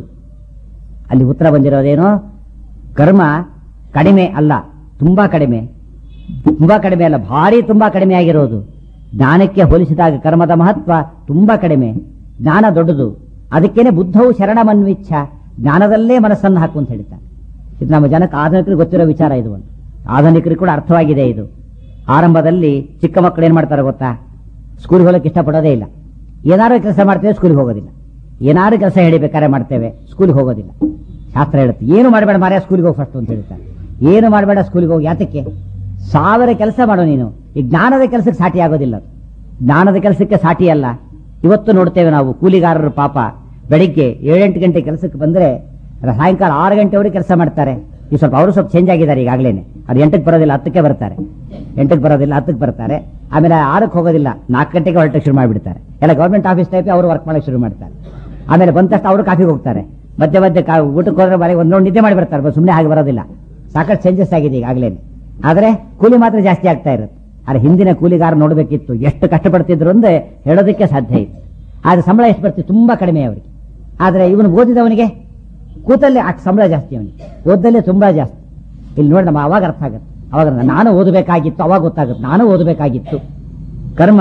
Speaker 1: ಅಲ್ಲಿ ಉತ್ತರ ಬಂದಿರೋದೇನು ಕರ್ಮ ಕಡಿಮೆ ಅಲ್ಲ ತುಂಬಾ ಕಡಿಮೆ ತುಂಬಾ ಕಡಿಮೆ ಅಲ್ಲ ಭಾರಿ ತುಂಬಾ ಕಡಿಮೆ ಆಗಿರೋದು ಜ್ಞಾನಕ್ಕೆ ಹೋಲಿಸಿದಾಗ ಕರ್ಮದ ಮಹತ್ವ ತುಂಬಾ ಕಡಿಮೆ ಜ್ಞಾನ ದೊಡ್ಡದು ಅದಕ್ಕೇನೆ ಬುದ್ಧವು ಶರಣಮನ್ವಿಚ್ಛ ಜ್ಞಾನದಲ್ಲೇ ಮನಸ್ಸನ್ನು ಹಾಕು ಅಂತ ಹೇಳ್ತಾನೆ ಇದು ನಮ್ಮ ಜನಕ್ಕೆ ಆಧುನಿಕರಿಗೆ ಗೊತ್ತಿರೋ ವಿಚಾರ ಇದು ಒಂದು ಆಧುನಿಕರಿಗೆ ಕೂಡ ಅರ್ಥವಾಗಿದೆ ಇದು ಆರಂಭದಲ್ಲಿ ಚಿಕ್ಕ ಮಕ್ಕಳು ಏನ್ ಮಾಡ್ತಾರೆ ಗೊತ್ತಾ ಸ್ಕೂಲ್ಗೆ ಹೋಗಕ್ಕೆ ಇಷ್ಟಪಡೋದೇ ಇಲ್ಲ ಏನಾರು ಕೆಲಸ ಮಾಡ್ತೇವೆ ಸ್ಕೂಲ್ಗೆ ಹೋಗೋದಿಲ್ಲ ಏನಾರು ಕೆಲಸ ಹೇಳಿಬೇಕಾದ್ರೆ ಮಾಡ್ತೇವೆ ಸ್ಕೂಲ್ಗೆ ಹೋಗೋದಿಲ್ಲ ಶಾಸ್ತ್ರ ಹೇಳುತ್ತೆ ಏನು ಮಾಡಬೇಡ ಮಾರ್ಯ ಸ್ಕೂಲ್ಗೆ ಹೋಗಿ ಫಸ್ಟ್ ಅಂತ ಹೇಳ್ತಾರೆ ಏನು ಮಾಡಬೇಡ ಸ್ಕೂಲ್ಗೆ ಹೋಗಿ ಯಾತಕ್ಕೆ ಸಾವಿರ ಕೆಲಸ ಮಾಡೋ ನೀನು ಈ ಜ್ಞಾನದ ಕೆಲಸಕ್ಕೆ ಸಾಟಿ ಆಗೋದಿಲ್ಲ ಅದು. ಜ್ಞಾನದ ಕೆಲಸಕ್ಕೆ ಸಾಟಿ ಅಲ್ಲ ಇವತ್ತು ನೋಡ್ತೇವೆ ನಾವು ಕೂಲಿಗಾರರು ಪಾಪ ಬೆಳಿಗ್ಗೆ ಏಳೆಂಟು ಗಂಟೆ ಕೆಲಸಕ್ಕೆ ಬಂದ್ರೆ ಸಾಯಂಕಾಲ ಆರು ಗಂಟೆವರೆಗೆ ಕೆಲಸ ಮಾಡ್ತಾರೆ ಈ ಸ್ವಲ್ಪ ಅವರು ಸ್ವಲ್ಪ ಚೇಂಜ್ ಆಗಿದ್ದಾರೆ ಈಗಾಗಲೇ ಅದು ಎಂಟಕ್ಕೆ ಬರೋದಿಲ್ಲ ಹತ್ತಕ್ಕೆ ಬರ್ತಾರೆ ಎಂಟಕ್ಕೆ ಬರೋದಿಲ್ಲ ಹತ್ತಕ್ಕೆ ಬರ್ತಾರೆ ಆಮೇಲೆ ಆರಕ್ಕೆ ಹೋಗೋದಿಲ್ಲ ನಾಲ್ಕು ಗಂಟೆಗೆ ಹೊರಟಕ್ಕೆ ಶುರು ಮಾಡಿಬಿಡ್ತಾರೆ ಎಲ್ಲ ಗೌರ್ಮೆಂಟ್ ಆಫೀಸ್ ಟೈಪ್ ಅವರು ವರ್ಕ್ ಮಾಡಕ್ಕೆ ಶುರು ಮಾಡ್ತಾರೆ ಆಮೇಲೆ ಬಂದ ತಕ್ಷಣ ಅವರು ಕಾಫಿಗೆ ಹೋಗ್ತಾರೆ ಮಧ್ಯೆ ಮಧ್ಯೆ ಕಾ- ಊಟಕ್ಕೆ ಹೋದ್ರೆ ಬರೀ ಒಂದು ನಿದ್ದೆ ಮಾಡಿ ಬರ್ತಾರೆ ಸುಮ್ಮನೆ ಹಾಗೆ ಬರೋದಿಲ್ಲ ಸಾಕಷ್ಟು ಚೇಂಜಸ್ ಆಗಿದೆ ಈಗಾಗಲೇ ಆದರೆ ಕೂಲಿ ಮಾತ್ರ ಜಾಸ್ತಿ ಆಗ್ತಾ ಇರುತ್ತೆ ಆದ್ರೆ ಹಿಂದಿನ ಕೂಲಿಗಾರ ನೋಡಬೇಕಿತ್ತು ಎಷ್ಟು ಕಷ್ಟಪಡ್ತಿದ್ರು ಅಂದ್ರೆ ಹೇಳೋದಕ್ಕೆ ಸಾಧ್ಯ ಇಲ್ಲ ಆದ್ರೆ ಸಂಬಳ ಎಷ್ಟು ಬರ್ತಿತ್ತು ತುಂಬಾ ಕಡಿಮೆ ಅವರಿಗೆ ಆದ್ರೆ ಇವನು ಓದಿದವನಿಗೆ ಕೂತಲ್ಲೇ ಅಷ್ಟು ಸಂಬಳ ಜಾಸ್ತಿ ಅವನಿಗೆ ಓದ್ದಲ್ಲೇ ತುಂಬಾ ಜಾಸ್ತಿ ಇಲ್ಲಿ ನೋಡಿ ನಮ್ಮ ಅವಾಗ ಅರ್ಥ ಆಗುತ್ತೆ ಅವಾಗ ನಾನು ಓದಬೇಕಾಗಿತ್ತು ಅವಾಗ ಗೊತ್ತಾಗುತ್ತೆ ನಾನು ಓದಬೇಕಾಗಿತ್ತು ಕರ್ಮ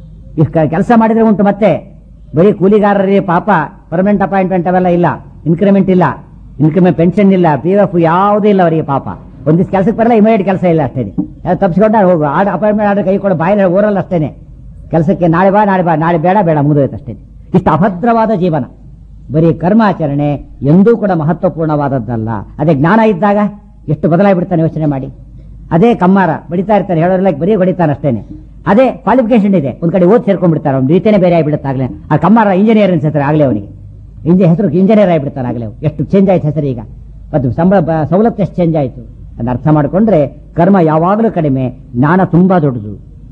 Speaker 1: ಕೆಲಸ ಮಾಡಿದ್ರೆ ಉಂಟು ಮತ್ತೆ ಬರೀ ಕೂಲಿಗಾರರಿಗೆ ಪಾಪ ಪರ್ಮನೆಂಟ್ ಅಪಾಯಿಂಟ್ಮೆಂಟ್ ಅವೆಲ್ಲ ಇಲ್ಲ ಇನ್ಕ್ರಿಮೆಂಟ್ ಇಲ್ಲ ಇನ್ಕ್ರಿಮೆಂಟ್ ಪೆನ್ಷನ್ ಇಲ್ಲ ಪಿ ಎಫ್ ಯಾವುದೂ ಇಲ್ಲ ಅವರಿಗೆ ಪಾಪ ಒಂದಿಷ್ಟು ಕೆಲಸಕ್ಕೆ ಬರಲ್ಲ ಇಮಿಡಿಯೇಟ್ ಕೆಲಸ ಇಲ್ಲ ಅಷ್ಟೇನೆ ತಪ್ಪಿಸ್ಕೊಂಡ ಹೋಗು ಆರ್ಡರ್ ಅಪಾಯಿಂಟ್ಮೆಂಟ್ ಆರ್ಡರ್ ಕೈ ಕೊಡು ಬಾಯಿ ಓರಲ್ಲ ಅಷ್ಟೇನೆ ಕೆಲಸಕ್ಕೆ ನಾಳೆ ಬಾ ನಾಳೆ ಬಾ ನಾಳೆ ಬೇಡ ಬೇಡ ಮುಗಿದೋಯ್ತು ಅಷ್ಟೇ ಇಷ್ಟು ಅಭದ್ರವಾದ ಜೀವನ ಬರೀ ಕರ್ಮಾಚರಣೆ ಎಂದೂ ಕೂಡ ಮಹತ್ವಪೂರ್ಣವಾದದ್ದಲ್ಲ ಅದೇ ಜ್ಞಾನ ಇದ್ದಾಗ ಎಷ್ಟು ಬದಲಾಗಿ ಯೋಚನೆ ಮಾಡಿ ಅದೇ ಕಮ್ಮಾರ ಬಡಿತಾ ಇರ್ತಾರೆ ಹೇಳೋದ್ರಲ್ಲ ಬರೀ ಬಡಿತಾನೆ ಅಷ್ಟೇನೆ ಅದೇ ಕ್ವಾಲಿಫಿಕೇಶನ್ ಇದೆ ಒಂದ್ ಕಡೆ ಓದ್ ಸೇರ್ಕೊಂಡ್ಬಿಡ್ತಾರೆ ಅವ್ನು ರೀತಿನೇ ಬೇರೆ ಆಗಿಬಿಡುತ್ತೆ ಆಗ್ಲೇ ಆ ಕಮ್ಮಾರ ಇಂಜಿನಿಯರ್ ಅನ್ಸುತ್ತಾರೆ ಆಗ್ಲೇ ಅವನಿಗೆ ಇಂಜಿ ಹೆಸರು ಇಂಜಿನಿಯರ್ ಆಗಿಬಿಡ್ತಾನೆ ಆಗ್ಲೇ ಅವ್ನು. ಎಷ್ಟು ಚೇಂಜ್ ಆಯ್ತು ಹೆಸರು ಈಗ ಮತ್ತು ಸಂಬಳ ಬ- ಸವಲತ್ತು ಎಷ್ಟು ಚೇಂಜ್ ಆಯ್ತು ಅದನ್ನ ಅರ್ಥ ಮಾಡಿಕೊಂಡ್ರೆ ಕರ್ಮ ಯಾವಾಗಲೂ ಕಡಿಮೆ ಜ್ಞಾನ ತುಂಬಾ ದೊಡ್ಡದು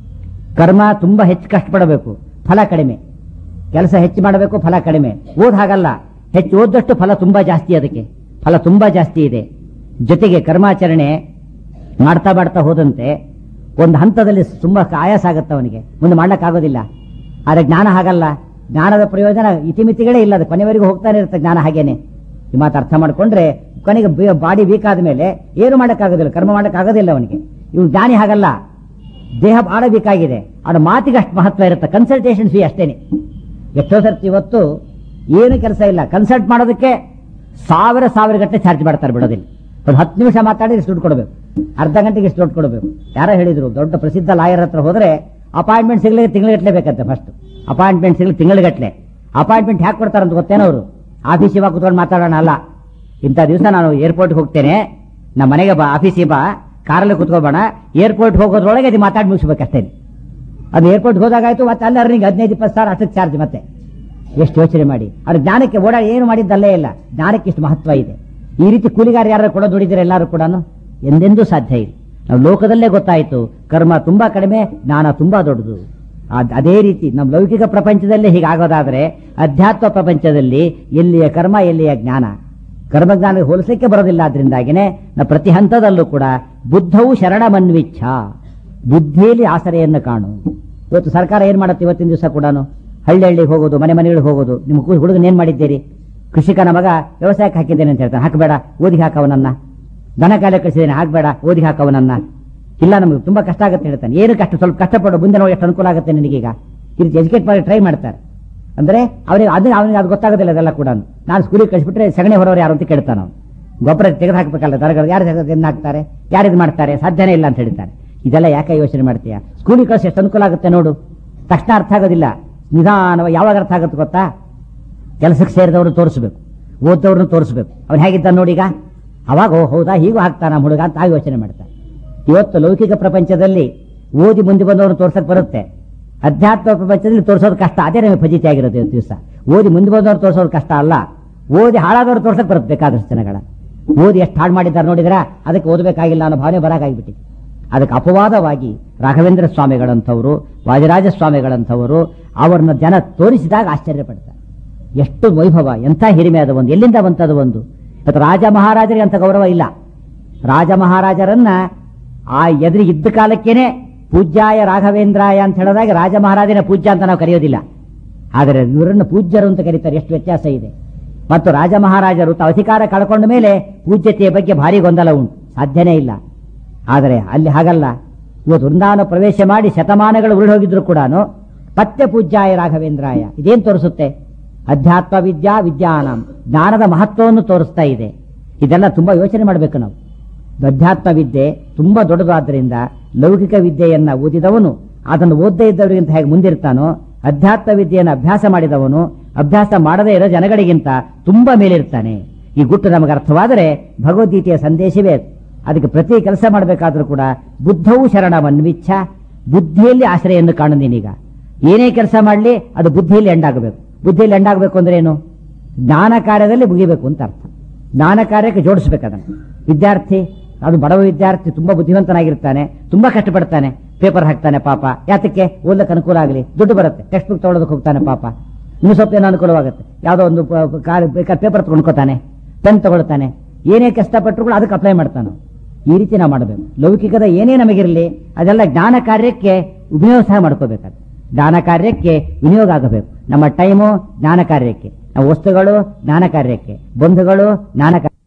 Speaker 1: ಕರ್ಮ ತುಂಬಾ ಹೆಚ್ಚು ಕಷ್ಟಪಡಬೇಕು ಫಲ ಕಡಿಮೆ ಕೆಲಸ ಹೆಚ್ಚು ಮಾಡಬೇಕು ಫಲ ಕಡಿಮೆ ಓದ್ ಹಾಗಲ್ಲ ಹೆಚ್ಚು ಓದಷ್ಟು ಫಲ ತುಂಬಾ ಜಾಸ್ತಿ ಅದಕ್ಕೆ ಫಲ ತುಂಬಾ ಜಾಸ್ತಿ ಇದೆ ಜೊತೆಗೆ ಕರ್ಮಾಚರಣೆ ಮಾಡ್ತಾ ಮಾಡ್ತಾ ಹೋದಂತೆ ಒಂದು ಹಂತದಲ್ಲಿ ತುಂಬಾ ಆಯಾಸ ಆಗುತ್ತೆ ಅವನಿಗೆ ಮುಂದೆ ಮಾಡ್ಲಿಕ್ಕಾಗೋದಿಲ್ಲ ಆದ್ರೆ ಜ್ಞಾನ ಹಾಗಲ್ಲ ಜ್ಞಾನದ ಪ್ರಯೋಜನ ಇತಿಮಿತಿಗಳೇ ಇಲ್ಲ ಅದು ಕೊನೆವರೆಗೂ ಹೋಗ್ತಾನೆ ಇರುತ್ತೆ ಜ್ಞಾನ ಹಾಗೇನೆ ಈ ಮಾತು ಅರ್ಥ ಮಾಡ್ಕೊಂಡ್ರೆ ಕೊನೆಗೆ ಬಾಡಿ ವೀಕ್ ಆದ್ಮೇಲೆ ಏನು ಮಾಡಕ್ಕಾಗೋದಿಲ್ಲ ಕರ್ಮ ಮಾಡಕ್ಕಾಗೋದಿಲ್ಲ ಅವನಿಗೆ ಇವ್ನು ಜ್ಞಾನಿ ಹಾಗಲ್ಲ ದೇಹ ಬಹಳ ಬೇಕಾಗಿದೆ ಅವನ ಮಾತಿಗೆ ಅಷ್ಟು ಮಹತ್ವ ಇರುತ್ತೆ ಕನ್ಸಲ್ಟೇಷನ್ ಫೀ ಅಷ್ಟೇನೆ ಎಷ್ಟೋ ಸರ್ತಿ ಇವತ್ತು ಏನು ಕೆಲಸ ಇಲ್ಲ ಕನ್ಸಲ್ಟ್ ಮಾಡೋದಕ್ಕೆ ಸಾವಿರ ಸಾವಿರ ಗಟ್ಟಲೆ ಚಾರ್ಜ್ ಮಾಡ್ತಾರೆ ಬಿಡೋದಿಲ್ಲ ಒಂದು ಹತ್ತು ನಿಮಿಷ ಮಾತಾಡಿ ಇಷ್ಟು ದುಡ್ಡು ಕೊಡಬೇಕು ಅರ್ಧ ಗಂಟೆಗೆ ಇಷ್ಟು ದುಡ್ಡು ಕೊಡಬೇಕು ಯಾರೋ ಹೇಳಿದ್ರು ದೊಡ್ಡ ಪ್ರಸಿದ್ಧ ಲಾಯರ್ ಹತ್ರ ಹೋದ್ರೆ ಅಪಾಯಿಂಟ್ಮೆಂಟ್ ಸಿಗ್ಲಿಕ್ಕೆ ತಿಂಗಳಿಗಟ್ಟಲೆ ಬೇಕಂತೆ ಫಸ್ಟ್ ಅಪಾಯಿಂಟ್ಮೆಂಟ್ ಸಿಗ್ಲಿಕ್ಕೆ ತಿಂಗಳಿಗಟ್ಟಲೆ ಅಪಾಯಿಂಟ್ಮೆಂಟ್ ಹ್ಯಾಕ್ ಕೊಡ್ತಾರೆ ಅಂತ ಗೊತ್ತೇನೋ ಅವರು ಆಫೀಸ್ ಇವಾಗ ಕುತ್ಕೊಂಡು ಮಾತಾಡೋಣ ಅಲ್ಲ ಇಂಥ ದಿವಸ ನಾನು ಏರ್ಪೋರ್ಟ್ಗೆ ಹೋಗ್ತೇನೆ ನಮ್ಮ ಮನೆಗೆ ಬಾ ಆಫೀಸಿಗೆ ಬಾ ಕಾರಲ್ಲಿ ಕುತ್ಕೋಬೇಡ ಏರ್ಪೋರ್ಟ್ ಹೋಗೋದ್ರೊಳಗೆ ಅದು ಮಾತಾಡಿ ಮುಗಿಸ್ಬೇಕಷ್ಟೇ ಅದು ಏರ್ಪೋರ್ಟ್ ಹೋದಾಗಾಯ್ತು ಮತ್ತೆ ಅಲ್ಲಿ ಅರ್ನಿಂಗ್ ಹದಿನೈದು ಇಪ್ಪತ್ತು ಸಾವಿರ ಅಷ್ಟಕ್ಕೆ ಚಾರ್ಜ್ ಮತ್ತೆ ಎಷ್ಟು ಯೋಚನೆ ಮಾಡಿ ಅವ್ರ ಜ್ಞಾನಕ್ಕೆ ಓಡಾಡಿ ಏನು ಮಾಡಿದ್ದಲ್ಲೇ ಇಲ್ಲ ಜ್ಞಾನಕ್ಕೆ ಇಷ್ಟು ಮಹತ್ವ ಇದೆ ಈ ರೀತಿ ಕೂಲಿಗಾರ ಯಾರು ಕೂಡ ದುಡಿದಿರ ಎಲ್ಲರೂ ಕೂಡ ಎಂದೆಂದೂ ಸಾಧ್ಯ ಇಲ್ಲ ನಾವು ಲೋಕದಲ್ಲೇ ಗೊತ್ತಾಯಿತು ಕರ್ಮ ತುಂಬಾ ಕಡಿಮೆ ಜ್ಞಾನ ತುಂಬಾ ದೊಡ್ಡದು ಅದ್- ಅದೇ ರೀತಿ ನಮ್ಮ ಲೌಕಿಕ ಪ್ರಪಂಚದಲ್ಲೇ ಹೀಗಾಗೋದಾದ್ರೆ ಅಧ್ಯಾತ್ಮ ಪ್ರಪಂಚದಲ್ಲಿ ಎಲ್ಲಿಯ ಕರ್ಮ ಎಲ್ಲಿಯ ಜ್ಞಾನ ಕರ್ಮಜ್ಞಾನ ಹೋಲಿಸಲಿಕ್ಕೆ ಬರೋದಿಲ್ಲ ಆದ್ರಿಂದಾಗಿನೇ ನಾವು ಪ್ರತಿ ಹಂತದಲ್ಲೂ ಕೂಡ ಬುದ್ಧವು ಶರಣಮನ್ವಿಚ್ಛ ಬುದ್ಧಿಯಲ್ಲಿ ಆಸರೆಯನ್ನು ಕಾಣು ಇವತ್ತು ಸರ್ಕಾರ ಏನ್ ಮಾಡುತ್ತೆ ಇವತ್ತಿನ ದಿವಸ ಕೂಡ ಹಳ್ಳಿ ಹಳ್ಳಿಗೆ ಹೋಗೋದು ಮನೆ ಮನೆಗಳಿಗೆ ಹೋಗೋದು ನಿಮ್ಮ ಕು- ಹುಡುಗನ ಏನ್ ಮಾಡಿದ್ದೀರಿ ಕೃಷಿಕನ ಮಗ ವ್ಯವಸಾಯಕ್ಕೆ ಹಾಕಿದ್ದೇನೆ ಅಂತ ಹೇಳ್ತಾನೆ ಹಾಕಬೇಡ ಓದಿಗೆ ಹಾಕವನನ್ನ ದನ ಕಾಲ ಕಳಿಸಿದ್ದೇನೆ ಹಾಕಬೇಡ ಓದಿಗೆ ಹಾಕವನನ್ನ ಇಲ್ಲ ನಮಗೆ ತುಂಬಾ ಕಷ್ಟ ಆಗುತ್ತೆ ಹೇಳ್ತಾನೆ ಏನು ಕಷ್ಟ ಸ್ವಲ್ಪ ಕಷ್ಟಪಡು ಮುಂದೆ ನೋಡಿ ಎಷ್ಟು ಅನುಕೂಲ ಆಗುತ್ತೆ ನಿನಗೀಗ ಈ ರೀತಿ ಎಜುಕೇಟ್ ಮಾಡಿ ಟ್ರೈ ಮಾಡ್ತಾರೆ ಅಂದ್ರೆ ಅವನಿಗೆ ಅದು ಅವನಿಗೆ ಅದು ಗೊತ್ತಾಗೋದಿಲ್ಲ ಅದೆಲ್ಲ ಕೂಡ ನಾನು ಸ್ಕೂಲಿಗೆ ಕಳಿಸ್ಬಿಟ್ರೆ ಸಗಣಿ ಹೊರವರು ಯಾರು ಅಂತ ಕೇಳ್ತಾನೆ ಅವನು ಗೊಬ್ಬರ ತೆಗೆದು ಹಾಕ್ಬೇಕಲ್ಲ ದರಗಳು ಯಾರು ತೆಗೆದು ಹಾಕ್ತಾರೆ ಯಾರು ಇದು ಮಾಡ್ತಾರೆ ಸಾಧ್ಯನೇ ಇಲ್ಲ ಅಂತ ಹೇಳ್ತಾರೆ ಇದೆಲ್ಲ ಯಾಕೆ ಯೋಚನೆ ಮಾಡ್ತೀಯ ಸ್ಕೂಲಿಗೆ ಕಳಿಸಿ ಎಷ್ಟು ಅನುಕೂಲ ಆಗುತ್ತೆ ನೋಡು ತಕ್ಷಣ ಅರ್ಥ ಆಗೋದಿಲ್ಲ ನಿಧಾನವಾಗಿ ಯಾವಾಗ ಅರ್ಥ ಆಗುತ್ತೆ ಗೊತ್ತಾ ಕೆಲಸಕ್ಕೆ ಸೇರಿದವರು ತೋರಿಸ್ಬೇಕು ಓದ್ದವ್ರನ್ನ ತೋರಿಸ್ಬೇಕು ಅವ್ನು ಹೇಗಿದ್ದ ನೋಡೀಗ ಅವಾಗ ಓ ಹೌದಾ ಹೀಗೂ ಹಾಕ್ತಾನ ಹುಡುಗ ಅಂತ ಆಗ ಯೋಚನೆ ಮಾಡ್ತಾನೆ ಇವತ್ತು ಲೌಕಿಕ ಪ್ರಪಂಚದಲ್ಲಿ ಓದಿ ಮುಂದೆ ಬಂದವರು ತೋರ್ಸಕ್ ಬರುತ್ತೆ ಅಧ್ಯಾತ್ಮ ಪ್ರಪಂಚದಲ್ಲಿ ತೋರಿಸೋದು ಕಷ್ಟ ಅದೇ ನಮಗೆ ಫಜಿತಿ ಆಗಿರುತ್ತೆ ಇವತ್ತು ದಿವಸ ಓದಿ ಮುಂದೆ ಬಂದವರು ತೋರಿಸೋದು ಕಷ್ಟ ಅಲ್ಲ ಓದಿ ಹಾಳಾದವ್ರು ತೋರ್ಸಕ್ ಬರುತ್ತೆ ಬೇಕಾದಷ್ಟು ಜನಗಳ ಓದಿ ಎಷ್ಟು ಹಾಳು ಮಾಡಿದ್ದಾರೆ ನೋಡಿದ್ರ ಅದಕ್ಕೆ ಓದಬೇಕಾಗಿಲ್ಲ ಅನ್ನೋ ಭಾವನೆ ಬರಾಕಾಗಿಬಿಟ್ಟಿದೆ ಅದಕ್ಕೆ ಅಪವಾದವಾಗಿ ರಾಘವೇಂದ್ರ ಸ್ವಾಮಿಗಳಂಥವರು ವಾಜರಾಜ ಸ್ವಾಮಿಗಳಂಥವರು ಅವರನ್ನ ಜನ ತೋರಿಸಿದಾಗ ಆಶ್ಚರ್ಯ ಪಡ್ತಾರೆ ಎಷ್ಟು ವೈಭವ ಎಂಥ ಹಿರಿಮೆ ಅದು ಒಂದು ಎಲ್ಲಿಂದ ಬಂತದು ಒಂದು ಇವತ್ತು ರಾಜ ಮಹಾರಾಜರಿಗೆ ಅಂತ ಗೌರವ ಇಲ್ಲ ರಾಜ ಮಹಾರಾಜರನ್ನ ಆ ಎದುರಿಗೆ ಇದ್ದ ಕಾಲಕ್ಕೇನೆ ಪೂಜ್ಯಾಯ ರಾಘವೇಂದ್ರಾಯ ಅಂತ ಹೇಳಿದಾಗ ರಾಜ ಮಹಾರಾಜನ ಪೂಜ್ಯ ಅಂತ ನಾವು ಕರೆಯೋದಿಲ್ಲ ಆದರೆ ಇವರನ್ನು ಪೂಜ್ಯರು ಅಂತ ಕರೀತಾರೆ ಎಷ್ಟು ವ್ಯತ್ಯಾಸ ಇದೆ ಮತ್ತು ರಾಜ ಮಹಾರಾಜರು ತ ಅಧಿಕಾರ ಕಳ್ಕೊಂಡ ಮೇಲೆ ಪೂಜ್ಯತೆಯ ಬಗ್ಗೆ ಭಾರಿ ಗೊಂದಲ ಉಂಟು ಸಾಧ್ಯನೇ ಇಲ್ಲ ಆದರೆ ಅಲ್ಲಿ ಹಾಗಲ್ಲ ಇವತ್ತು ವೃಂದಾವನ ಪ್ರವೇಶ ಮಾಡಿ ಶತಮಾನಗಳು ಉರುಳಿ ಹೋಗಿದ್ರು ಕೂಡ ಪತ್ಯ ಪೂಜ್ಯಾಯ ರಾಘವೇಂದ್ರಾಯ ಇದೇನ್ ತೋರಿಸುತ್ತೆ ಅಧ್ಯಾತ್ಮ ವಿದ್ಯಾ ವಿದ್ಯಾನಾಂ ಜ್ಞಾನದ ಮಹತ್ವವನ್ನು ತೋರಿಸ್ತಾ ಇದೆ ಇದೆಲ್ಲ ತುಂಬಾ ಯೋಚನೆ ಮಾಡಬೇಕು ನಾವು ಅಧ್ಯಾತ್ಮ ವಿದ್ಯೆ ತುಂಬಾ ದೊಡ್ಡದಾದ್ರಿಂದ ಲೌಕಿಕ ವಿದ್ಯೆಯನ್ನ ಓದಿದವನು ಅದನ್ನು ಓದದೇ ಇದ್ದವರಿಗಿಂತ ಹೇಗೆ ಮುಂದಿರ್ತಾನೋ ಅಧ್ಯಾತ್ಮ ವಿದ್ಯೆಯನ್ನು ಅಭ್ಯಾಸ ಮಾಡಿದವನು ಅಭ್ಯಾಸ ಮಾಡದೇ ಇರೋ ಜನಗಳಿಗಿಂತ ತುಂಬಾ ಮೇಲಿರ್ತಾನೆ ಈ ಗುಟ್ಟು ನಮಗೆ ಅರ್ಥವಾದರೆ ಭಗವದ್ಗೀತೆಯ ಸಂದೇಶವೇ ಅದು. ಅದಕ್ಕೆ ಪ್ರತಿ ಕೆಲಸ ಮಾಡಬೇಕಾದ್ರೂ ಕೂಡ ಬುದ್ಧವು ಶರಣವನ್ವಿಚ್ಛ ಬುದ್ಧಿಯಲ್ಲಿ ಆಶ್ರಯನ್ನು ಕಾಣು ನೀನೀಗ ಏನೇ ಕೆಲಸ ಮಾಡಲಿ ಅದು ಬುದ್ಧಿಯಲ್ಲಿ ಎಂಡಾಗಬೇಕು ಬುದ್ಧಿಯಲ್ಲಿ ಎಂಡಾಗಬೇಕು ಅಂದ್ರೆ ಏನು ಜ್ಞಾನ ಕಾರ್ಯದಲ್ಲಿ ಮುಗಿಬೇಕು ಅಂತ ಅರ್ಥ ಜ್ಞಾನ ಕಾರ್ಯಕ್ಕೆ ಜೋಡಿಸ್ಬೇಕು ಅದನ್ನು ವಿದ್ಯಾರ್ಥಿ ಅದು ಬಡವ ವಿದ್ಯಾರ್ಥಿ ತುಂಬಾ ಬುದ್ಧಿವಂತನಾಗಿರ್ತಾನೆ ತುಂಬಾ ಕಷ್ಟಪಡ್ತಾನೆ ಪೇಪರ್ ಹಾಕ್ತಾನೆ ಪಾಪ ಯಾತಕ್ಕೆ ಓದಕ್ಕೆ ಅನುಕೂಲ ಆಗಲಿ ದುಡ್ಡು ಬರುತ್ತೆ ಟೆಕ್ಸ್ಟ್ ಬುಕ್ ತಗೊಳ್ಳೋದಕ್ಕೆ ಹೋಗ್ತಾನೆ ಪಾಪ ಇನ್ನು ಸ್ವಲ್ಪ ಏನೋ ಅನುಕೂಲವಾಗುತ್ತೆ ಯಾವುದೋ ಒಂದು ಪೇಪರ್ ತಗೊಂಡ್ಕೋತಾನೆ ಪೆನ್ ತಗೊಳ್ತಾನೆ ಏನೇ ಕಷ್ಟಪಟ್ಟರು ಕೂಡ ಅದಕ್ಕೆ ಅಪ್ಲೈ ಮಾಡ್ತಾನೆ ಈ ರೀತಿ ನಾವು ಮಾಡಬೇಕು ಲೌಕಿಕದ ಏನೇ ನಮಗಿರಲಿ ಅದೆಲ್ಲ ಜ್ಞಾನ ಕಾರ್ಯಕ್ಕೆ ಉಪಯೋಗ ಸಹ ಮಾಡ್ಕೋಬೇಕಾದ್ರೆ ಜ್ಞಾನ ಕಾರ್ಯಕ್ಕೆ ವಿನಿಯೋಗ ಆಗಬೇಕು ನಮ್ಮ ಟೈಮು ಜ್ಞಾನ ಕಾರ್ಯಕ್ಕೆ ನಮ್ಮ ವಸ್ತುಗಳು ಜ್ಞಾನ ಕಾರ್ಯಕ್ಕೆ ಬಂಧುಗಳು ಜ್ಞಾನ ಕಾರ್ಯ